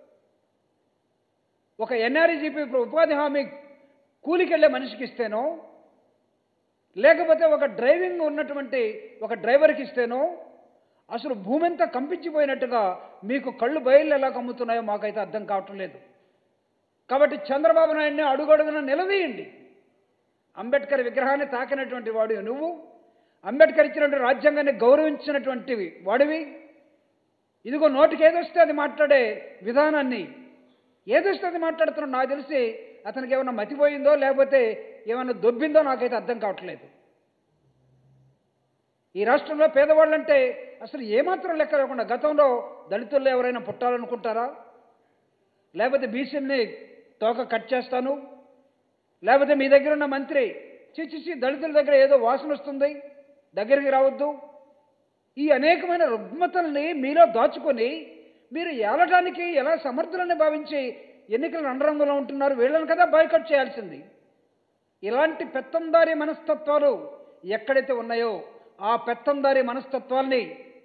ఒక ఎన్ఆర్ఈజీపీ ఉపాధి హామీ కూలికెళ్ళే మనిషికి ఇస్తేనో లేకపోతే ఒక డ్రైవింగ్ ఉన్నటువంటి ఒక డ్రైవర్కి ఇస్తేనో అసలు భూమి అంతా కంపించిపోయినట్టుగా మీకు కళ్ళు బయలు ఎలా కమ్ముతున్నాయో మాకైతే అర్థం కావటం లేదు కాబట్టి చంద్రబాబు నాయుడిని అడుగడుగున నిలదీయండి అంబేద్కర్ విగ్రహాన్ని తాకినటువంటి వాడు నువ్వు అంబేద్కర్ ఇచ్చినటువంటి రాజ్యాంగాన్ని గౌరవించినటువంటి వాడివి ఇదిగో నోటికి ఏదొస్తే అది మాట్లాడే విధానాన్ని ఏదొస్తే అది మాట్లాడుతున్నాడు నాకు తెలిసి అతనికి ఏమైనా మతిపోయిందో లేకపోతే ఏమైనా దొబ్బిందో నాకైతే అర్థం కావట్లేదు ఈ రాష్ట్రంలో పేదవాళ్ళంటే అసలు ఏమాత్రం లెక్క లేకుండా గతంలో దళితుల్లో ఎవరైనా పుట్టాలనుకుంటారా లేకపోతే బీసీని తోక కట్ చేస్తాను లేకపోతే మీ దగ్గర ఉన్న మంత్రి చిచ్చిచి దళితుల దగ్గర ఏదో వాసన వస్తుంది దగ్గరికి రావద్దు ఈ అనేకమైన రుగ్మతల్ని మీలో దాచుకొని మీరు ఏలటానికి ఎలా సమర్థులని భావించి ఎన్నికల రంగంలో ఉంటున్నారు వీళ్ళని కదా బాయ్కట్ చేయాల్సింది ఇలాంటి పెత్తందారి మనస్తత్వాలు ఎక్కడైతే ఉన్నాయో ఆ పెత్తందారి మనస్తత్వాల్ని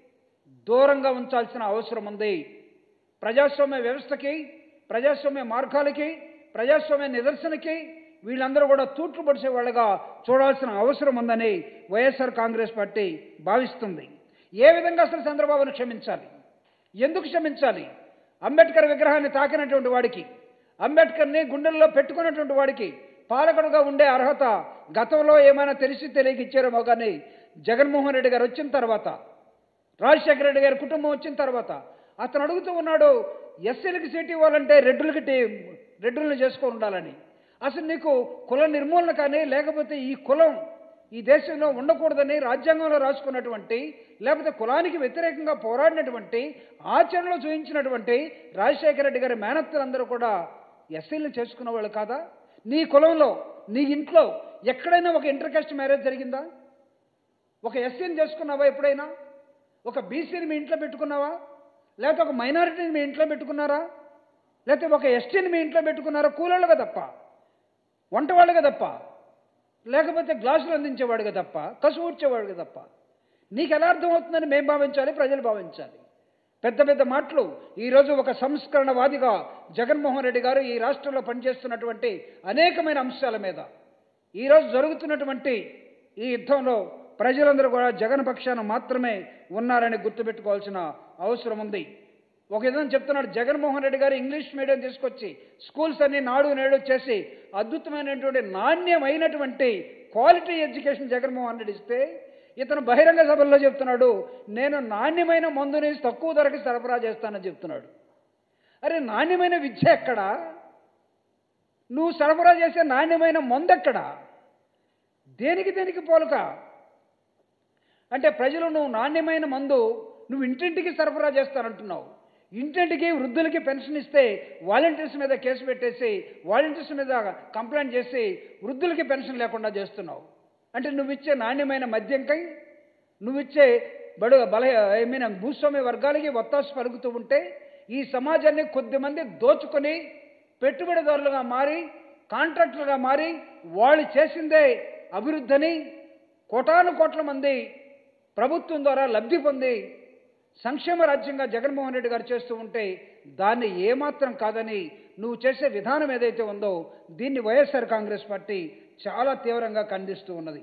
దూరంగా ఉంచాల్సిన అవసరం ఉంది ప్రజాస్వామ్య వ్యవస్థకి ప్రజాస్వామ్య మార్గాలకి ప్రజాస్వామ్య నిదర్శనకి వీళ్ళందరూ కూడా తూట్లు పడిచే వాళ్ళగా చూడాల్సిన అవసరం ఉందని వైఎస్ఆర్ కాంగ్రెస్ పార్టీ భావిస్తుంది ఏ విధంగా అసలు చంద్రబాబును క్షమించాలి ఎందుకు క్షమించాలి అంబేద్కర్ విగ్రహాన్ని తాకినటువంటి వాడికి అంబేద్కర్ని గుండెల్లో పెట్టుకున్నటువంటి వాడికి పాలకుడుగా ఉండే అర్హత గతంలో ఏమైనా తెలిసి తెలియక ఇచ్చారేమో కానీ జగన్మోహన్ రెడ్డి గారు వచ్చిన తర్వాత రాజశేఖర రెడ్డి గారి కుటుంబం వచ్చిన తర్వాత అతను అడుగుతూ ఉన్నాడు ఎస్సీలకి సీట్ ఇవ్వాలంటే రెడ్డులకి టీ- రెడ్డులను చేసుకొని ఉండాలని అసలు నీకు కుల నిర్మూలన కానీ లేకపోతే ఈ కులం ఈ దేశంలో ఉండకూడదని రాజ్యాంగంలో రాసుకున్నటువంటి లేకపోతే కులానికి వ్యతిరేకంగా పోరాడినటువంటి ఆచరణలో చూపించినటువంటి రాజశేఖర రెడ్డి గారి మేనత్తలందరూ కూడా ఎస్సీలను చేసుకున్న వాళ్ళు కాదా నీ కులంలో నీ ఇంట్లో ఎక్కడైనా ఒక ఇంటర్ కాస్ట్ మ్యారేజ్ జరిగిందా ఒక ఎస్సీని చేసుకున్నావా ఎప్పుడైనా ఒక బీసీని మీ ఇంట్లో పెట్టుకున్నావా లేకపోతే ఒక మైనారిటీని మీ ఇంట్లో పెట్టుకున్నారా లేకపోతే ఒక ఎస్టీని మీ ఇంట్లో పెట్టుకున్నారా కూలోళ్ళుగా తప్ప వంటవాళ్ళుగా తప్ప లేకపోతే గ్లాసులు అందించేవాడుగా తప్ప కసు ఊడ్చేవాడుగా తప్ప నీకు ఎలా అర్థమవుతుందని మేము భావించాలి ప్రజలు భావించాలి పెద్ద పెద్ద మాటలు ఈరోజు ఒక సంస్కరణవాదిగా జగన్మోహన్ రెడ్డి గారు ఈ రాష్ట్రంలో పనిచేస్తున్నటువంటి అనేకమైన అంశాల మీద ఈరోజు జరుగుతున్నటువంటి ఈ యుద్ధంలో ప్రజలందరూ కూడా జగన్ పక్షాన మాత్రమే ఉన్నారని గుర్తుపెట్టుకోవాల్సిన అవసరం ఉంది ఒక విధంగా చెప్తున్నాడు జగన్మోహన్ రెడ్డి గారు ఇంగ్లీష్ మీడియం తీసుకొచ్చి స్కూల్స్ అన్ని నాడు నేడు చేసి అద్భుతమైనటువంటి నాణ్యమైనటువంటి క్వాలిటీ ఎడ్యుకేషన్ జగన్మోహన్ రెడ్డి ఇస్తే ఇతను బహిరంగ సభల్లో చెప్తున్నాడు నేను నాణ్యమైన మందుని తక్కువ ధరకి సరఫరా చేస్తానని చెప్తున్నాడు అరే నాణ్యమైన విద్య ఎక్కడా నువ్వు సరఫరా చేసే నాణ్యమైన మందు ఎక్కడా దేనికి దేనికి పోలుక అంటే ప్రజలు నువ్వు నాణ్యమైన మందు నువ్వు ఇంటింటికి సరఫరా చేస్తానంటున్నావు ఇంటింటికి వృద్ధులకి పెన్షన్ ఇస్తే వాలంటీర్స్ మీద కేసు పెట్టేసి వాలంటీర్స్ మీద కంప్లైంట్ చేసి వృద్ధులకి పెన్షన్ లేకుండా చేస్తున్నావు అంటే నువ్వు ఇచ్చే నాణ్యమైన మద్యంకై నువ్వు ఇచ్చే బడు బల ఐ మీన్ భూస్వామ్య వర్గాలకి ఒత్తాసు పలుకుతూ ఉంటే ఈ సమాజాన్ని కొద్దిమంది దోచుకొని పెట్టుబడిదారులుగా మారి కాంట్రాక్టులుగా మారి వాళ్ళు చేసిందే అభివృద్ధిని కోటాను కోట్ల మంది ప్రభుత్వం ద్వారా లబ్ధి పొంది సంక్షేమ రాజ్యంగా జగన్మోహన్ రెడ్డి గారు చేస్తూ ఉంటే దాన్ని ఏమాత్రం కాదని నువ్వు చేసే విధానం ఏదైతే ఉందో దీన్ని వైఎస్ఆర్ కాంగ్రెస్ పార్టీ చాలా తీవ్రంగా ఖండిస్తూ ఉన్నది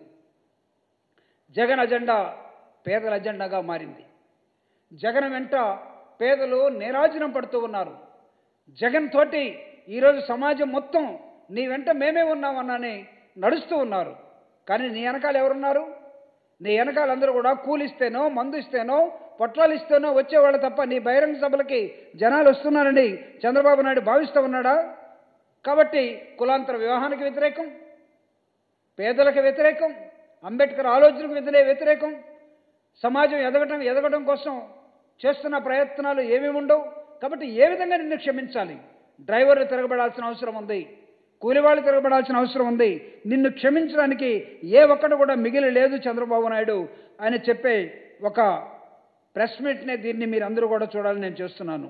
జగన్ అజెండా పేదల అజెండాగా మారింది జగన్ వెంట పేదలు నీరాజనం పడుతూ ఉన్నారు జగన్ తోటి ఈరోజు సమాజం మొత్తం నీ వెంట మేమే ఉన్నామన్నాని నడుస్తూ ఉన్నారు కానీ నీ వెనకాల ఎవరున్నారు నీ వెనకాల అందరూ కూడా కూలిస్తేనో మందు ఇస్తేనో పొట్లాలు ఇస్తేనో వచ్చేవాళ్ళు తప్ప నీ బహిరంగ సభలకి జనాలు వస్తున్నారని చంద్రబాబు నాయుడు భావిస్తూ ఉన్నాడా కాబట్టి కులాంతర వివాహానికి వ్యతిరేకం పేదలకు వ్యతిరేకం అంబేద్కర్ ఆలోచనకు వ్యతిరే వ్యతిరేకం సమాజం ఎదగటం ఎదగడం కోసం చేస్తున్న ప్రయత్నాలు ఏమేమి ఉండవు కాబట్టి ఏ విధంగా నిన్ను క్షమించాలి డ్రైవర్లు తిరగబడాల్సిన అవసరం ఉంది కూలివాళ్ళు తిరగబడాల్సిన అవసరం ఉంది నిన్ను క్షమించడానికి ఏ ఒక్కడు కూడా మిగిలి లేదు చంద్రబాబు నాయుడు అని చెప్పే ఒక ప్రెస్ మీట్నే దీన్ని మీరు అందరూ కూడా చూడాలని నేను చేస్తున్నాను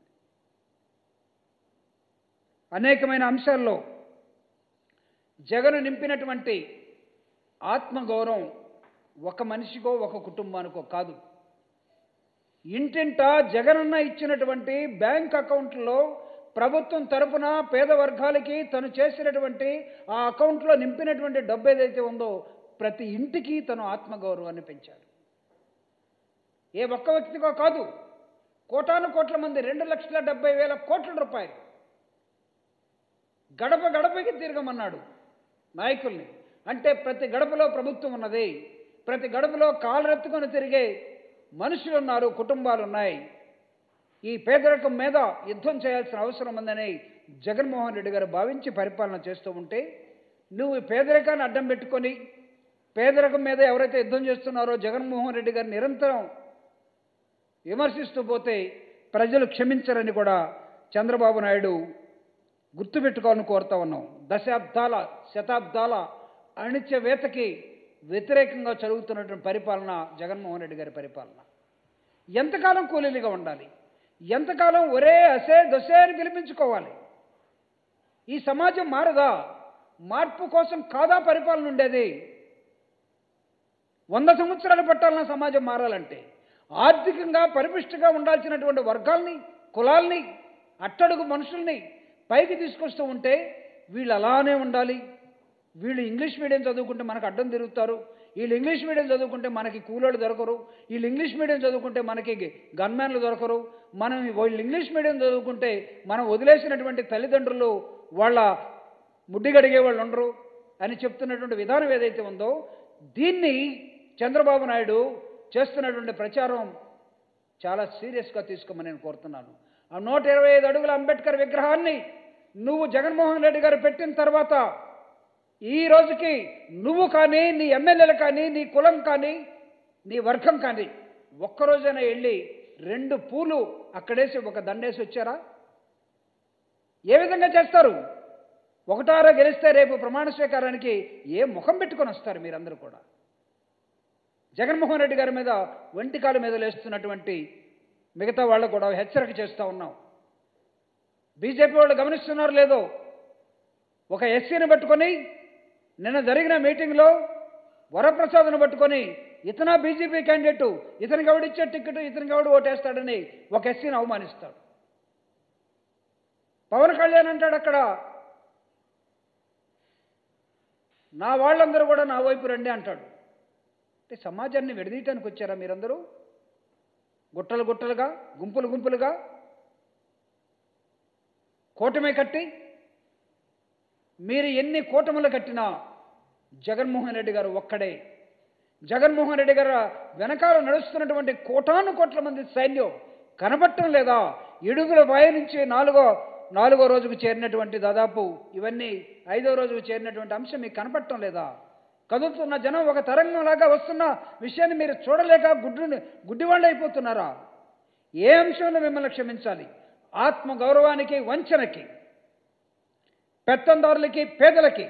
అనేకమైన అంశాల్లో జగను నింపినటువంటి ఆత్మగౌరవం ఒక మనిషికో ఒక కుటుంబానికో కాదు ఇంటింటా జగనన్న ఇచ్చినటువంటి బ్యాంక్ అకౌంట్లో ప్రభుత్వం తరపున పేద వర్గాలకి తను చేసినటువంటి ఆ అకౌంట్లో నింపినటువంటి డబ్బు ఏదైతే ఉందో ప్రతి ఇంటికి తను ఆత్మగౌరవాన్ని పెంచాడు ఏ ఒక్క వ్యక్తికో కాదు కోటాను కోట్ల మంది రెండు లక్షల డెబ్బై వేల కోట్ల రూపాయలు గడప గడపకి తిరగమన్నాడు నాయకుల్ని అంటే ప్రతి గడపలో ప్రభుత్వం ఉన్నది ప్రతి గడపలో కాలరెత్తుకొని తిరిగే మనుషులు ఉన్నారు కుటుంబాలు ఉన్నాయి ఈ పేదరికం మీద యుద్ధం చేయాల్సిన అవసరం ఉందని జగన్మోహన్ రెడ్డి గారు భావించి పరిపాలన చేస్తూ ఉంటే నువ్వు ఈ పేదరికాన్ని అడ్డం పెట్టుకొని పేదరికం మీద ఎవరైతే యుద్ధం చేస్తున్నారో జగన్మోహన్ రెడ్డి గారు నిరంతరం విమర్శిస్తూ పోతే ప్రజలు క్షమించరని కూడా చంద్రబాబు నాయుడు గుర్తుపెట్టుకోవాలని కోరుతా ఉన్నాం దశాబ్దాల శతాబ్దాల అణిత్యవేతకి వ్యతిరేకంగా జరుగుతున్నటువంటి పరిపాలన జగన్మోహన్ రెడ్డి గారి పరిపాలన ఎంతకాలం కూలీలుగా ఉండాలి ఎంతకాలం ఒరే అసే దొసే అని పిలిపించుకోవాలి ఈ సమాజం మారదా మార్పు కోసం కాదా పరిపాలన ఉండేది వంద సంవత్సరాలు పట్టాలన్న సమాజం మారాలంటే ఆర్థికంగా పరిపుష్టిగా ఉండాల్సినటువంటి వర్గాల్ని కులాల్ని అట్టడుగు మనుషుల్ని పైకి తీసుకొస్తూ ఉంటే వీళ్ళు అలానే ఉండాలి వీళ్ళు ఇంగ్లీష్ మీడియం చదువుకుంటే మనకు అడ్డం తిరుగుతారు వీళ్ళు ఇంగ్లీష్ మీడియం చదువుకుంటే మనకి కూలోళ్ళు దొరకరు వీళ్ళు ఇంగ్లీష్ మీడియం చదువుకుంటే మనకి గన్మ్యాన్లు దొరకరు మనం వీళ్ళు ఇంగ్లీష్ మీడియం చదువుకుంటే మనం వదిలేసినటువంటి తల్లిదండ్రులు వాళ్ళ ముడ్డి గడిగే వాళ్ళు ఉండరు అని చెప్తున్నటువంటి విధానం ఏదైతే ఉందో దీన్ని చంద్రబాబు నాయుడు చేస్తున్నటువంటి ప్రచారం చాలా సీరియస్గా తీసుకోమని నేను కోరుతున్నాను ఆ నూట ఇరవై ఐదు అడుగుల అంబేద్కర్ విగ్రహాన్ని నువ్వు జగన్మోహన్ రెడ్డి గారు పెట్టిన తర్వాత ఈ రోజుకి నువ్వు కానీ నీ ఎమ్మెల్యేలు కానీ నీ కులం కానీ నీ వర్గం కానీ ఒక్కరోజైనా వెళ్ళి రెండు పూలు అక్కడేసి ఒక దండేసి వచ్చారా ఏ విధంగా చేస్తారు ఒకటారో గెలిస్తే రేపు ప్రమాణ స్వీకారానికి ఏ ముఖం పెట్టుకొని వస్తారు మీరందరూ కూడా జగన్మోహన్ రెడ్డి గారి మీద ఒంటికాల మీద లేస్తున్నటువంటి మిగతా వాళ్ళకు కూడా హెచ్చరిక చేస్తూ ఉన్నాం బీజేపీ వాళ్ళు గమనిస్తున్నారు లేదో ఒక ఎస్సీని పట్టుకొని నిన్న జరిగిన మీటింగ్లో వరప్రసాద్ను పట్టుకొని ఇతన బీజేపీ క్యాండిడేట్ ఇతనికి ఎవడిచ్చే టికెట్ ఇతనికి ఎవడు ఓటేస్తాడని ఒక ఎస్సీని అవమానిస్తాడు పవన్ కళ్యాణ్ అంటాడు అక్కడ నా వాళ్ళందరూ కూడా నా వైపు రండి అంటాడు అంటే సమాజాన్ని విడదీయటానికి వచ్చారా మీరందరూ గుట్టలు గుట్టలుగా గుంపులు గుంపులుగా కూటమి కట్టి మీరు ఎన్ని కూటములు కట్టినా జగన్మోహన్ రెడ్డి గారు ఒక్కడే జగన్మోహన్ రెడ్డి గారు వెనకాల నడుస్తున్నటువంటి కోటాను కోట్ల మంది సైన్యం కనబట్టం లేదా ఇడుగుల బాయి నుంచి నాలుగో నాలుగో రోజుకు చేరినటువంటి దాదాపు ఇవన్నీ ఐదో రోజుకు చేరినటువంటి అంశం మీకు కనపడటం లేదా కదులుతున్న జనం ఒక తరంగంలాగా వస్తున్న విషయాన్ని మీరు చూడలేక గుడ్డు గుడ్డివాళ్ళు అయిపోతున్నారా ఏ అంశంలో మిమ్మల్ని క్షమించాలి ఆత్మ గౌరవానికి వంచనకి పెత్తందారులకి పేదలకి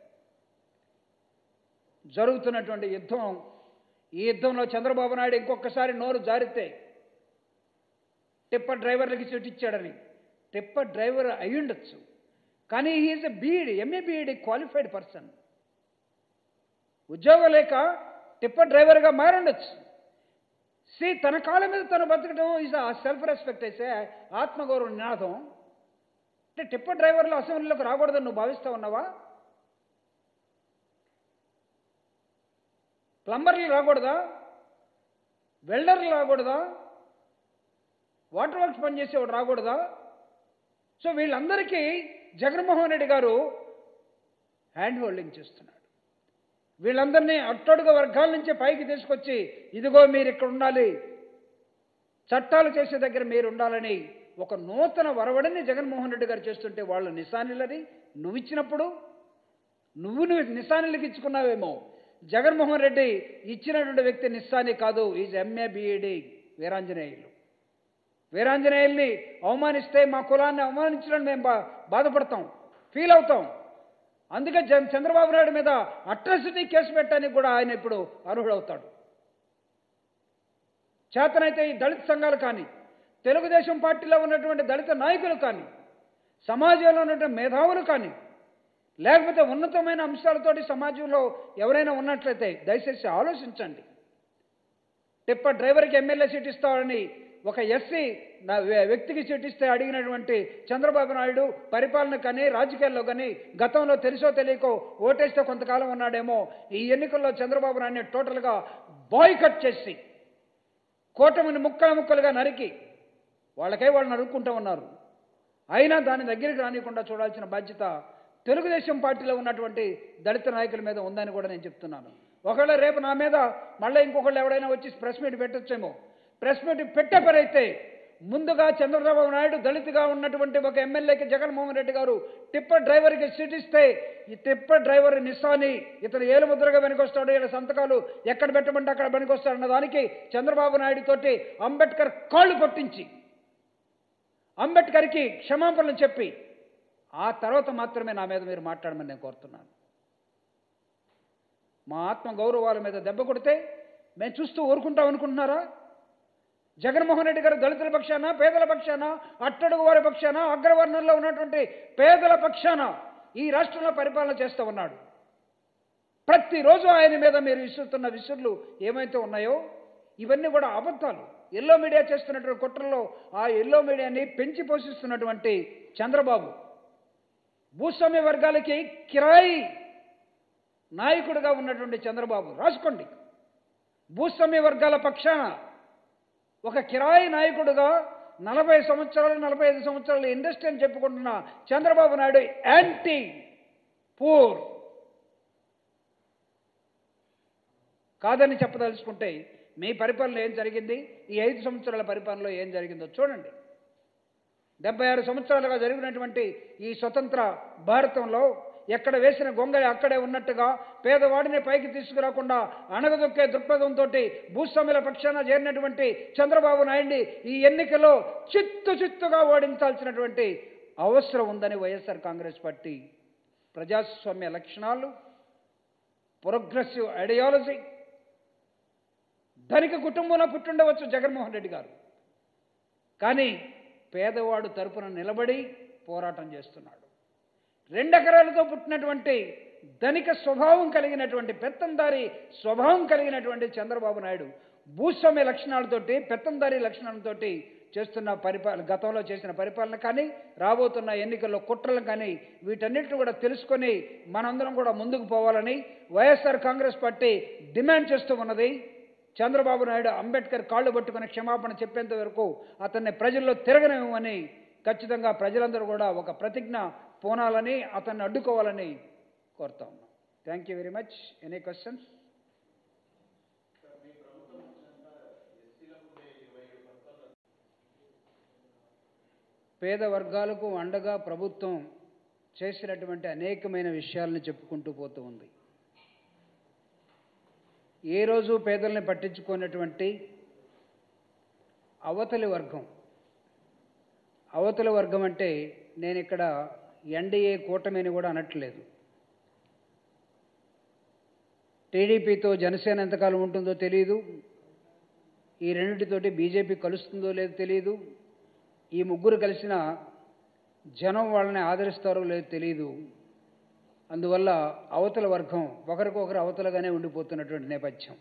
జరుగుతున్నటువంటి యుద్ధం ఈ యుద్ధంలో చంద్రబాబు నాయుడు ఇంకొకసారి నోరు జారితే టిప్పర్ డ్రైవర్లకి సీట్ ఇచ్చాడని టిప్పర్ డ్రైవర్ అయి ఉండొచ్చు కానీ he is a BEd MA BEd qualified person ఉద్యోగం లేక టిప్పర్ డ్రైవర్గా మారుండొచ్చు సి తన కాళ్ళ మీద తను బతకడం ఈజ్ ఆ సెల్ఫ్ రెస్పెక్ట్ అయితే ఆత్మగౌరవ నినాదం అంటే టిప్పర్ డ్రైవర్లు అసెంబ్లీలోకి రాకూడదని నువ్వు భావిస్తా ఉన్నావా ప్లంబర్లు రాకూడదా వెల్డర్లు రాకూడదా వాటర్ వర్క్స్ పనిచేసేవాడు రాకూడదా సో వీళ్ళందరికీ జగన్మోహన్ రెడ్డి గారు హ్యాండ్ హోల్డింగ్ చేస్తున్నాడు వీళ్ళందరినీ అట్టడుగు వర్గాల నుంచి పైకి తీసుకొచ్చి ఇదిగో మీరు ఇక్కడ ఉండాలి చట్టాలు చేసే దగ్గర మీరు ఉండాలని ఒక నూతన వరవడిని జగన్మోహన్ రెడ్డి గారు చేస్తుంటే వాళ్ళు నిశానిలని నువ్వు ఇచ్చినప్పుడు నువ్వు నువ్వు నిశానిలకు ఇచ్చుకున్నావేమో జగన్మోహన్ రెడ్డి ఇచ్చినటువంటి వ్యక్తి నిస్సాని కాదు ఈజ్ ఎంఏ బిఈడి వీరాంజనేయులు వీరాంజనేయుల్ని అవమానిస్తే మా కులాన్ని అవమానించడం మేము బా బాధపడతాం ఫీల్ అవుతాం అందుకే జన్ చంద్రబాబు నాయుడు మీద అట్రాసిటీ కేసు పెట్టడానికి కూడా ఆయన ఇప్పుడు అర్హుడవుతాడు చేతనైతే ఈ దళిత సంఘాలు కానీ తెలుగుదేశం పార్టీలో ఉన్నటువంటి దళిత నాయకులు కానీ సమాజంలో ఉన్నటువంటి మేధావులు కానీ లేకపోతే ఉన్నతమైన అంశాలతోటి సమాజంలో ఎవరైనా ఉన్నట్లయితే దయచేసి ఆలోచించండి టిప్పర్ డ్రైవర్కి ఎమ్మెల్యే సీట్ ఇస్తామని ఒక ఎస్సీ నా వ్య- వ్యక్తికి సీట్ ఇస్తే అడిగినటువంటి చంద్రబాబు నాయుడు పరిపాలన కానీ రాజకీయాల్లో కానీ గతంలో తెలుసో తెలియకో ఓటేస్తే కొంతకాలం ఉన్నాడేమో ఈ ఎన్నికల్లో చంద్రబాబు నాయుడిని టోటల్గా బాయ్ కట్ చేసి కూటమిని ముక్కలు ముక్కలుగా నరికి వాళ్ళకై వాళ్ళు నరుక్కుంటూ ఉన్నారు అయినా దాని దగ్గరికి రానికుండా చూడాల్సిన బాధ్యత తెలుగుదేశం పార్టీలో ఉన్నటువంటి దళిత నాయకుల మీద ఉందని కూడా నేను చెప్తున్నాను ఒకవేళ రేపు నా మీద మళ్ళీ ఇంకొకళ్ళు ఎవడైనా వచ్చి ప్రెస్ మీట్ పెట్టొచ్చేమో ప్రెస్ మీట్ పెట్టే పనైతే ముందుగా చంద్రబాబు నాయుడు దళితుగా ఉన్నటువంటి ఒక ఎమ్మెల్యేకి జగన్మోహన్ రెడ్డి గారు టిప్పర్ డ్రైవర్కి సీట్ ఇస్తే ఈ టిప్పర్ డ్రైవర్ నిస్సాని ఇతను ఏలు ముద్రగా వెనుకొస్తాడు ఇలా సంతకాలు ఎక్కడ పెట్టమంటే అక్కడ వెనుకొస్తాడు అన్న దానికి చంద్రబాబు నాయుడు తోటి అంబేద్కర్ కాళ్ళు పట్టించి అంబేద్కర్కి క్షమాపణలు చెప్పి ఆ తర్వాత మాత్రమే నా మీద మీరు మాట్లాడమని నేను కోరుతున్నాను మా ఆత్మ గౌరవాల మీద దెబ్బ కొడితే మేము చూస్తూ ఊరుకుంటాం అనుకుంటున్నారా జగన్మోహన్ రెడ్డి గారు దళితుల పక్షాన పేదల పక్షాన అట్టడుగు వారి పక్షాన అగ్రవర్ణంలో ఉన్నటువంటి పేదల పక్షాన ఈ రాష్ట్రంలో పరిపాలన చేస్తూ ఉన్నాడు ప్రతిరోజు ఆయన మీద మీరు విసురుతున్న విసురులు ఏమైతే ఉన్నాయో ఇవన్నీ కూడా అబద్ధాలు ఎల్లో మీడియా చేస్తున్నటువంటి కుట్రలో ఆ ఎల్లో మీడియాని పెంచి పోషిస్తున్నటువంటి చంద్రబాబు భూస్వామ్య వర్గాలకి కిరాయి నాయకుడిగా ఉన్నటువంటి చంద్రబాబు రాసుకోండి భూస్వామ్య వర్గాల పక్షాన ఒక కిరాయి నాయకుడుగా నలభై సంవత్సరాలు నలభై ఐదు సంవత్సరాలు ఇండస్ట్రీ అని చెప్పుకుంటున్న చంద్రబాబు నాయుడు యాంటీ పూర్ కాదని చెప్పదలుచుకుంటే మీ పరిపాలన ఏం జరిగింది ఈ ఐదు సంవత్సరాల పరిపాలనలో ఏం జరిగిందో చూడండి డెబ్బై ఆరు సంవత్సరాలుగా జరిగినటువంటి ఈ స్వతంత్ర భారతంలో ఎక్కడ వేసిన గొంగళి అక్కడే ఉన్నట్టుగా పేదవాడిని పైకి తీసుకురాకుండా అణగదొక్కే దృక్పథంతో భూస్వాముల పక్షాన చేరినటువంటి చంద్రబాబు నాయుడిని ఈ ఎన్నికలో చిత్తు చిత్తుగా ఓడించాల్సినటువంటి అవసరం ఉందని వైఎస్ఆర్ కాంగ్రెస్ పార్టీ ప్రజాస్వామ్య లక్షణాలు ప్రోగ్రెసివ్ ఐడియాలజీ ధనిక కుటుంబంలో పుట్టుండవచ్చు జగన్మోహన్ రెడ్డి గారు కానీ పేదవాడు తరపున నిలబడి పోరాటం చేస్తున్నాడు రెండెకరాలతో పుట్టినటువంటి ధనిక స్వభావం కలిగినటువంటి పెత్తందారి స్వభావం కలిగినటువంటి చంద్రబాబు నాయుడు భూస్వామ్య లక్షణాలతోటి పెత్తందారి లక్షణాలతోటి చేస్తున్న పరిపాలన గతంలో చేసిన పరిపాలన కానీ రాబోతున్న ఎన్నికల్లో కుట్రలు కానీ వీటన్నిటిని కూడా తెలుసుకొని మనందరం కూడా ముందుకు పోవాలని వైఎస్ఆర్ కాంగ్రెస్ పార్టీ డిమాండ్ చేస్తూ ఉన్నది చంద్రబాబు నాయుడు అంబేద్కర్ కాళ్ళు పట్టుకుని క్షమాపణ చెప్పేంత వరకు అతన్ని ప్రజల్లో తిరగనివ్వమని ఖచ్చితంగా ప్రజలందరూ కూడా ఒక ప్రతిజ్ఞ పూనాలని అతన్ని అడ్డుకోవాలని కోరుతా ఉన్నాం thank you very much any questions పేద వర్గాలకు అండగా ప్రభుత్వం చేసినటువంటి అనేకమైన విషయాలను చెప్పుకుంటూ పోతూ ఉంది ఏ రోజు పేదల్ని పట్టించుకున్నటువంటి అవతలి వర్గం అవతలి వర్గం అంటే నేను ఇక్కడ ఎన్డీఏ కూటమిని కూడా అనట్లేదు టీడీపీతో జనసేన ఎంతకాలం ఉంటుందో తెలియదు ఈ రెండింటితోటి బీజేపీ కలుస్తుందో లేదో తెలియదు ఈ ముగ్గురు కలిసిన జనం వాళ్ళని ఆదరిస్తారో లేదో తెలియదు అందువల్ల అవతల వర్గం ఒకరికొకరు అవతలగానే ఉండిపోతున్నటువంటి నేపథ్యం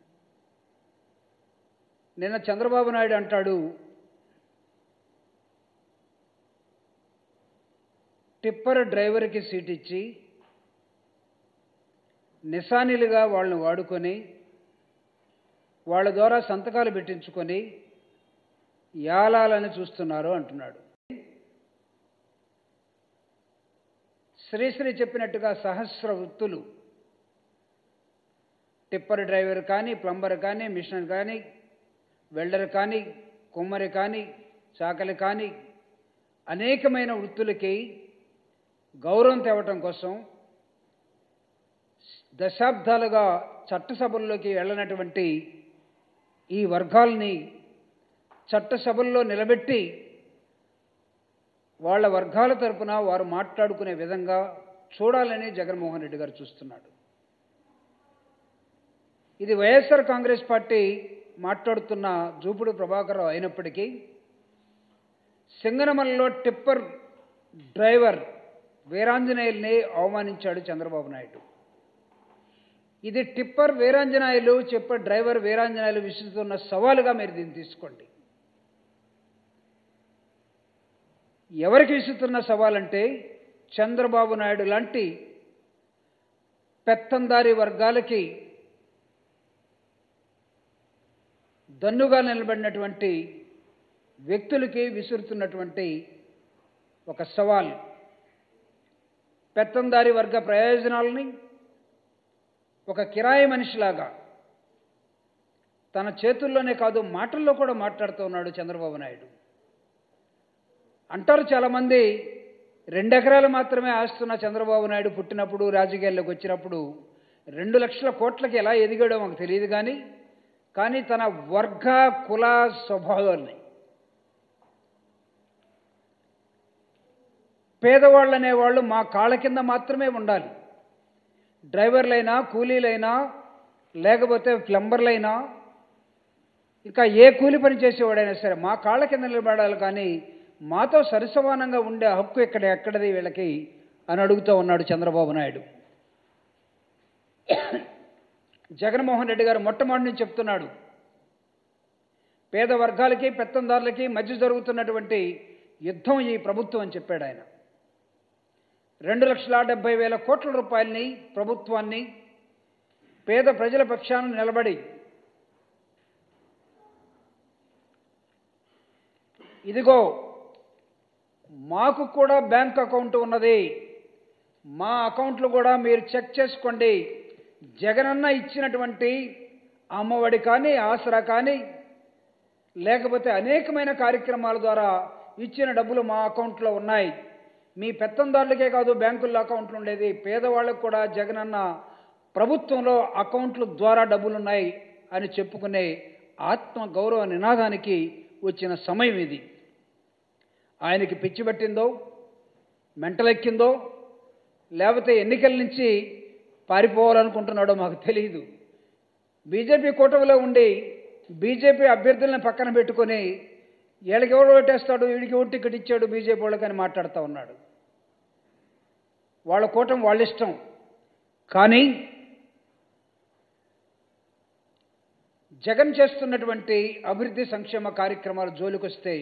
నిన్న చంద్రబాబు నాయుడు అంటాడు టిప్పర్ డ్రైవర్కి సీట్ ఇచ్చి నిశానిలుగా వాళ్ళని వాడుకొని వాళ్ళ ద్వారా సంతకాలు పెట్టించుకొని యాలాలని చూస్తున్నారు అంటున్నాడు శ్రీశ్రీ చెప్పినట్టుగా సహస్ర వృత్తులు టిప్పర్ డ్రైవర్ కానీ ప్లంబర్ కానీ మిషనర్ కానీ వెల్డర్ కానీ కుమ్మరి కానీ చాకలి కానీ అనేకమైన వృత్తులకి గౌరవం తేవటం కోసం దశాబ్దాలుగా చట్టసభల్లోకి వెళ్ళనటువంటి ఈ వర్గాల్ని చట్టసభల్లో నిలబెట్టి వాళ్ళ వర్గాల తరపున వారు మాట్లాడుకునే విధంగా చూడాలని జగన్మోహన్ రెడ్డి గారు చూస్తున్నాడు ఇది వైఎస్ఆర్ కాంగ్రెస్ పార్టీ మాట్లాడుతున్న జూపుడు ప్రభాకరరావు అయినప్పటికీ సింగనమలలో టిప్పర్ డ్రైవర్ వీరాంజనేయుల్ని అవమానించాడు చంద్రబాబు నాయుడు ఇది టిప్పర్ వీరాంజనాయులు చెప్పర్ డ్రైవర్ వీరాంజనాయులు విసురుతున్న సవాలుగా మీరు దీన్ని తీసుకోండి ఎవరికి విసురుతున్న సవాలంటే చంద్రబాబు నాయుడు లాంటి పెత్తందారి వర్గాలకి దన్నుగా నిలబడినటువంటి వ్యక్తులకి విసురుతున్నటువంటి ఒక సవాల్ పెత్తందారి వర్గ ప్రయోజనాలని ఒక కిరాయి మనిషిలాగా తన చేతుల్లోనే కాదు మాటల్లో కూడా మాట్లాడుతూ ఉన్నాడు చంద్రబాబు నాయుడు అంటారు చాలామంది రెండెకరాలు మాత్రమే ఆస్తున్న చంద్రబాబు నాయుడు పుట్టినప్పుడు రాజకీయాల్లోకి వచ్చినప్పుడు రెండు లక్షల కోట్లకి ఎలా ఎదిగాడో మాకు తెలియదు కానీ కానీ తన వర్గ కుల స్వభావాల్ని పేదవాళ్ళు అనేవాళ్ళు మా కాళ్ళ కింద మాత్రమే ఉండాలి డ్రైవర్లైనా కూలీలైనా లేకపోతే ప్లంబర్లైనా ఇంకా ఏ కూలి పని చేసేవాడైనా సరే మా కాళ్ళ కింద నిలబడాలి కానీ మాతో సరిసమానంగా ఉండే హక్కు ఇక్కడ ఎక్కడది వీళ్ళకి అని అడుగుతూ ఉన్నాడు చంద్రబాబు నాయుడు జగన్మోహన్ రెడ్డి గారు మొట్టమొదటి నుంచి చెప్తున్నాడు పేద వర్గాలకి పెత్తందారులకి మధ్య జరుగుతున్నటువంటి యుద్ధం ఈ ప్రభుత్వం అని చెప్పాడు ఆయన రెండు లక్షల డెబ్బై వేల కోట్ల రూపాయలని ప్రభుత్వాన్ని పేద ప్రజల పక్షాన నిలబడి ఇదిగో మాకు కూడా బ్యాంక్ అకౌంట్ ఉన్నది మా అకౌంట్లు కూడా మీరు చెక్ చేసుకోండి జగనన్న ఇచ్చినటువంటి అమ్మఒడి కానీ ఆసరా కానీ లేకపోతే అనేకమైన కార్యక్రమాల ద్వారా ఇచ్చిన డబ్బులు మా అకౌంట్లో ఉన్నాయి మీ పెత్తందారులకే కాదు బ్యాంకుల్లో అకౌంట్లు ఉండేది పేదవాళ్ళకు కూడా జగనన్న ప్రభుత్వంలో అకౌంట్ల ద్వారా డబ్బులు ఉన్నాయి అని చెప్పుకునే ఆత్మ గౌరవ నినాదానికి వచ్చిన సమయం ఇది ఆయనకి పిచ్చి పట్టిందో మెంటలెక్కిందో లేకపోతే ఎన్నికల నుంచి పారిపోవాలనుకుంటున్నాడో మాకు తెలియదు బీజేపీ కూటమిలో ఉండి బీజేపీ అభ్యర్థులను పక్కన పెట్టుకొని వీళ్ళకి ఎవడు ఓటేస్తాడు వీడికి ఓటు టికెట్ ఇచ్చాడు బీజేపీ వాళ్ళకని మాట్లాడుతూ ఉన్నాడు వాళ్ళ కూటమి వాళ్ళ ఇష్టం కానీ జగన్ చేస్తున్నటువంటి అభివృద్ధి సంక్షేమ కార్యక్రమాలు జోలికొస్తే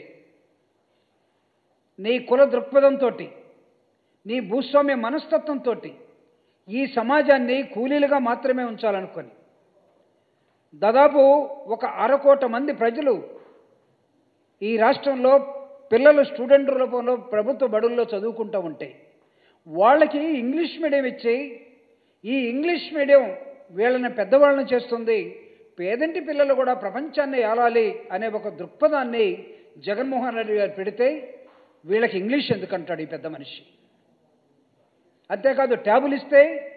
నీ కుల దృక్పథంతో నీ భూస్వామ్య మనస్తత్వంతో ఈ సమాజాన్ని కూలీలుగా మాత్రమే ఉంచాలనుకొని దాదాపు ఒక అరకోట మంది ప్రజలు ఈ రాష్ట్రంలో పిల్లలు స్టూడెంట్ రూపంలో ప్రభుత్వ బడుల్లో చదువుకుంటూ ఉంటే వాళ్ళకి ఇంగ్లీష్ మీడియం ఇచ్చి ఈ ఇంగ్లీష్ మీడియం వీళ్ళని పెద్దవాళ్ళని చేస్తుంది పేదంటి పిల్లలు కూడా ప్రపంచాన్ని ఏలాలి అనే ఒక దృక్పథాన్ని జగన్మోహన్ రెడ్డి గారు పెడితే వీళ్ళకి ఇంగ్లీష్ ఎందుకంటాడు ఈ పెద్ద మనిషి అంతేకాదు ట్యాబులు ఇస్తే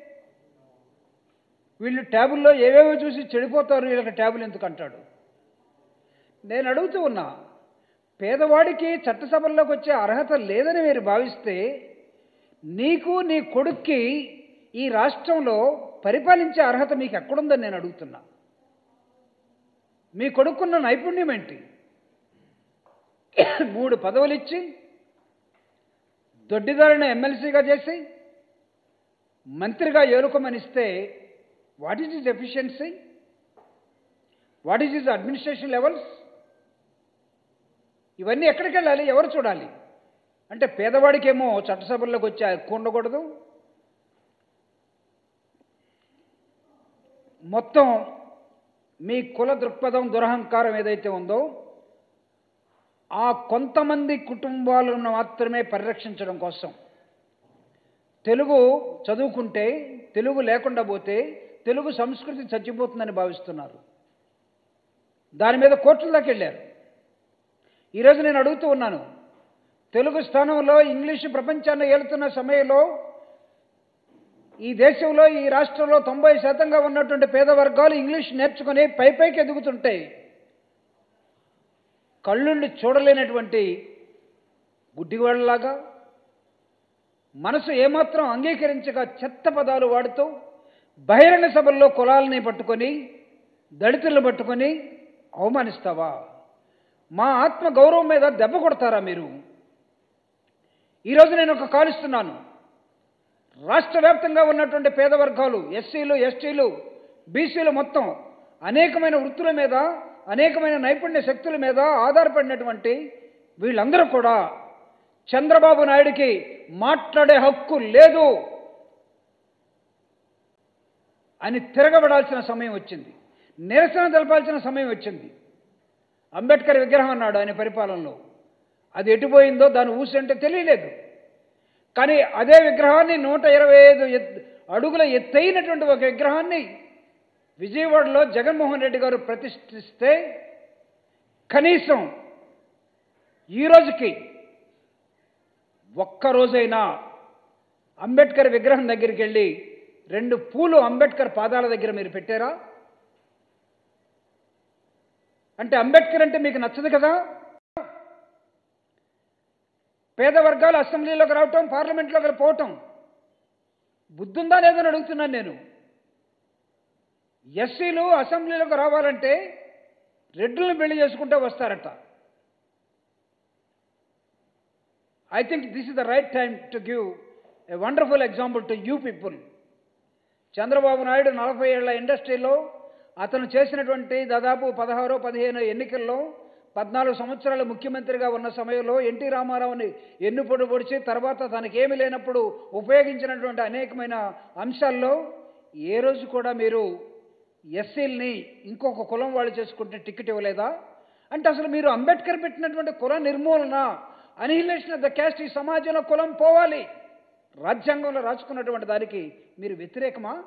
వీళ్ళు ట్యాబుల్లో ఏవేవో చూసి చెడిపోతారు వీళ్ళకి ట్యాబులు ఎందుకు అంటాడు నేను అడుగుతూ ఉన్నా పేదవాడికి చట్టసభల్లోకి వచ్చే అర్హత లేదని మీరు భావిస్తే నీకు నీ కొడుక్కి ఈ రాష్ట్రంలో పరిపాలించే అర్హత మీకు ఎక్కడుందని నేను అడుగుతున్నా మీ కొడుకున్న నైపుణ్యం ఏంటి మూడు పదవులు ఇచ్చి దొడ్డిదారిని ఎమ్మెల్సీగా చేసి మంత్రిగా ఏలుకోమనిస్తే what is is efficiency what is is administration levels ఇవన్నీ ఎక్కడికి వెళ్ళాలి ఎవరు చూడాలి అంటే పేదవాడికేమో చట్టసభల్లోకి వచ్చి ఎక్కువ ఉండకూడదు మొత్తం మీ కుల దృక్పథం దురహంకారం ఏదైతే ఉందో ఆ కొంతమంది కుటుంబాలను మాత్రమే పరిరక్షించడం కోసం తెలుగు చదువుకుంటే తెలుగు లేకుండా పోతే తెలుగు సంస్కృతి చచ్చిపోతుందని భావిస్తున్నారు దాని మీద కోర్టుల దాకా వెళ్ళారు ఈరోజు నేను అడుగుతూ ఉన్నాను తెలుగు స్థానంలో ఇంగ్లీషు ప్రపంచాన్ని ఏలుతున్న సమయంలో ఈ దేశంలో ఈ రాష్ట్రంలో తొంభై శాతంగా ఉన్నటువంటి పేద వర్గాలు ఇంగ్లీష్ నేర్చుకుని పై పైకి ఎదుగుతుంటాయి కళ్ళుండి చూడలేనటువంటి గుడ్డివాళ్ళలాగా మనసు ఏమాత్రం అంగీకరించక చెత్త పదాలు వాడుతూ బహిరంగ సభల్లో కులాలని పట్టుకొని దళితులను పట్టుకొని అవమానిస్తావా మా ఆత్మ గౌరవం మీద దెబ్బ కొడతారా మీరు ఈరోజు నేను ఒక కాలుస్తున్నాను రాష్ట్ర వ్యాప్తంగా ఉన్నటువంటి పేద వర్గాలు ఎస్సీలు ఎస్టీలు బీసీలు మొత్తం అనేకమైన వృత్తుల మీద అనేకమైన నైపుణ్య శక్తుల మీద ఆధారపడినటువంటి వీళ్ళందరూ కూడా చంద్రబాబు నాయుడికి మాట్లాడే హక్కు లేదు అని తిరగబడాల్సిన సమయం వచ్చింది నిరసన తెలపాల్సిన సమయం వచ్చింది అంబేద్కర్ విగ్రహం అన్నాడు ఆయన పరిపాలనలో అది ఎటుపోయిందో దాని ఊసంటే తెలియలేదు కానీ అదే విగ్రహాన్ని నూట ఇరవై ఐదు ఎత్ అడుగుల ఎత్తైనటువంటి ఒక విగ్రహాన్ని విజయవాడలో జగన్మోహన్ రెడ్డి గారు ప్రతిష్ఠిస్తే కనీసం ఈ రోజుకి ఒక్క రోజైనా అంబేద్కర్ విగ్రహం దగ్గరికి వెళ్ళి రెండు పూలు అంబేద్కర్ పాదాల దగ్గర మీరు పెట్టారా అంటే అంబేద్కర్ అంటే మీకు నచ్చదు కదా పేద వర్గాలు అసెంబ్లీలోకి రావటం పార్లమెంట్లోకి పోవటం బుద్ధుందా లేదని అడుగుతున్నాను నేను ఎస్సీలు అసెంబ్లీలోకి రావాలంటే రెడ్డులను పెళ్లి చేసుకుంటే వస్తారట I think this is the right time to give a wonderful example to you people Chandrababu Naidu నలభై ఏళ్ల ఇండస్ట్రీలో అతను చేసినటువంటి దాదాపు పదహారు పదిహేను ఎన్నికల్లో పద్నాలుగు సంవత్సరాలు ముఖ్యమంత్రిగా ఉన్న సమయంలో ఎన్టీ రామారావుని ఎన్నుపొడు పొడిచి తర్వాత తనకేమీ లేనప్పుడు ఉపయోగించినటువంటి అనేకమైన అంశాల్లో ఏ రోజు కూడా మీరు ఎస్సీల్ని ఇంకొక కులం వాళ్ళు చేసుకుంటే టికెట్ ఇవ్వలేదా అంటే అసలు మీరు అంబేద్కర్ పెట్టినటువంటి కుల నిర్మూలన అనిహిలేషన్ ఆఫ్ ద క్యాస్ట్ ఈ సమాజంలో కులం పోవాలి రాజ్యాంగంలో రాసుకున్నటువంటి దానికి మీరు వ్యతిరేకమా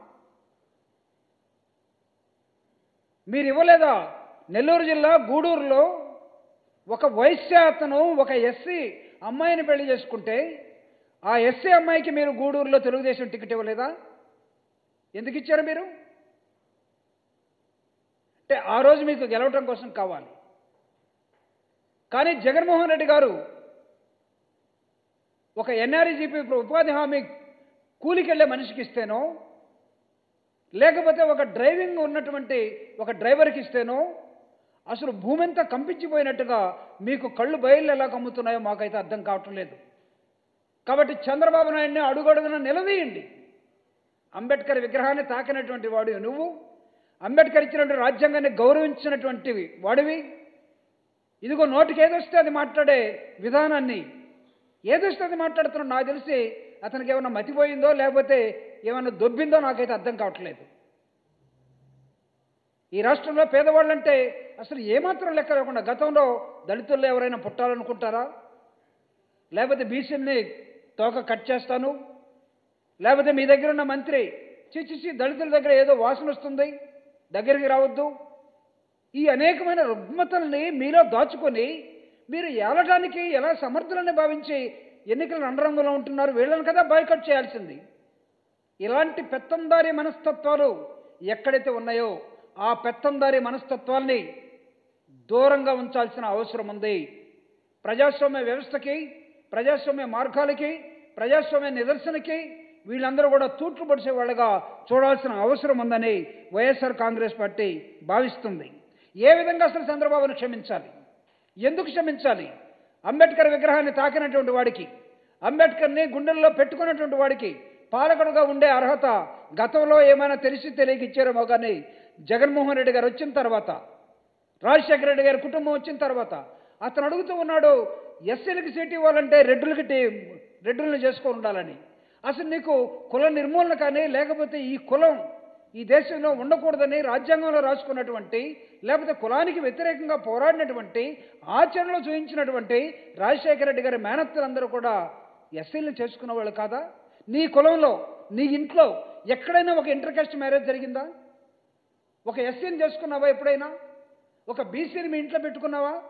మీరు ఇవ్వలేదా నెల్లూరు జిల్లా గూడూరులో ఒక వైశ్య అతను ఒక ఎస్సీ అమ్మాయిని పెళ్లి చేసుకుంటే ఆ ఎస్సీ అమ్మాయికి మీరు గూడూరులో తెలుగుదేశం టికెట్ ఇవ్వలేదా ఎందుకు ఇచ్చారు మీరు అంటే ఆ రోజు మీకు గెలవటం కోసం కావాలి కానీ జగన్మోహన్ రెడ్డి గారు ఒక ఎన్ఆర్ఈజీపీ ఉపాధి హామీ కూలికెళ్ళే మనిషికి ఇస్తేనో లేకపోతే ఒక డ్రైవింగ్ ఉన్నటువంటి ఒక డ్రైవర్కి ఇస్తేనో అసలు భూమి అంతా కంపించిపోయినట్టుగా మీకు కళ్ళు బయలు ఎలా కమ్ముతున్నాయో మాకైతే అర్థం కావటం లేదు కాబట్టి చంద్రబాబు నాయుడిని అడుగడుగున నిలదీయండి అంబేద్కర్ విగ్రహాన్ని తాకినటువంటి వాడు నువ్వు అంబేద్కర్ ఇచ్చినటువంటి రాజ్యాంగాన్ని గౌరవించినటువంటి వాడివి ఇదిగో నోటికి ఏదొస్తే అది మాట్లాడే విధానాన్ని ఏదొస్తే అది మాట్లాడుతున్నాడు నాకు తెలిసి అతనికి ఏమైనా మతిపోయిందో లేకపోతే ఏమైనా దొబ్బిందో నాకైతే అర్థం కావట్లేదు ఈ రాష్ట్రంలో పేదవాళ్ళంటే అసలు ఏమాత్రం లెక్క లేకుండా గతంలో దళితుల్లో ఎవరైనా పుట్టాలనుకుంటారా లేకపోతే బీసీని తోక కట్ చేస్తాను లేకపోతే మీ దగ్గర ఉన్న మంత్రి చిచ్చిచి దళితుల దగ్గర ఏదో వాసన వస్తుంది దగ్గరికి రావద్దు ఈ అనేకమైన రుగ్మతల్ని మీలో దాచుకొని మీరు ఏలటానికి ఎలా సమర్థులని భావించి ఎన్నికల రంగంలో ఉంటున్నారు వీళ్ళని కదా బాయ్కట్ చేయాల్సింది ఇలాంటి పెత్తందారి మనస్తత్వాలు ఎక్కడైతే ఉన్నాయో ఆ పెత్తందారి మనస్తత్వాల్ని దూరంగా ఉంచాల్సిన అవసరం ఉంది ప్రజాస్వామ్య వ్యవస్థకి ప్రజాస్వామ్య మార్గాలకి ప్రజాస్వామ్య నిదర్శనకి వీళ్ళందరూ కూడా తూట్లు పడిచే వాళ్ళగా చూడాల్సిన అవసరం ఉందని వైఎస్ఆర్ కాంగ్రెస్ పార్టీ భావిస్తుంది ఏ విధంగా అసలు చంద్రబాబును క్షమించాలి ఎందుకు క్షమించాలి అంబేద్కర్ విగ్రహాన్ని తాకినటువంటి వాడికి అంబేద్కర్ని గుండెల్లో పెట్టుకున్నటువంటి వాడికి పాలకుడుగా ఉండే అర్హత గతంలో ఏమైనా తెలిసి తెలియక ఇచ్చారేమో కానీ జగన్మోహన్ రెడ్డి గారు వచ్చిన తర్వాత రాజశేఖర రెడ్డి గారి కుటుంబం వచ్చిన తర్వాత అతను అడుగుతూ ఉన్నాడు ఎస్సీలకి సీట్ ఇవ్వాలంటే రెడ్డులకి టీ- రెడ్డులను చేసుకొని ఉండాలని అసలు నీకు కుల నిర్మూలన కానీ లేకపోతే ఈ కులం ఈ దేశంలో ఉండకూడదని రాజ్యాంగంలో రాసుకున్నటువంటి లేకపోతే కులానికి వ్యతిరేకంగా పోరాడినటువంటి ఆచరణలో చూపించినటువంటి రాజశేఖర రెడ్డి గారి మేనత్తలందరూ కూడా ఎస్సీలను చేసుకున్న వాళ్ళు కాదా నీ కులంలో నీ ఇంట్లో ఎక్కడైనా ఒక ఇంటర్ కాస్ట్ మ్యారేజ్ జరిగిందా ఒక ఎస్సీని చేసుకున్నావా ఎప్పుడైనా ఒక బీసీని మీ ఇంట్లో పెట్టుకున్నావా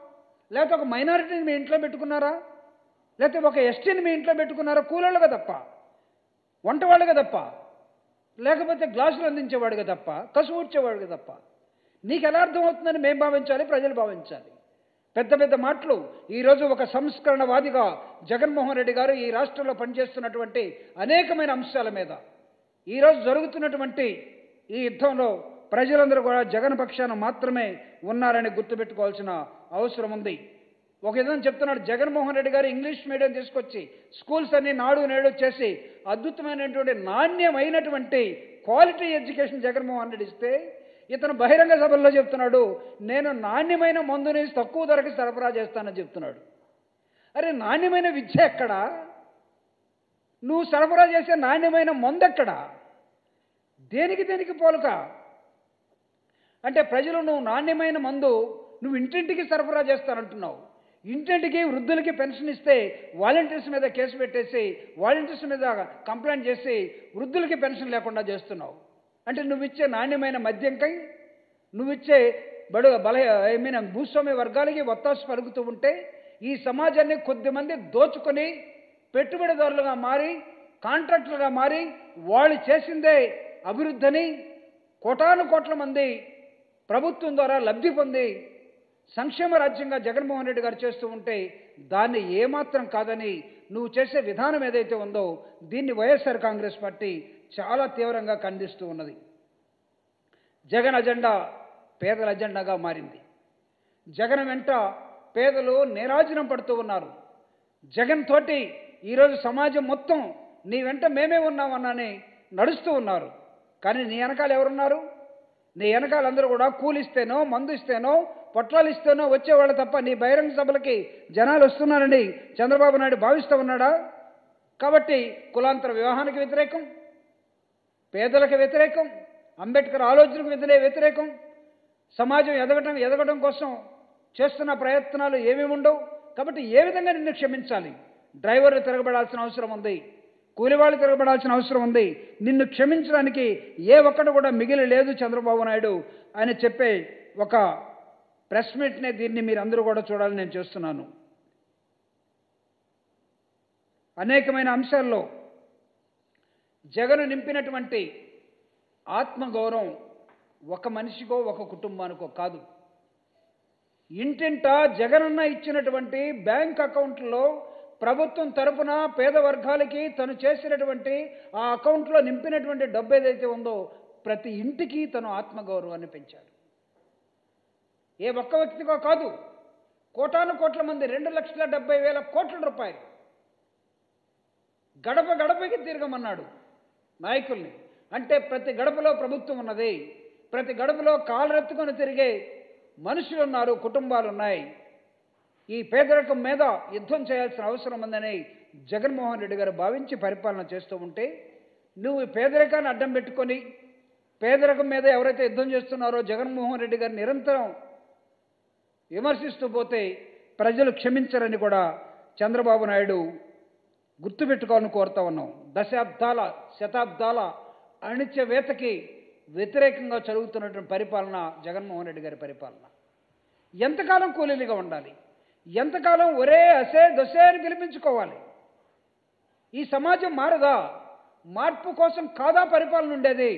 లేకపోతే ఒక మైనారిటీని మీ ఇంట్లో పెట్టుకున్నారా లేకపోతే ఒక ఎస్టీని మీ ఇంట్లో పెట్టుకున్నారా కూలోళ్ళుగా తప్ప వంటవాళ్ళుగా తప్ప లేకపోతే గ్లాసులు అందించేవాడుగా తప్ప కసు ఊడ్చేవాడుగా తప్ప నీకు ఎలా అర్థమవుతుందని మేము భావించాలి ప్రజలు భావించాలి పెద్ద పెద్ద మాటలు ఈరోజు ఒక సంస్కరణవాదిగా జగన్మోహన్ రెడ్డి గారు ఈ రాష్ట్రంలో పనిచేస్తున్నటువంటి అనేకమైన అంశాల మీద ఈరోజు జరుగుతున్నటువంటి ఈ యుద్ధంలో ప్రజలందరూ కూడా జగన్ పక్షాన మాత్రమే ఉన్నారని గుర్తుపెట్టుకోవాల్సిన అవసరం ఉంది ఒక విధంగా చెప్తున్నాడు జగన్మోహన్ రెడ్డి గారు ఇంగ్లీష్ మీడియం తీసుకొచ్చి స్కూల్స్ అన్ని నాడు నేడు చేసి అద్భుతమైనటువంటి నాణ్యమైనటువంటి క్వాలిటీ ఎడ్యుకేషన్ జగన్మోహన్ రెడ్డి ఇస్తే ఇతను బహిరంగ సభల్లో చెప్తున్నాడు నేను నాణ్యమైన మందుని తక్కువ ధరకి సరఫరా చేస్తానని చెప్తున్నాడు అరే నాణ్యమైన విద్య ఎక్కడా నువ్వు సరఫరా చేసే నాణ్యమైన మందు ఎక్కడా దేనికి దేనికి పోలుక అంటే ప్రజలు నువ్వు నాణ్యమైన మందు నువ్వు ఇంటింటికి సరఫరా చేస్తానంటున్నావు ఇంటింటికి వృద్ధులకి పెన్షన్ ఇస్తే వాలంటీర్స్ మీద కేసు పెట్టేసి వాలంటీర్స్ మీద కంప్లైంట్ చేసి వృద్ధులకి పెన్షన్ లేకుండా చేస్తున్నావు అంటే నువ్వు ఇచ్చే నాణ్యమైన మద్యంకై నువ్వు ఇచ్చే బడు బల ఐ మీన్ భూస్వామ్య వర్గాలకి ఒత్తాసు పలుకుతూ ఉంటే ఈ సమాజాన్ని కొద్దిమంది దోచుకొని పెట్టుబడిదారులుగా మారి కాంట్రాక్టులుగా మారి వాళ్ళు చేసిందే అభివృద్ధిని కోటాను కోట్ల మంది ప్రభుత్వం ద్వారా లబ్ధి పొంది సంక్షేమ రాజ్యంగా జగన్మోహన్ రెడ్డి గారు చేస్తూ ఉంటే దాన్ని ఏమాత్రం కాదని నువ్వు చేసే విధానం ఏదైతే ఉందో దీన్ని వైఎస్ఆర్ కాంగ్రెస్ పార్టీ చాలా తీవ్రంగా ఖండిస్తూ ఉన్నది జగన్ అజెండా పేదల అజెండాగా మారింది జగన్ వెంట పేదలు నిరాజనం పడుతూ ఉన్నారు జగన్ తోటి ఈరోజు సమాజం మొత్తం నీ వెంట మేమే ఉన్నామన్నాని నడుస్తూ ఉన్నారు కానీ నీ వెనకాల ఎవరున్నారు నీ వెనకాల అందరూ కూడా కూలిస్తేనో మందు ఇస్తేనో పొట్లాలు ఇస్తేనో వచ్చేవాళ్ళు తప్ప నీ బహిరంగ సభలకి జనాలు వస్తున్నారని చంద్రబాబు నాయుడు భావిస్తూ ఉన్నాడా కాబట్టి కులాంతర వివాహానికి వ్యతిరేకం పేదలకు వ్యతిరేకం అంబేద్కర్ ఆలోచనకు వ్యతిరే వ్యతిరేకం సమాజం ఎదగటం ఎదగడం కోసం చేస్తున్న ప్రయత్నాలు ఏమేమి ఉండవు కాబట్టి ఏ విధంగా నిన్ను క్షమించాలి డ్రైవర్లు తిరగబడాల్సిన అవసరం ఉంది కూలివాళ్ళు తిరగబడాల్సిన అవసరం ఉంది నిన్ను క్షమించడానికి ఏ ఒక్కడు కూడా మిగిలి లేదు చంద్రబాబు నాయుడు అని చెప్పే ఒక ప్రెస్ మీట్నే దీన్ని మీరు అందరూ కూడా చూడాలని నేను చేస్తున్నాను అనేకమైన అంశాల్లో జగను నింపినటువంటి ఆత్మగౌరవం ఒక మనిషికో ఒక కుటుంబానికో కాదు ఇంటింటా జగనన్న ఇచ్చినటువంటి బ్యాంక్ అకౌంట్లో ప్రభుత్వం తరపున పేద వర్గాలకి తను చేసినటువంటి ఆ అకౌంట్లో నింపినటువంటి డబ్బు ఏదైతే ఉందో ప్రతి ఇంటికి తను ఆత్మగౌరవాన్ని పెంచాడు ఏ ఒక్క వ్యక్తికో కాదు కోటాను కోట్ల మంది రెండు లక్షల డెబ్బై వేల కోట్ల రూపాయలు గడప గడపకి తిరగమన్నాడు నాయకుల్ని అంటే ప్రతి గడపలో ప్రభుత్వం ఉన్నది ప్రతి గడపలో కాలరెత్తుకొని తిరిగే మనుషులు ఉన్నారు కుటుంబాలు ఉన్నాయి ఈ పేదరికం మీద యుద్ధం చేయాల్సిన అవసరం ఉందని జగన్మోహన్ రెడ్డి గారు భావించి పరిపాలన చేస్తూ ఉంటే నువ్వు ఈ పేదరికాన్ని అడ్డం పెట్టుకొని పేదరికం మీద ఎవరైతే యుద్ధం చేస్తున్నారో జగన్మోహన్ రెడ్డి గారు నిరంతరం విమర్శిస్తూ పోతే ప్రజలు క్షమించరని కూడా చంద్రబాబు నాయుడు గుర్తుపెట్టుకోవాలని కోరుతా ఉన్నాం దశాబ్దాల శతాబ్దాల అణిత్యవేతకి వ్యతిరేకంగా జరుగుతున్నటువంటి పరిపాలన జగన్మోహన్ రెడ్డి గారి పరిపాలన ఎంతకాలం కూలీలుగా ఉండాలి ఎంతకాలం ఒరే అసే దొసే అని పిలిపించుకోవాలి ఈ సమాజం మారదా మార్పు కోసం కాదా పరిపాలన ఉండేది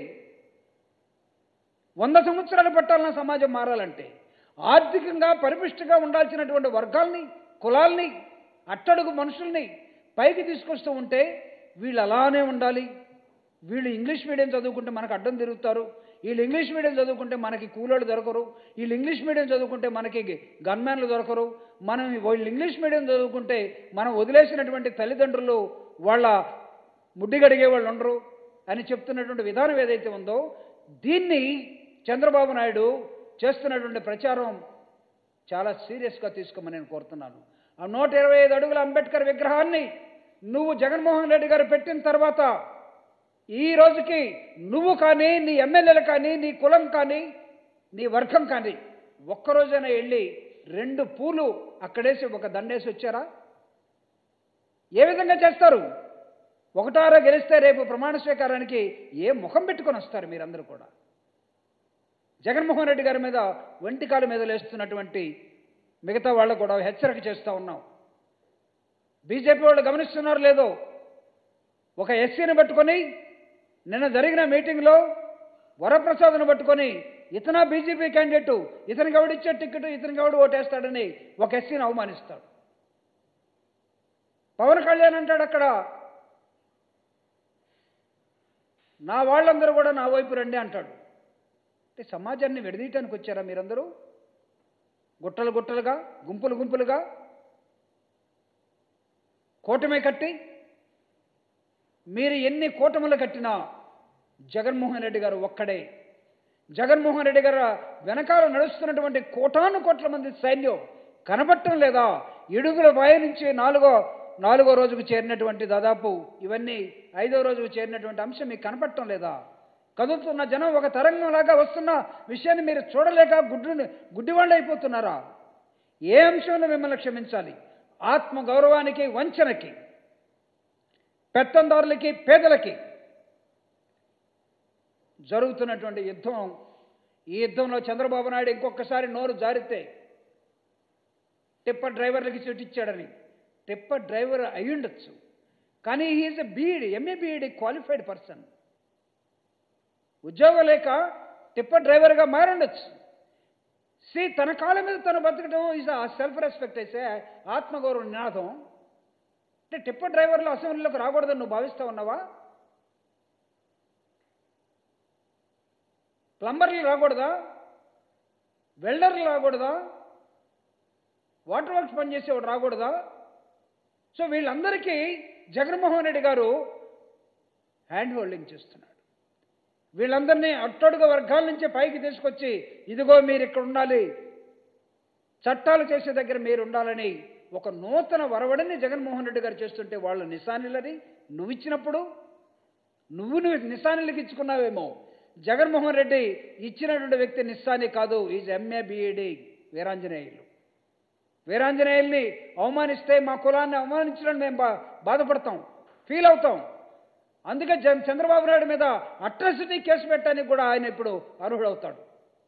వంద సంవత్సరాలు పట్టాలన్న సమాజం మారాలంటే ఆర్థికంగా పరిపుష్టిగా ఉండాల్సినటువంటి వర్గాల్ని కులాల్ని అట్టడుగు మనుషుల్ని పైకి తీసుకొస్తూ ఉంటే వీళ్ళు అలానే ఉండాలి వీళ్ళు ఇంగ్లీష్ మీడియం చదువుకుంటే మనకు అడ్డం తిరుగుతారు వీళ్ళు ఇంగ్లీష్ మీడియం చదువుకుంటే మనకి కూలోళ్ళు దొరకరు వీళ్ళు ఇంగ్లీష్ మీడియం చదువుకుంటే మనకి గన్మ్యాన్లు దొరకరు మనం వీళ్ళు ఇంగ్లీష్ మీడియం చదువుకుంటే మనం వదిలేసినటువంటి తల్లిదండ్రులు వాళ్ళ ముడ్డిగడిగే వాళ్ళు ఉండరు అని చెప్తున్నటువంటి విధానం ఏదైతే ఉందో దీన్ని చంద్రబాబు నాయుడు చేస్తున్నటువంటి ప్రచారం చాలా సీరియస్గా తీసుకోమని నేను కోరుతున్నాను ఆ నూట ఇరవై ఐదు అడుగుల అంబేద్కర్ విగ్రహాన్ని నువ్వు జగన్మోహన్ రెడ్డి గారు పెట్టిన తర్వాత ఈ రోజుకి నువ్వు కానీ నీ ఎమ్మెల్యేలు కానీ నీ కులం కానీ నీ వర్గం కానీ ఒక్కరోజైనా వెళ్ళి రెండు పూలు అక్కడేసి ఒక దండేసి వచ్చారా ఏ విధంగా చేస్తారు ఒకటారా గెలిస్తే రేపు ప్రమాణ స్వీకారానికి ఏ ముఖం పెట్టుకొని వస్తారు మీరందరూ కూడా జగన్మోహన్ రెడ్డి గారి మీద వెంటికాల మీద లేస్తున్నటువంటి మిగతా వాళ్ళకు కూడా హెచ్చరిక చేస్తూ ఉన్నాం బీజేపీ వాళ్ళు గమనిస్తున్నారు లేదో ఒక ఎస్సీని పట్టుకొని నిన్న జరిగిన మీటింగ్లో వరప్రసాద్ను పట్టుకొని ఇతన బీజేపీ క్యాండిడేటు ఇతనికి ఎవడిచ్చే టికెట్ ఇతనికి ఎవడు ఓటేస్తాడని ఒక ఎస్సీని అవమానిస్తాడు పవన్ కళ్యాణ్ అంటాడు అక్కడ నా వాళ్ళందరూ కూడా నా వైపు రండి అంటాడు అంటే సమాజాన్ని విడదీయటానికి వచ్చారా మీరందరూ గుట్టలు గుట్టలుగా గుంపులు గుంపులుగా కూటమి కట్టి మీరు ఎన్ని కూటములు కట్టినా జగన్మోహన్ రెడ్డి గారు ఒక్కడే జగన్మోహన్ రెడ్డి గారు వెనకాల నడుస్తున్నటువంటి కోటాను కోట్ల మంది సైన్యం కనపడటం లేదా ఇడుగుల బాయి నుంచి నాలుగో నాలుగో రోజుకు చేరినటువంటి దాదాపు ఇవన్నీ ఐదో రోజుకు చేరినటువంటి అంశం మీకు కనపడటం లేదా కదులుతున్న జనం ఒక తరంగంలాగా వస్తున్న విషయాన్ని మీరు చూడలేక గుడ్డు గుడ్డివాళ్ళు అయిపోతున్నారా ఏ అంశంలో మిమ్మల్ని క్షమించాలి ఆత్మ గౌరవానికి వంచనకి పెత్తందారులకి పేదలకి జరుగుతున్నటువంటి యుద్ధం ఈ యుద్ధంలో చంద్రబాబు నాయుడు ఇంకొకసారి నోరు జారితే టిప్పర్ డ్రైవర్లకి సీట్ ఇచ్చాడని టిప్పర్ డ్రైవర్ అయి ఉండొచ్చు కానీ he is a BEd MA BEd qualified person ఉద్యోగం లేక టిప్పర్ డ్రైవర్గా మారుండొచ్చు సి తన కాళ్ళ మీద తను బతకడం ఈజ్ ఆ సెల్ఫ్ రెస్పెక్ట్ అయితే ఆత్మగౌరవ నినాదం అంటే టిప్పర్ డ్రైవర్లు అసెంబ్లీలోకి రాకూడదని నువ్వు భావిస్తా ఉన్నావా ప్లంబర్లు రాకూడదా వెల్డర్లు రాకూడదా వాటర్ వర్క్స్ పనిచేసేవాడు రాకూడదా సో వీళ్ళందరికీ జగన్మోహన్ రెడ్డి గారు హ్యాండ్ హోల్డింగ్ చేస్తున్నాడు వీళ్ళందరినీ అట్టడుగు వర్గాల నుంచి పైకి తీసుకొచ్చి ఇదిగో మీరు ఇక్కడ ఉండాలి చట్టాలు చేసే దగ్గర మీరు ఉండాలని ఒక నూతన వరవడిని జగన్మోహన్ రెడ్డి గారు చేస్తుంటే వాళ్ళు నిశానిలని నువ్వు ఇచ్చినప్పుడు నువ్వు నువ్వు నిశానిలకు ఇచ్చుకున్నావేమో జగన్మోహన్ రెడ్డి ఇచ్చినటువంటి వ్యక్తి నిస్సాని కాదు ఈజ్ ఎంఏ బిఈడి వీరాంజనేయులు వీరాంజనేయుల్ని అవమానిస్తే మా కులాన్ని అవమానించడం మేము బా బాధపడతాం ఫీల్ అవుతాం అందుకే జన్ చంద్రబాబు నాయుడు మీద అట్రాసిటీ కేసు పెట్టడానికి కూడా ఆయన ఇప్పుడు అర్హుడవుతాడు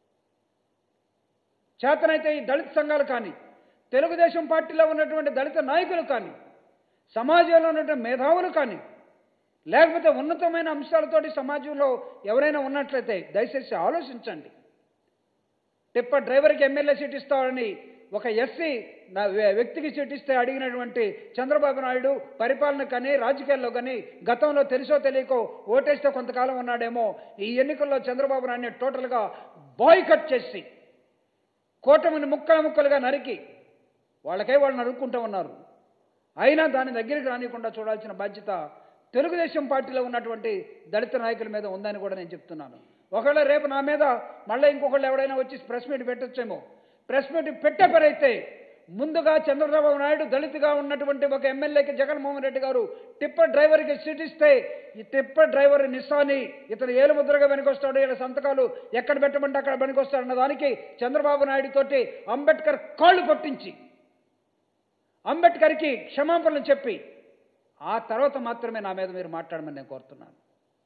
చేతనైతే ఈ దళిత సంఘాలు కానీ తెలుగుదేశం పార్టీలో ఉన్నటువంటి దళిత నాయకులు కానీ సమాజంలో ఉన్నటువంటి మేధావులు కానీ లేకపోతే ఉన్నతమైన అంశాలతోటి సమాజంలో ఎవరైనా ఉన్నట్లయితే దయచేసి ఆలోచించండి టిప్పర్ డ్రైవర్కి ఎమ్మెల్యే సీట్ ఇస్తామని ఒక ఎస్సీ నా వ్య- వ్యక్తికి సీట్ ఇస్తే అడిగినటువంటి చంద్రబాబు నాయుడు పరిపాలన కానీ రాజకీయాల్లో కానీ గతంలో తెలుసో తెలియకో ఓటేస్తే కొంతకాలం ఉన్నాడేమో ఈ ఎన్నికల్లో చంద్రబాబు నాయుడిని టోటల్గా బాయ్ కట్ చేసి కూటమిని ముక్కలు ముక్కలుగా నరికి వాళ్ళకే వాళ్ళు నరుక్కుంటూ ఉన్నారు అయినా దాని దగ్గరికి రానికుండా చూడాల్సిన బాధ్యత తెలుగుదేశం పార్టీలో ఉన్నటువంటి దళిత నాయకుల మీద ఉందని కూడా నేను చెప్తున్నాను ఒకవేళ రేపు నా మీద మళ్ళీ ఇంకొకళ్ళు ఎవడైనా వచ్చి ప్రెస్ మీట్ పెట్టొచ్చేమో ప్రెస్ మీట్ పెట్టే పనైతే ముందుగా చంద్రబాబు నాయుడు దళితుగా ఉన్నటువంటి ఒక ఎమ్మెల్యేకి జగన్మోహన్ రెడ్డి గారు టిప్పర్ డ్రైవర్కి సీట్ ఇస్తే ఈ టిప్పర్ డ్రైవర్ నిస్సాని ఇతను ఏలుముద్రగా వెనుకొస్తాడు ఇలా సంతకాలు ఎక్కడ పెట్టమంటే అక్కడ వెనుకొస్తాడు అన్న దానికి చంద్రబాబు నాయుడు తోటి అంబేద్కర్ కాళ్ళు పట్టించి అంబేద్కర్కి క్షమాపణలు చెప్పి ఆ తర్వాత మాత్రమే నా మీద మీరు మాట్లాడమని నేను కోరుతున్నాను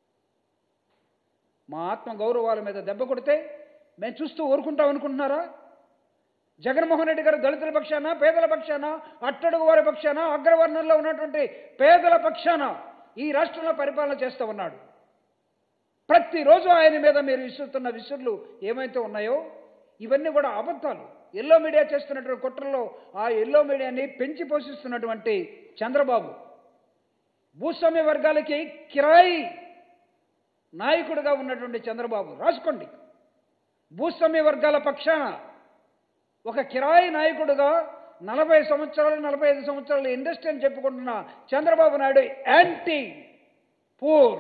మా ఆత్మ గౌరవాల మీద దెబ్బ కొడితే మేము చూస్తూ ఊరుకుంటాం అనుకుంటున్నారా జగన్మోహన్ రెడ్డి గారు దళితుల పక్షాన పేదల పక్షాన అట్టడుగు వారి పక్షాన అగ్రవర్ణంలో ఉన్నటువంటి పేదల పక్షాన ఈ రాష్ట్రంలో పరిపాలన చేస్తూ ఉన్నాడు ప్రతిరోజు ఆయన మీద మీరు విసురుతున్న విసురులు ఏమైతే ఉన్నాయో ఇవన్నీ కూడా అబద్ధాలు ఎల్లో మీడియా చేస్తున్నటువంటి కుట్రలో ఆ ఎల్లో మీడియాని పెంచి పోషిస్తున్నటువంటి చంద్రబాబు భూస్వామ్య వర్గాలకి కిరాయి నాయకుడిగా ఉన్నటువంటి చంద్రబాబు రాసుకోండి భూస్వామ్య వర్గాల పక్షాన ఒక కిరాయి నాయకుడుగా నలభై సంవత్సరాలు నలభై ఐదు సంవత్సరాలు ఇండస్ట్రీ అని చెప్పుకుంటున్న చంద్రబాబు నాయుడు యాంటీ పూర్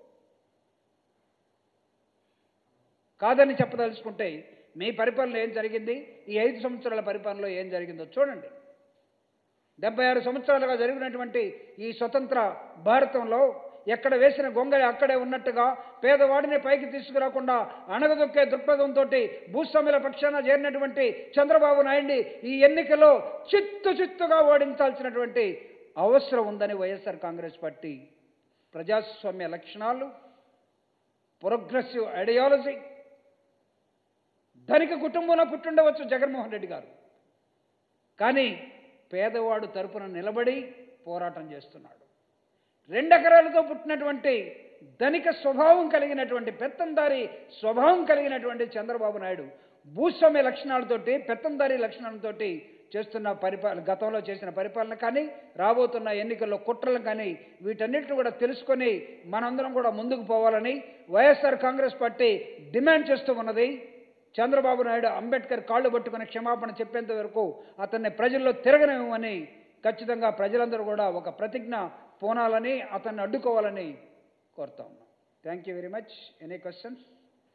కాదని చెప్పదలుచుకుంటే మీ పరిపాలన ఏం జరిగింది ఈ ఐదు సంవత్సరాల పరిపాలనలో ఏం జరిగిందో చూడండి డెబ్బై ఆరు సంవత్సరాలుగా జరిగినటువంటి ఈ స్వతంత్ర భారతంలో ఎక్కడ వేసిన గొంగళి అక్కడే ఉన్నట్టుగా పేదవాడిని పైకి తీసుకురాకుండా అణగదొక్కే దృక్పథంతో భూస్వాముల పక్షాన చేరినటువంటి చంద్రబాబు నాయుడిని ఈ ఎన్నికలో చిత్తు చిత్తుగా ఓడించాల్సినటువంటి అవసరం ఉందని వైఎస్ఆర్ కాంగ్రెస్ పార్టీ ప్రజాస్వామ్య లక్షణాలు ప్రోగ్రెసివ్ ఐడియాలజీ ధనిక కుటుంబంలో పుట్టుండవచ్చు జగన్మోహన్ రెడ్డి గారు కానీ పేదవాడు తరపున నిలబడి పోరాటం చేస్తున్నాడు రెండెకరాలతో పుట్టినటువంటి ధనిక స్వభావం కలిగినటువంటి పెత్తందారి స్వభావం కలిగినటువంటి చంద్రబాబు నాయుడు భూస్వామ్య లక్షణాలతోటి పెత్తందారి లక్షణాలతోటి చేస్తున్న పరిపాలన గతంలో చేసిన పరిపాలన కానీ రాబోతున్న ఎన్నికల్లో కుట్రలు కానీ వీటన్నిటిని కూడా తెలుసుకొని మనందరం కూడా ముందుకు పోవాలని వైఎస్ఆర్ కాంగ్రెస్ పార్టీ డిమాండ్ చేస్తూ ఉన్నది చంద్రబాబు నాయుడు అంబేద్కర్ కాళ్ళు పట్టుకుని క్షమాపణ చెప్పేంత వరకు అతన్ని ప్రజల్లో తిరగనివ్వమని ఖచ్చితంగా ప్రజలందరూ కూడా ఒక ప్రతిజ్ఞ పోనాలని అతన్ని అడ్డుకోవాలని కోరుతా ఉన్నాం thank you very much any questions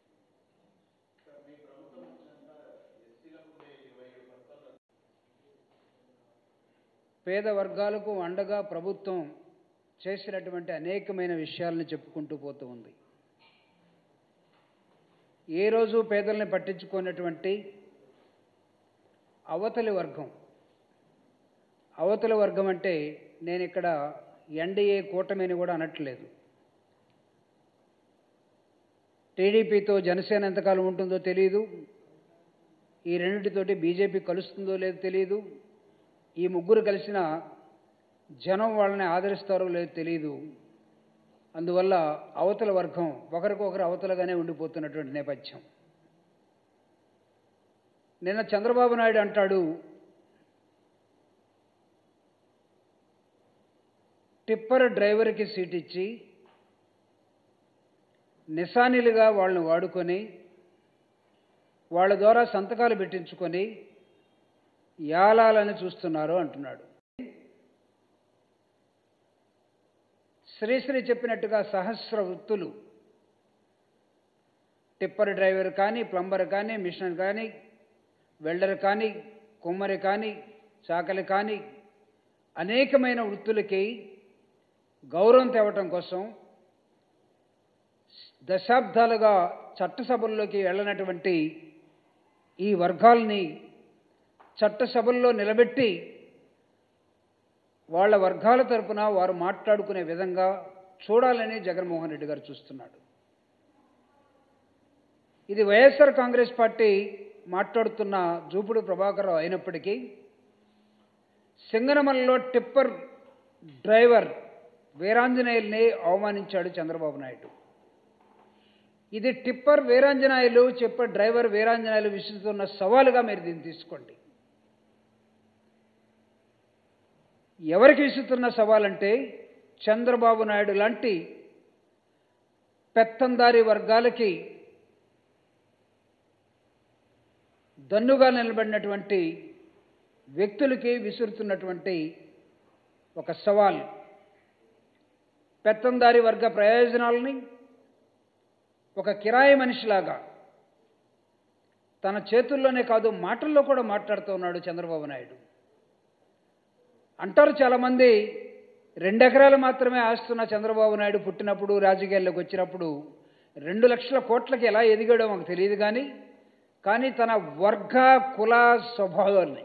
పేద వర్గాలకు అండగా ప్రభుత్వం చేసినటువంటి అనేకమైన విషయాలను చెప్పుకుంటూ పోతూ ఉంది ఏ రోజు పేదల్ని పట్టించుకున్నటువంటి అవతలి వర్గం అవతలి వర్గం అంటే నేను ఇక్కడ ఎన్డీఏ కూటమిని కూడా అనట్లేదు టీడీపీతో జనసేన ఎంతకాలం ఉంటుందో తెలియదు ఈ రెండింటితోటి బీజేపీ కలుస్తుందో లేదో తెలియదు ఈ ముగ్గురు కలిసిన జనం వాళ్ళని ఆదరిస్తారో లేదో తెలియదు అందువల్ల అవతల వర్గం ఒకరికొకరు అవతలగానే ఉండిపోతున్నటువంటి నేపథ్యం నిన్న చంద్రబాబు నాయుడు అంటాడు టిప్పర్ డ్రైవర్కి సీట్ ఇచ్చి నిశానిలుగా వాళ్ళని వాడుకొని వాళ్ళ ద్వారా సంతకాలు పెట్టించుకొని యాలాలని చూస్తున్నారు అంటున్నాడు శ్రీశ్రీ చెప్పినట్టుగా సహస్ర వృత్తులు టిప్పర్ డ్రైవర్ కానీ ప్లంబర్ కానీ మిషన్ కానీ వెల్డర్ కానీ కుమ్మరి కానీ చాకలి కానీ అనేకమైన వృత్తులకి గౌరవం తేవటం కోసం దశాబ్దాలుగా చట్టసభల్లోకి వెళ్ళనటువంటి ఈ వర్గాల్ని చట్టసభల్లో నిలబెట్టి వాళ్ళ వర్గాల తరపున వారు మాట్లాడుకునే విధంగా చూడాలని జగన్మోహన్ రెడ్డి గారు చూస్తున్నాడు ఇది వైఎస్ఆర్ కాంగ్రెస్ పార్టీ మాట్లాడుతున్న జూపుడు ప్రభాకర్ అయినప్పటికీ సింగనమలలో టిప్పర్ డ్రైవర్ వీరాంజనేయుల్ని అవమానించాడు చంద్రబాబు నాయుడు ఇది టిప్పర్ వీరాంజనాయులు చెప్పే డ్రైవర్ వీరాంజనాయులు విసురుతున్న సవాలుగా మీరు దీన్ని తీసుకోండి ఎవరికి విసురుతున్న సవాలంటే చంద్రబాబు నాయుడు లాంటి పెత్తందారి వర్గాలకి దన్నుగా నిలబడినటువంటి వ్యక్తులకి విసురుతున్నటువంటి ఒక సవాల్ పెత్తందారి వర్గ ప్రయోజనాలని ఒక కిరాయి మనిషిలాగా తన చేతుల్లోనే కాదు మాటల్లో కూడా మాట్లాడుతూ ఉన్నాడు చంద్రబాబు నాయుడు అంటారు చాలామంది రెండెకరాలు మాత్రమే ఆస్తున్న చంద్రబాబు నాయుడు పుట్టినప్పుడు రాజకీయాల్లోకి వచ్చినప్పుడు రెండు లక్షల కోట్లకి ఎలా ఎదిగాడో మాకు తెలియదు కానీ కానీ తన వర్గ కుల స్వభావాన్ని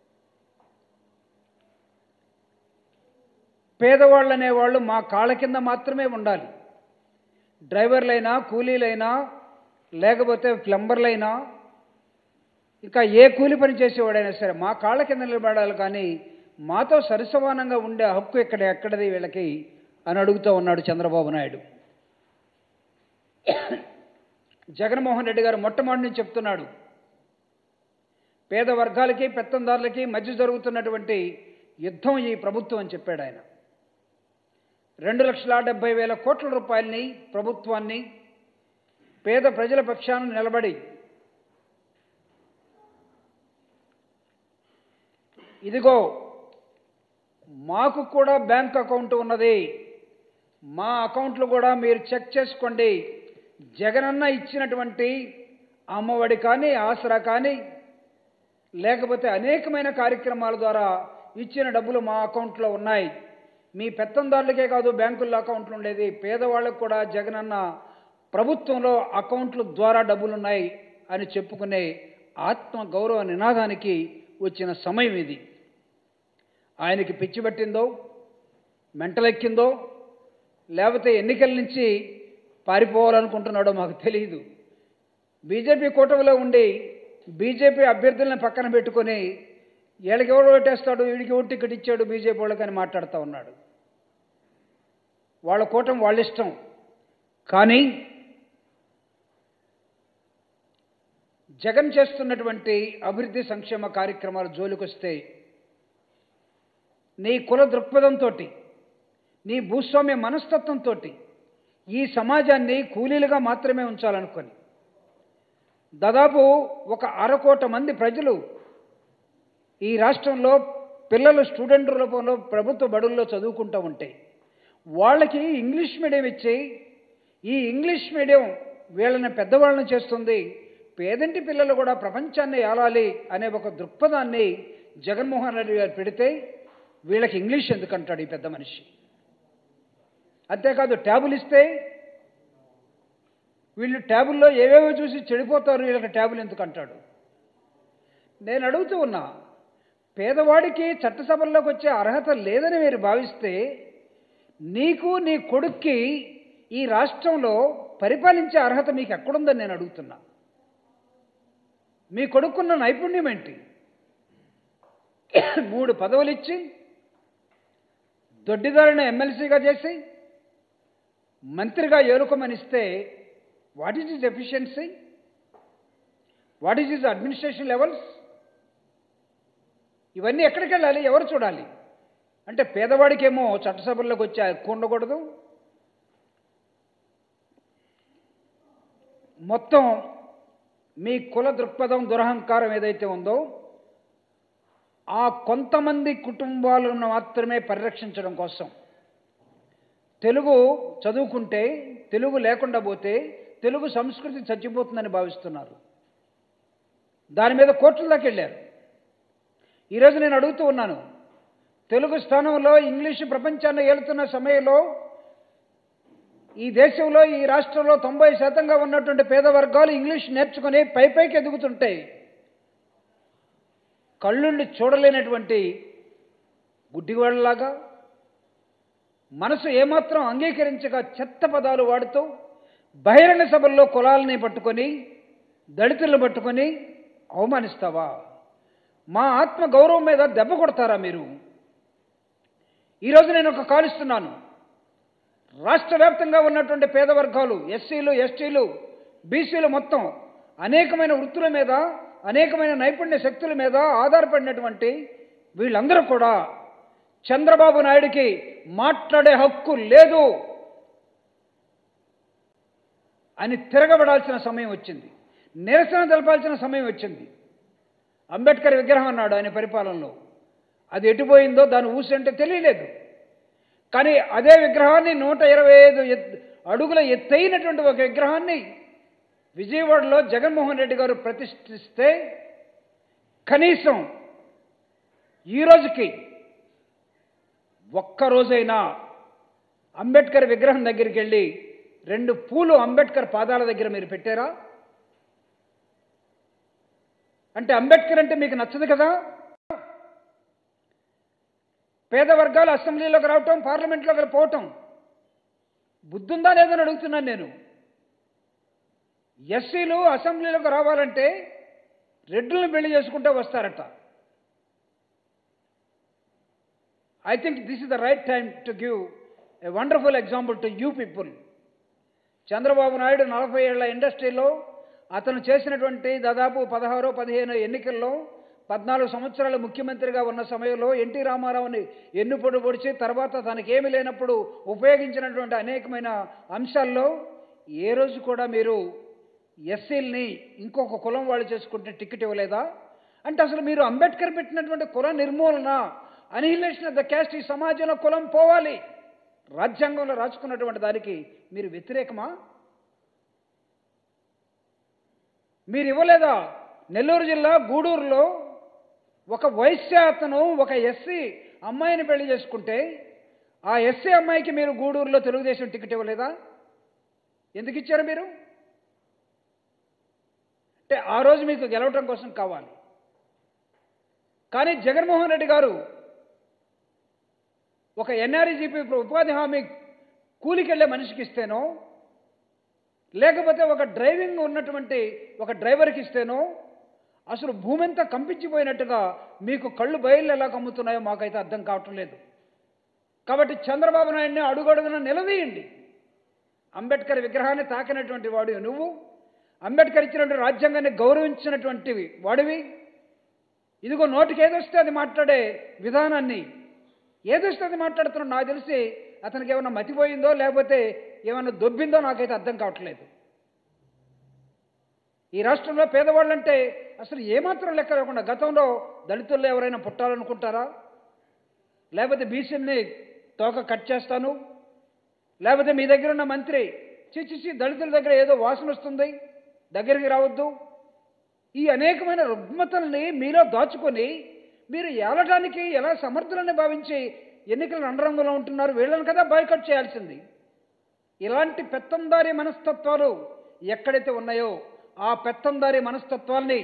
పేదవాళ్ళు అనేవాళ్ళు మా కాళ్ళ కింద మాత్రమే ఉండాలి డ్రైవర్లైనా కూలీలైనా లేకపోతే ప్లంబర్లైనా ఇంకా ఏ కూలి పని చేసేవాడైనా సరే మా కాళ్ళ కింద నిలబడాలి కానీ మాతో సరిసమానంగా ఉండే హక్కు ఇక్కడ ఎక్కడది వీళ్ళకి అని అడుగుతూ ఉన్నాడు చంద్రబాబు నాయుడు జగన్మోహన్ రెడ్డి గారు మొట్టమొదటి నుంచి చెప్తున్నాడు పేద వర్గాలకి పెత్తందారులకి మధ్య జరుగుతున్నటువంటి యుద్ధం ఈ ప్రభుత్వం అని చెప్పాడు ఆయన రెండు లక్షల డెబ్బై వేల కోట్ల రూపాయలని ప్రభుత్వాన్ని పేద ప్రజల పక్షాన నిలబడి ఇదిగో మాకు కూడా బ్యాంక్ అకౌంట్ ఉన్నది మా అకౌంట్లు కూడా మీరు చెక్ చేసుకోండి జగనన్న ఇచ్చినటువంటి అమ్మఒడి కానీ ఆసరా కానీ లేకపోతే అనేకమైన కార్యక్రమాల ద్వారా ఇచ్చిన డబ్బులు మా అకౌంట్లో ఉన్నాయి మీ పెత్తందారులకే కాదు బ్యాంకుల్లో అకౌంట్లు ఉండేది పేదవాళ్ళకు కూడా జగనన్న ప్రభుత్వంలో అకౌంట్ల ద్వారా డబ్బులున్నాయి అని చెప్పుకునే ఆత్మ గౌరవ నినాదానికి వచ్చిన సమయం ఇది ఆయనకి పిచ్చి పట్టిందో మెంటలెక్కిందో లేకపోతే ఎన్నికల నుంచి పారిపోవాలనుకుంటున్నాడో మాకు తెలియదు బీజేపీ కూటమిలో ఉండి బీజేపీ అభ్యర్థులను పక్కన పెట్టుకొని వీళ్ళకి ఎవరు ఓటేస్తాడు వీడికి ఓటు టికెట్ ఇచ్చాడు బీజేపీ వాళ్ళకి అని మాట్లాడుతూ ఉన్నాడు వాళ్ళ కూటమి వాళ్ళ ఇష్టం కానీ జగన్ చేస్తున్నటువంటి అభివృద్ధి సంక్షేమ కార్యక్రమాలు జోలికొస్తే నీ కుల దృక్పథంతో నీ భూస్వామ్య మనస్తత్వంతో ఈ సమాజాన్ని కూలీలుగా మాత్రమే ఉంచాలనుకొని దాదాపు ఒక అరకోట మంది ప్రజలు ఈ రాష్ట్రంలో పిల్లలు స్టూడెంట్ రూపంలో ప్రభుత్వ బడుల్లో చదువుకుంటూ ఉంటే వాళ్ళకి ఇంగ్లీష్ మీడియం ఇచ్చి ఈ ఇంగ్లీష్ మీడియం వీళ్ళని పెద్దవాళ్ళని చేస్తుంది పేదంటి పిల్లలు కూడా ప్రపంచాన్ని ఏలాలి అనే ఒక దృక్పథాన్ని జగన్మోహన్ రెడ్డి గారు పెడితే వీళ్ళకి ఇంగ్లీష్ ఎందుకంటాడు ఈ పెద్ద మనిషి అంతేకాదు ట్యాబులు ఇస్తే వీళ్ళు ట్యాబుల్లో ఏవేవో చూసి చెడిపోతారు వీళ్ళకి ట్యాబులు ఎందుకు అంటాడు నేను అడుగుతూ ఉన్నా పేదవాడికి చట్టసభల్లోకి వచ్చే అర్హత లేదని మీరు భావిస్తే నీకు నీ కొడుక్కి ఈ రాష్ట్రంలో పరిపాలించే అర్హత మీకు ఎక్కడుందని నేను అడుగుతున్నా మీ కొడుకున్న నైపుణ్యం ఏంటి మూడు పదవులు ఇచ్చి దొడ్డిదారిని ఎమ్మెల్సీగా చేసి మంత్రిగా ఏలుకోమనిస్తే what is is efficiency what is is administration levels ఇవన్నీ ఎక్కడికి వెళ్ళాలి ఎవరు చూడాలి అంటే పేదవాడికేమో చట్టసభల్లోకి వచ్చి ఎక్కువ ఉండకూడదు మొత్తం మీ కుల దృక్పథం దురహంకారం ఏదైతే ఉందో ఆ కొంతమంది కుటుంబాలను మాత్రమే పరిరక్షించడం కోసం తెలుగు చదువుకుంటే తెలుగు లేకుండా పోతే తెలుగు సంస్కృతి చచ్చిపోతుందని భావిస్తున్నారు దాని మీద కోర్టుల దాకా వెళ్ళారు ఈరోజు నేను అడుగుతూ ఉన్నాను తెలుగు స్థానంలో ఇంగ్లీషు ప్రపంచాన్ని ఏలుతున్న సమయంలో ఈ దేశంలో ఈ రాష్ట్రంలో తొంభై శాతంగా ఉన్నటువంటి పేద వర్గాలు ఇంగ్లీష్ నేర్చుకుని పై పైకి ఎదుగుతుంటాయి కళ్ళుండి చూడలేనటువంటి గుడ్డివాళ్ళలాగా మనసు ఏమాత్రం అంగీకరించక చెత్త పదాలు వాడుతూ బహిరంగ సభల్లో కులాలని పట్టుకొని దళితులను పట్టుకొని అవమానిస్తావా మా ఆత్మ గౌరవం మీద దెబ్బ కొడతారా మీరు ఈరోజు నేను ఒక కాలుస్తున్నాను రాష్ట్ర వ్యాప్తంగా ఉన్నటువంటి పేద వర్గాలు ఎస్సీలు ఎస్టీలు బీసీలు మొత్తం అనేకమైన వృత్తుల మీద అనేకమైన నైపుణ్య శక్తుల మీద ఆధారపడినటువంటి వీళ్ళందరూ కూడా చంద్రబాబు నాయుడికి మాట్లాడే హక్కు లేదు అని తిరగబడాల్సిన సమయం వచ్చింది నిరసన తెలపాల్సిన సమయం వచ్చింది అంబేద్కర్ విగ్రహం అన్నాడు ఆయన పరిపాలనలో అది ఎటుపోయిందో దాని ఊసి అంటే తెలియలేదు కానీ అదే విగ్రహాన్ని నూట ఇరవై ఐదు ఎత్ అడుగుల ఎత్తైనటువంటి ఒక విగ్రహాన్ని విజయవాడలో జగన్మోహన్ రెడ్డి గారు ప్రతిష్ఠిస్తే కనీసం ఈ రోజుకి ఒక్కరోజైనా అంబేద్కర్ విగ్రహం దగ్గరికి వెళ్ళి రెండు పూలు అంబేద్కర్ పాదాల దగ్గర మీరు పెట్టారా అంటే అంబేద్కర్ అంటే మీకు నచ్చదు కదా పేద వర్గాలు అసెంబ్లీలోకి రావటం పార్లమెంట్లోకి పోవటం బుద్ధుందా లేదని అడుగుతున్నాను నేను ఎస్సీలు అసెంబ్లీలోకి రావాలంటే రెడ్డులను పెళ్లి చేసుకుంటే వస్తారట I think this is the right time to give a wonderful example to you people Chandrababu Naidu నలభై ఏళ్ల ఇండస్ట్రీలో అతను చేసినటువంటి దాదాపు పదహారు పదిహేను ఎన్నికల్లో పద్నాలుగు సంవత్సరాలు ముఖ్యమంత్రిగా ఉన్న సమయంలో ఎన్టీ రామారావుని ఎన్నుపొడు పొడిచి తర్వాత తనకేమీ లేనప్పుడు ఉపయోగించినటువంటి అనేకమైన అంశాల్లో ఏ రోజు కూడా మీరు ఎస్సీల్ని ఇంకొక కులం వాళ్ళు చేసుకుంటే టికెట్ ఇవ్వలేదా అంటే అసలు మీరు అంబేద్కర్ పెట్టినటువంటి కుల నిర్మూలన అనిహిలేషన్ ఆఫ్ ద క్యాస్ట్ ఈ సమాజంలో కులం పోవాలి రాజ్యాంగంలో రాసుకున్నటువంటి దానికి మీరు వ్యతిరేకమా మీరు ఇవ్వలేదా నెల్లూరు జిల్లా గూడూరులో ఒక వైశ్య అతను ఒక ఎస్సీ అమ్మాయిని పెళ్లి చేసుకుంటే ఆ ఎస్సీ అమ్మాయికి మీరు గూడూరులో తెలుగుదేశం టికెట్ ఇవ్వలేదా ఎందుకు ఇచ్చారు మీరు అంటే ఆ రోజు మీకు గెలవటం కోసం కావాలి కానీ జగన్మోహన్ రెడ్డి గారు ఒక ఎన్ఆర్ఈజీపీ ఉపాధి హామీ కూలికెళ్ళే మనిషికి ఇస్తేనో లేకపోతే ఒక డ్రైవింగ్ ఉన్నటువంటి ఒక డ్రైవర్కి ఇస్తేనో అసలు భూమి అంతా కంపించిపోయినట్టుగా మీకు కళ్ళు బయలు ఎలా కమ్ముతున్నాయో మాకైతే అర్థం కావటం లేదు కాబట్టి చంద్రబాబు నాయుడిని అడుగడుగున నిలదీయండి అంబేద్కర్ విగ్రహాన్ని తాకినటువంటి వాడు నువ్వు అంబేద్కర్ ఇచ్చినటువంటి రాజ్యాంగాన్ని గౌరవించినటువంటి వాడివి ఇదిగో నోటికి ఏదొస్తే అది మాట్లాడే విధానాన్ని ఏదొస్తే అది మాట్లాడుతున్నాడు నాకు తెలిసి అతనికి ఏమన్నా మతిపోయిందో లేకపోతే ఏమన్నా దొబ్బిందో నాకైతే అర్థం కావట్లేదు ఈ రాష్ట్రంలో పేదవాళ్ళంటే అసలు ఏమాత్రం లెక్క లేకుండా గతంలో దళితుల్లో ఎవరైనా పుట్టాలనుకుంటారా లేకపోతే బీసీని తోక కట్ చేస్తాను లేకపోతే మీ దగ్గర ఉన్న మంత్రి చిచ్చిచి దళితుల దగ్గర ఏదో వాసన వస్తుంది దగ్గరికి రావద్దు ఈ అనేకమైన రుగ్మతల్ని మీలో దాచుకొని మీరు ఏలటానికి ఎలా సమర్థులని భావించి ఎన్నికల రంగంలో ఉంటున్నారు వీళ్ళని కదా బాయ్కట్ చేయాల్సింది ఇలాంటి పెత్తందారి మనస్తత్వాలు ఎక్కడైతే ఉన్నాయో ఆ పెత్తందారి మనస్తత్వాల్ని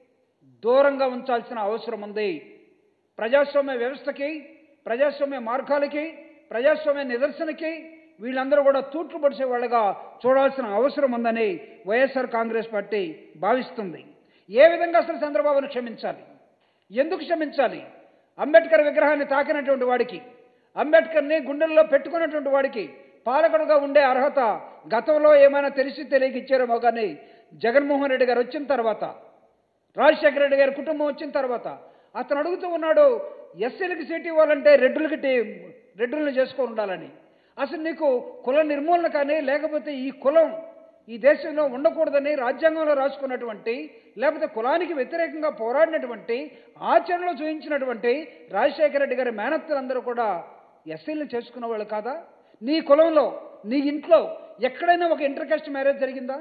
దూరంగా ఉంచాల్సిన అవసరం ఉంది ప్రజాస్వామ్య వ్యవస్థకి ప్రజాస్వామ్య మార్గాలకి ప్రజాస్వామ్య నిదర్శనకి వీళ్ళందరూ కూడా తూట్లు పడిచే వాళ్ళగా చూడాల్సిన అవసరం ఉందని వైఎస్ఆర్ కాంగ్రెస్ పార్టీ భావిస్తుంది ఏ విధంగా అసలు చంద్రబాబును క్షమించాలి ఎందుకు క్షమించాలి అంబేద్కర్ విగ్రహాన్ని తాకినటువంటి వాడికి అంబేద్కర్ని గుండెల్లో పెట్టుకున్నటువంటి వాడికి పాలకుడుగా ఉండే అర్హత గతంలో ఏమైనా తెలిసి తెలియక ఇచ్చారేమో కానీ జగన్మోహన్ రెడ్డి గారు వచ్చిన తర్వాత రాజశేఖర రెడ్డి గారి కుటుంబం వచ్చిన తర్వాత అతను అడుగుతూ ఉన్నాడు ఎస్సీలకి సీట్ ఇవ్వాలంటే రెడ్డులకి టీ- రెడ్డులను చేసుకొని ఉండాలని అసలు నీకు కుల నిర్మూలన కానీ లేకపోతే ఈ కులం ఈ దేశంలో ఉండకూడదని రాజ్యాంగంలో రాసుకున్నటువంటి లేకపోతే కులానికి వ్యతిరేకంగా పోరాడినటువంటి ఆచరణలో చూపించినటువంటి రాజశేఖర రెడ్డి గారి మేనత్తలందరూ కూడా ఎస్సీలను చేసుకున్న వాళ్ళు కాదా నీ కులంలో నీ ఇంట్లో ఎక్కడైనా ఒక ఇంటర్ కాస్ట్ మ్యారేజ్ జరిగిందా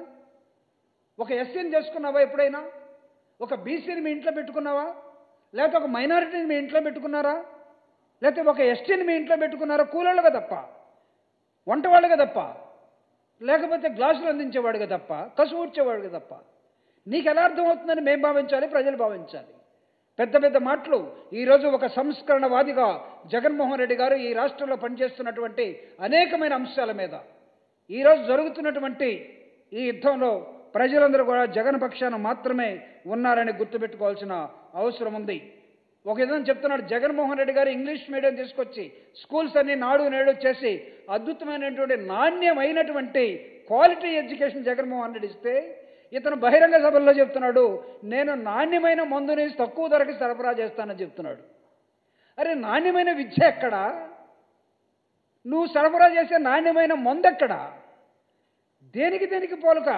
ఒక ఎస్సీని చేసుకున్నావా ఎప్పుడైనా ఒక బీసీని మీ ఇంట్లో పెట్టుకున్నావా లేకపోతే ఒక మైనారిటీని మీ ఇంట్లో పెట్టుకున్నారా లేకపోతే ఒక ఎస్టీని మీ ఇంట్లో పెట్టుకున్నారా కూలోళ్ళుగా తప్ప వంటవాళ్ళుగా తప్ప లేకపోతే గ్లాసులు అందించేవాడుగా తప్ప కసు ఊడ్చేవాడుగా తప్ప నీకు ఎలా అర్థమవుతుందని మేము భావించాలి ప్రజలు భావించాలి పెద్ద పెద్ద మాటలు ఈరోజు ఒక సంస్కరణవాదిగా జగన్మోహన్ రెడ్డి గారు ఈ రాష్ట్రంలో పనిచేస్తున్నటువంటి అనేకమైన అంశాల మీద ఈరోజు జరుగుతున్నటువంటి ఈ యుద్ధంలో ప్రజలందరూ కూడా జగన్ పక్షాన మాత్రమే ఉన్నారని గుర్తుపెట్టుకోవాల్సిన అవసరం ఉంది ఒక విధంగా చెప్తున్నాడు జగన్మోహన్ రెడ్డి గారు ఇంగ్లీష్ మీడియం తీసుకొచ్చి స్కూల్స్ అన్ని నాడు నేడు చేసి అద్భుతమైనటువంటి నాణ్యమైనటువంటి క్వాలిటీ ఎడ్యుకేషన్ జగన్మోహన్ రెడ్డి ఇస్తే ఇతను బహిరంగ సభల్లో చెప్తున్నాడు నేను నాణ్యమైన మందుని తక్కువ ధరకి సరఫరా చేస్తానని చెప్తున్నాడు అరే నాణ్యమైన విద్య ఎక్కడా నువ్వు సరఫరా చేసే నాణ్యమైన మందు ఎక్కడా దేనికి దేనికి పోలుక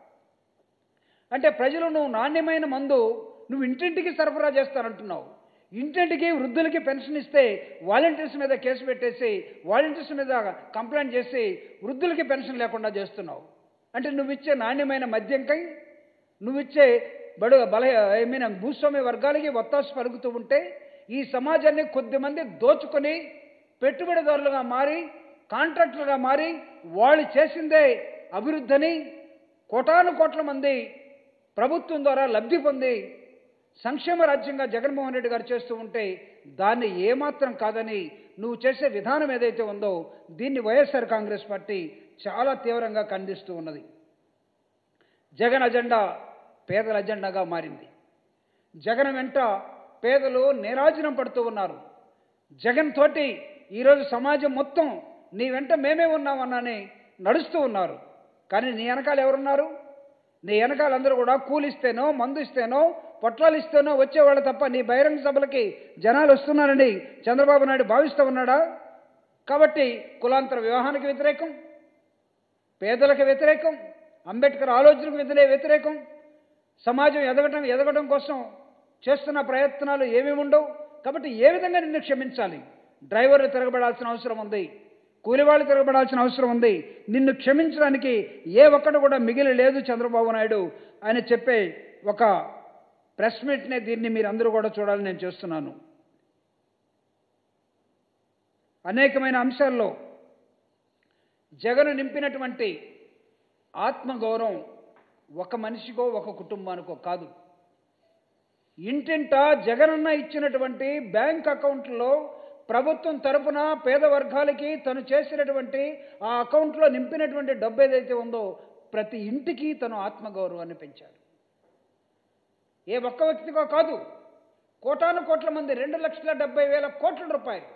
అంటే ప్రజలు నువ్వు నాణ్యమైన మందు నువ్వు ఇంటింటికి సరఫరా చేస్తానంటున్నావు ఇంటింటికి వృద్ధులకి పెన్షన్ ఇస్తే వాలంటీర్స్ మీద కేసు పెట్టేసి వాలంటీర్స్ మీద కంప్లైంట్ చేసి వృద్ధులకి పెన్షన్ లేకుండా చేస్తున్నావు అంటే నువ్వు ఇచ్చే నాణ్యమైన మద్యంకై నువ్వు ఇచ్చే బడు బల ఐ మీన్ భూస్వామ్య వర్గాలకి ఒత్తాసు పలుకుతూ ఉంటే ఈ సమాజాన్ని కొద్దిమంది దోచుకొని పెట్టుబడిదారులుగా మారి కాంట్రాక్టులుగా మారి వాళ్ళు చేసిందే అభివృద్ధిని కోటాను కోట్ల మంది ప్రభుత్వం ద్వారా లబ్ధి పొంది సంక్షేమ రాజ్యంగా జగన్మోహన్ రెడ్డి గారు చేస్తూ ఉంటే దాన్ని ఏమాత్రం కాదని నువ్వు చేసే విధానం ఏదైతే ఉందో దీన్ని వైఎస్ఆర్ కాంగ్రెస్ పార్టీ చాలా తీవ్రంగా ఖండిస్తూ ఉన్నది జగన్ అజెండా పేదల అజెండాగా మారింది జగన్ వెంట పేదలు నీరాజనం పడుతూ ఉన్నారు జగన్ తోటి ఈరోజు సమాజం మొత్తం నీ వెంట మేమే ఉన్నామన్నాని నడుస్తూ ఉన్నారు కానీ నీ వెనకాల ఎవరున్నారు నీ వెనకాల అందరూ కూడా కూలిస్తేనో మందు ఇస్తేనో పొట్లాలు ఇస్తేనో వచ్చేవాళ్ళు తప్ప నీ బహిరంగ సభలకి జనాలు వస్తున్నారని చంద్రబాబు నాయుడు భావిస్తూ ఉన్నాడా కాబట్టి కులాంతర వివాహానికి వ్యతిరేకం పేదలకు వ్యతిరేకం అంబేద్కర్ ఆలోచనకు వ్యతిరే వ్యతిరేకం సమాజం ఎదగటం ఎదగడం కోసం చేస్తున్న ప్రయత్నాలు ఏమేమి ఉండవు కాబట్టి ఏ విధంగా నిన్ను క్షమించాలి డ్రైవర్లు తిరగబడాల్సిన అవసరం ఉంది కూలివాళ్ళు తిరగబడాల్సిన అవసరం ఉంది నిన్ను క్షమించడానికి ఏ ఒక్కడు కూడా మిగిలి లేదు చంద్రబాబు నాయుడు ఆయన చెప్పే ఒక ప్రెస్ మీట్నే దీన్ని మీరు అందరూ కూడా చూడాలని నేను చేస్తున్నాను అనేకమైన అంశాల్లో జగను నింపినటువంటి ఆత్మగౌరవం ఒక మనిషికో ఒక కుటుంబానికో కాదు ఇంటింటా జగనన్న ఇచ్చినటువంటి బ్యాంక్ అకౌంట్లో ప్రభుత్వం తరపున పేద వర్గాలకి తను చేసినటువంటి ఆ అకౌంట్లో నింపినటువంటి డబ్బు ఏదైతే ఉందో ప్రతి ఇంటికి తను ఆత్మగౌరవాన్ని పెంచాడు ఏ ఒక్క వ్యక్తికో కాదు కోటాను కోట్ల మంది రెండు లక్షల డెబ్బై వేల కోట్ల రూపాయలు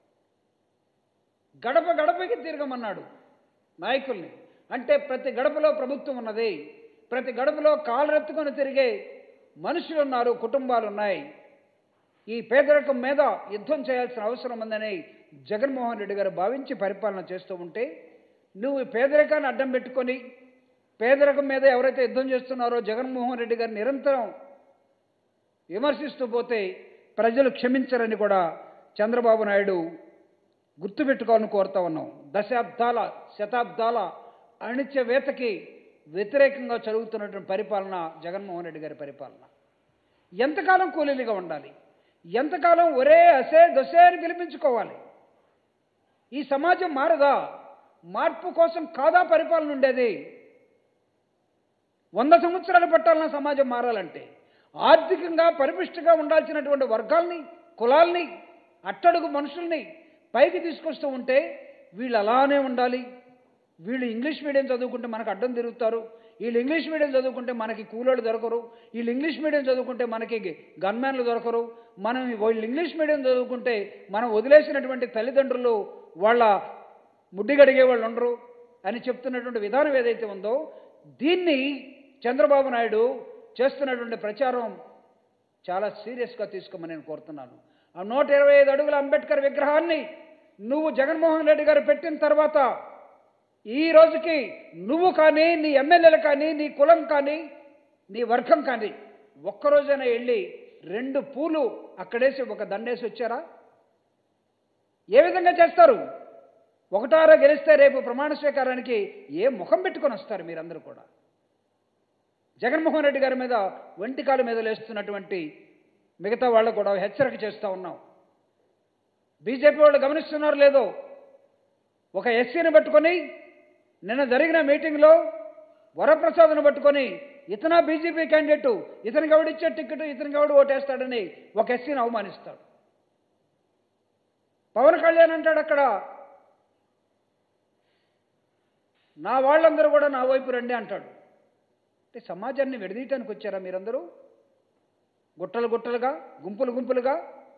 గడప గడపకి తిరగమన్నాడు నాయకుల్ని అంటే ప్రతి గడపలో ప్రభుత్వం ఉన్నది ప్రతి గడపలో కాలరెత్తుకొని తిరిగే మనుషులు ఉన్నారు కుటుంబాలు ఉన్నాయి ఈ పేదరికం మీద యుద్ధం చేయాల్సిన అవసరం ఉందని జగన్మోహన్ రెడ్డి గారు భావించి పరిపాలన చేస్తూ ఉంటే నువ్వు ఈ పేదరికాన్ని అడ్డం పెట్టుకొని పేదరికం మీద ఎవరైతే యుద్ధం చేస్తున్నారో జగన్మోహన్ రెడ్డి గారు నిరంతరం విమర్శిస్తూ పోతే ప్రజలు క్షమించరని కూడా చంద్రబాబు నాయుడు గుర్తుపెట్టుకోవాలని కోరుతా ఉన్నాం దశాబ్దాల శతాబ్దాల అణిత్యవేతకి వ్యతిరేకంగా జరుగుతున్నటువంటి పరిపాలన జగన్మోహన్ రెడ్డి గారి పరిపాలన ఎంతకాలం కూలీలుగా ఉండాలి ఎంతకాలం ఒరే అసే దొసే అని పిలిపించుకోవాలి ఈ సమాజం మారదా మార్పు కోసం కాదా పరిపాలన ఉండేది వంద సంవత్సరాలు పట్టాలన్న సమాజం మారాలంటే ఆర్థికంగా పరిపుష్టిగా ఉండాల్సినటువంటి వర్గాల్ని కులాల్ని అట్టడుగు మనుషుల్ని పైకి తీసుకొస్తూ ఉంటే వీళ్ళు అలానే ఉండాలి వీళ్ళు ఇంగ్లీష్ మీడియం చదువుకుంటే మనకు అడ్డం తిరుగుతారు వీళ్ళు ఇంగ్లీష్ మీడియం చదువుకుంటే మనకి కూలోళ్ళు దొరకరు వీళ్ళు ఇంగ్లీష్ మీడియం చదువుకుంటే మనకి గన్మ్యాన్లు దొరకరు మనం వీళ్ళు ఇంగ్లీష్ మీడియం చదువుకుంటే మనం వదిలేసినటువంటి తల్లిదండ్రులు వాళ్ళ ముడ్డిగడిగే వాళ్ళు ఉండరు అని చెప్తున్నటువంటి విధానం ఏదైతే ఉందో దీన్ని చంద్రబాబు నాయుడు చేస్తున్నటువంటి ప్రచారం చాలా సీరియస్గా తీసుకోమని నేను కోరుతున్నాను ఆ నూట ఇరవై ఐదు అడుగుల అంబేద్కర్ విగ్రహాన్ని నువ్వు జగన్మోహన్ రెడ్డి గారు పెట్టిన తర్వాత ఈ రోజుకి నువ్వు కానీ నీ ఎమ్మెల్యేలు కానీ నీ కులం కానీ నీ వర్గం కానీ ఒక్కరోజైనా వెళ్ళి రెండు పూలు అక్కడేసి ఒక దండేసి వచ్చారా ఏ విధంగా చేస్తారు ఒకటారా గెలిస్తే రేపు ప్రమాణ స్వీకారానికి ఏ ముఖం పెట్టుకొని వస్తారు మీరందరూ కూడా జగన్మోహన్ రెడ్డి గారి మీద వెంటికాల మీద లేస్తున్నటువంటి మిగతా వాళ్ళు కూడా హెచ్చరిక చేస్తూ ఉన్నాం బీజేపీ వాళ్ళు గమనిస్తున్నారు లేదో ఒక ఎస్సీని పట్టుకొని నిన్న జరిగిన మీటింగ్లో వరప్రసాద్ను పట్టుకొని ఇతన బీజేపీ క్యాండిడేటు ఇతనికి ఎవడిచ్చే టికెట్ ఇతనికి ఎవడు ఓటేస్తాడని ఒక ఎస్సీని అవమానిస్తాడు పవన్ కళ్యాణ్ అంటాడు అక్కడ నా వాళ్ళందరూ కూడా నా వైపు రండి అంటాడు అంటే సమాజాన్ని విడదీయటానికి వచ్చారా మీరందరూ గుట్టలు గుట్టలుగా గుంపులు గుంపులుగా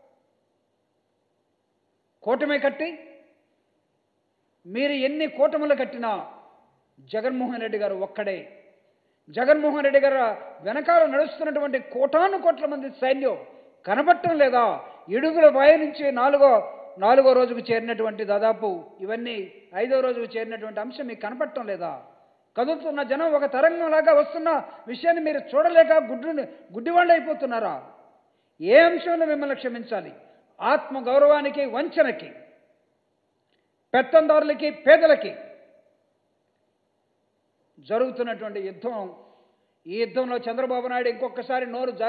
కూటమి కట్టి మీరు ఎన్ని కూటములు కట్టినా జగన్మోహన్ రెడ్డి గారు ఒక్కడే జగన్మోహన్ రెడ్డి గారు వెనకాల నడుస్తున్నటువంటి కోటాను కోట్ల మంది సైన్యం కనబట్టం లేదా ఇడుగుల బాయి నుంచి నాలుగో నాలుగో రోజుకు చేరినటువంటి దాదాపు ఇవన్నీ ఐదో రోజుకు చేరినటువంటి అంశం మీకు కనపడటం లేదా కదులుతున్న జనం ఒక తరంగంలాగా వస్తున్న విషయాన్ని మీరు చూడలేక గుడ్డు గుడ్డివాళ్ళు అయిపోతున్నారా ఏ అంశంలో మిమ్మల్ని క్షమించాలి ఆత్మ గౌరవానికి వంచనకి పెత్తందారులకి పేదలకి జరుగుతున్నటువంటి యుద్ధం ఈ యుద్ధంలో చంద్రబాబు నాయుడు ఇంకొకసారి నోరు జారి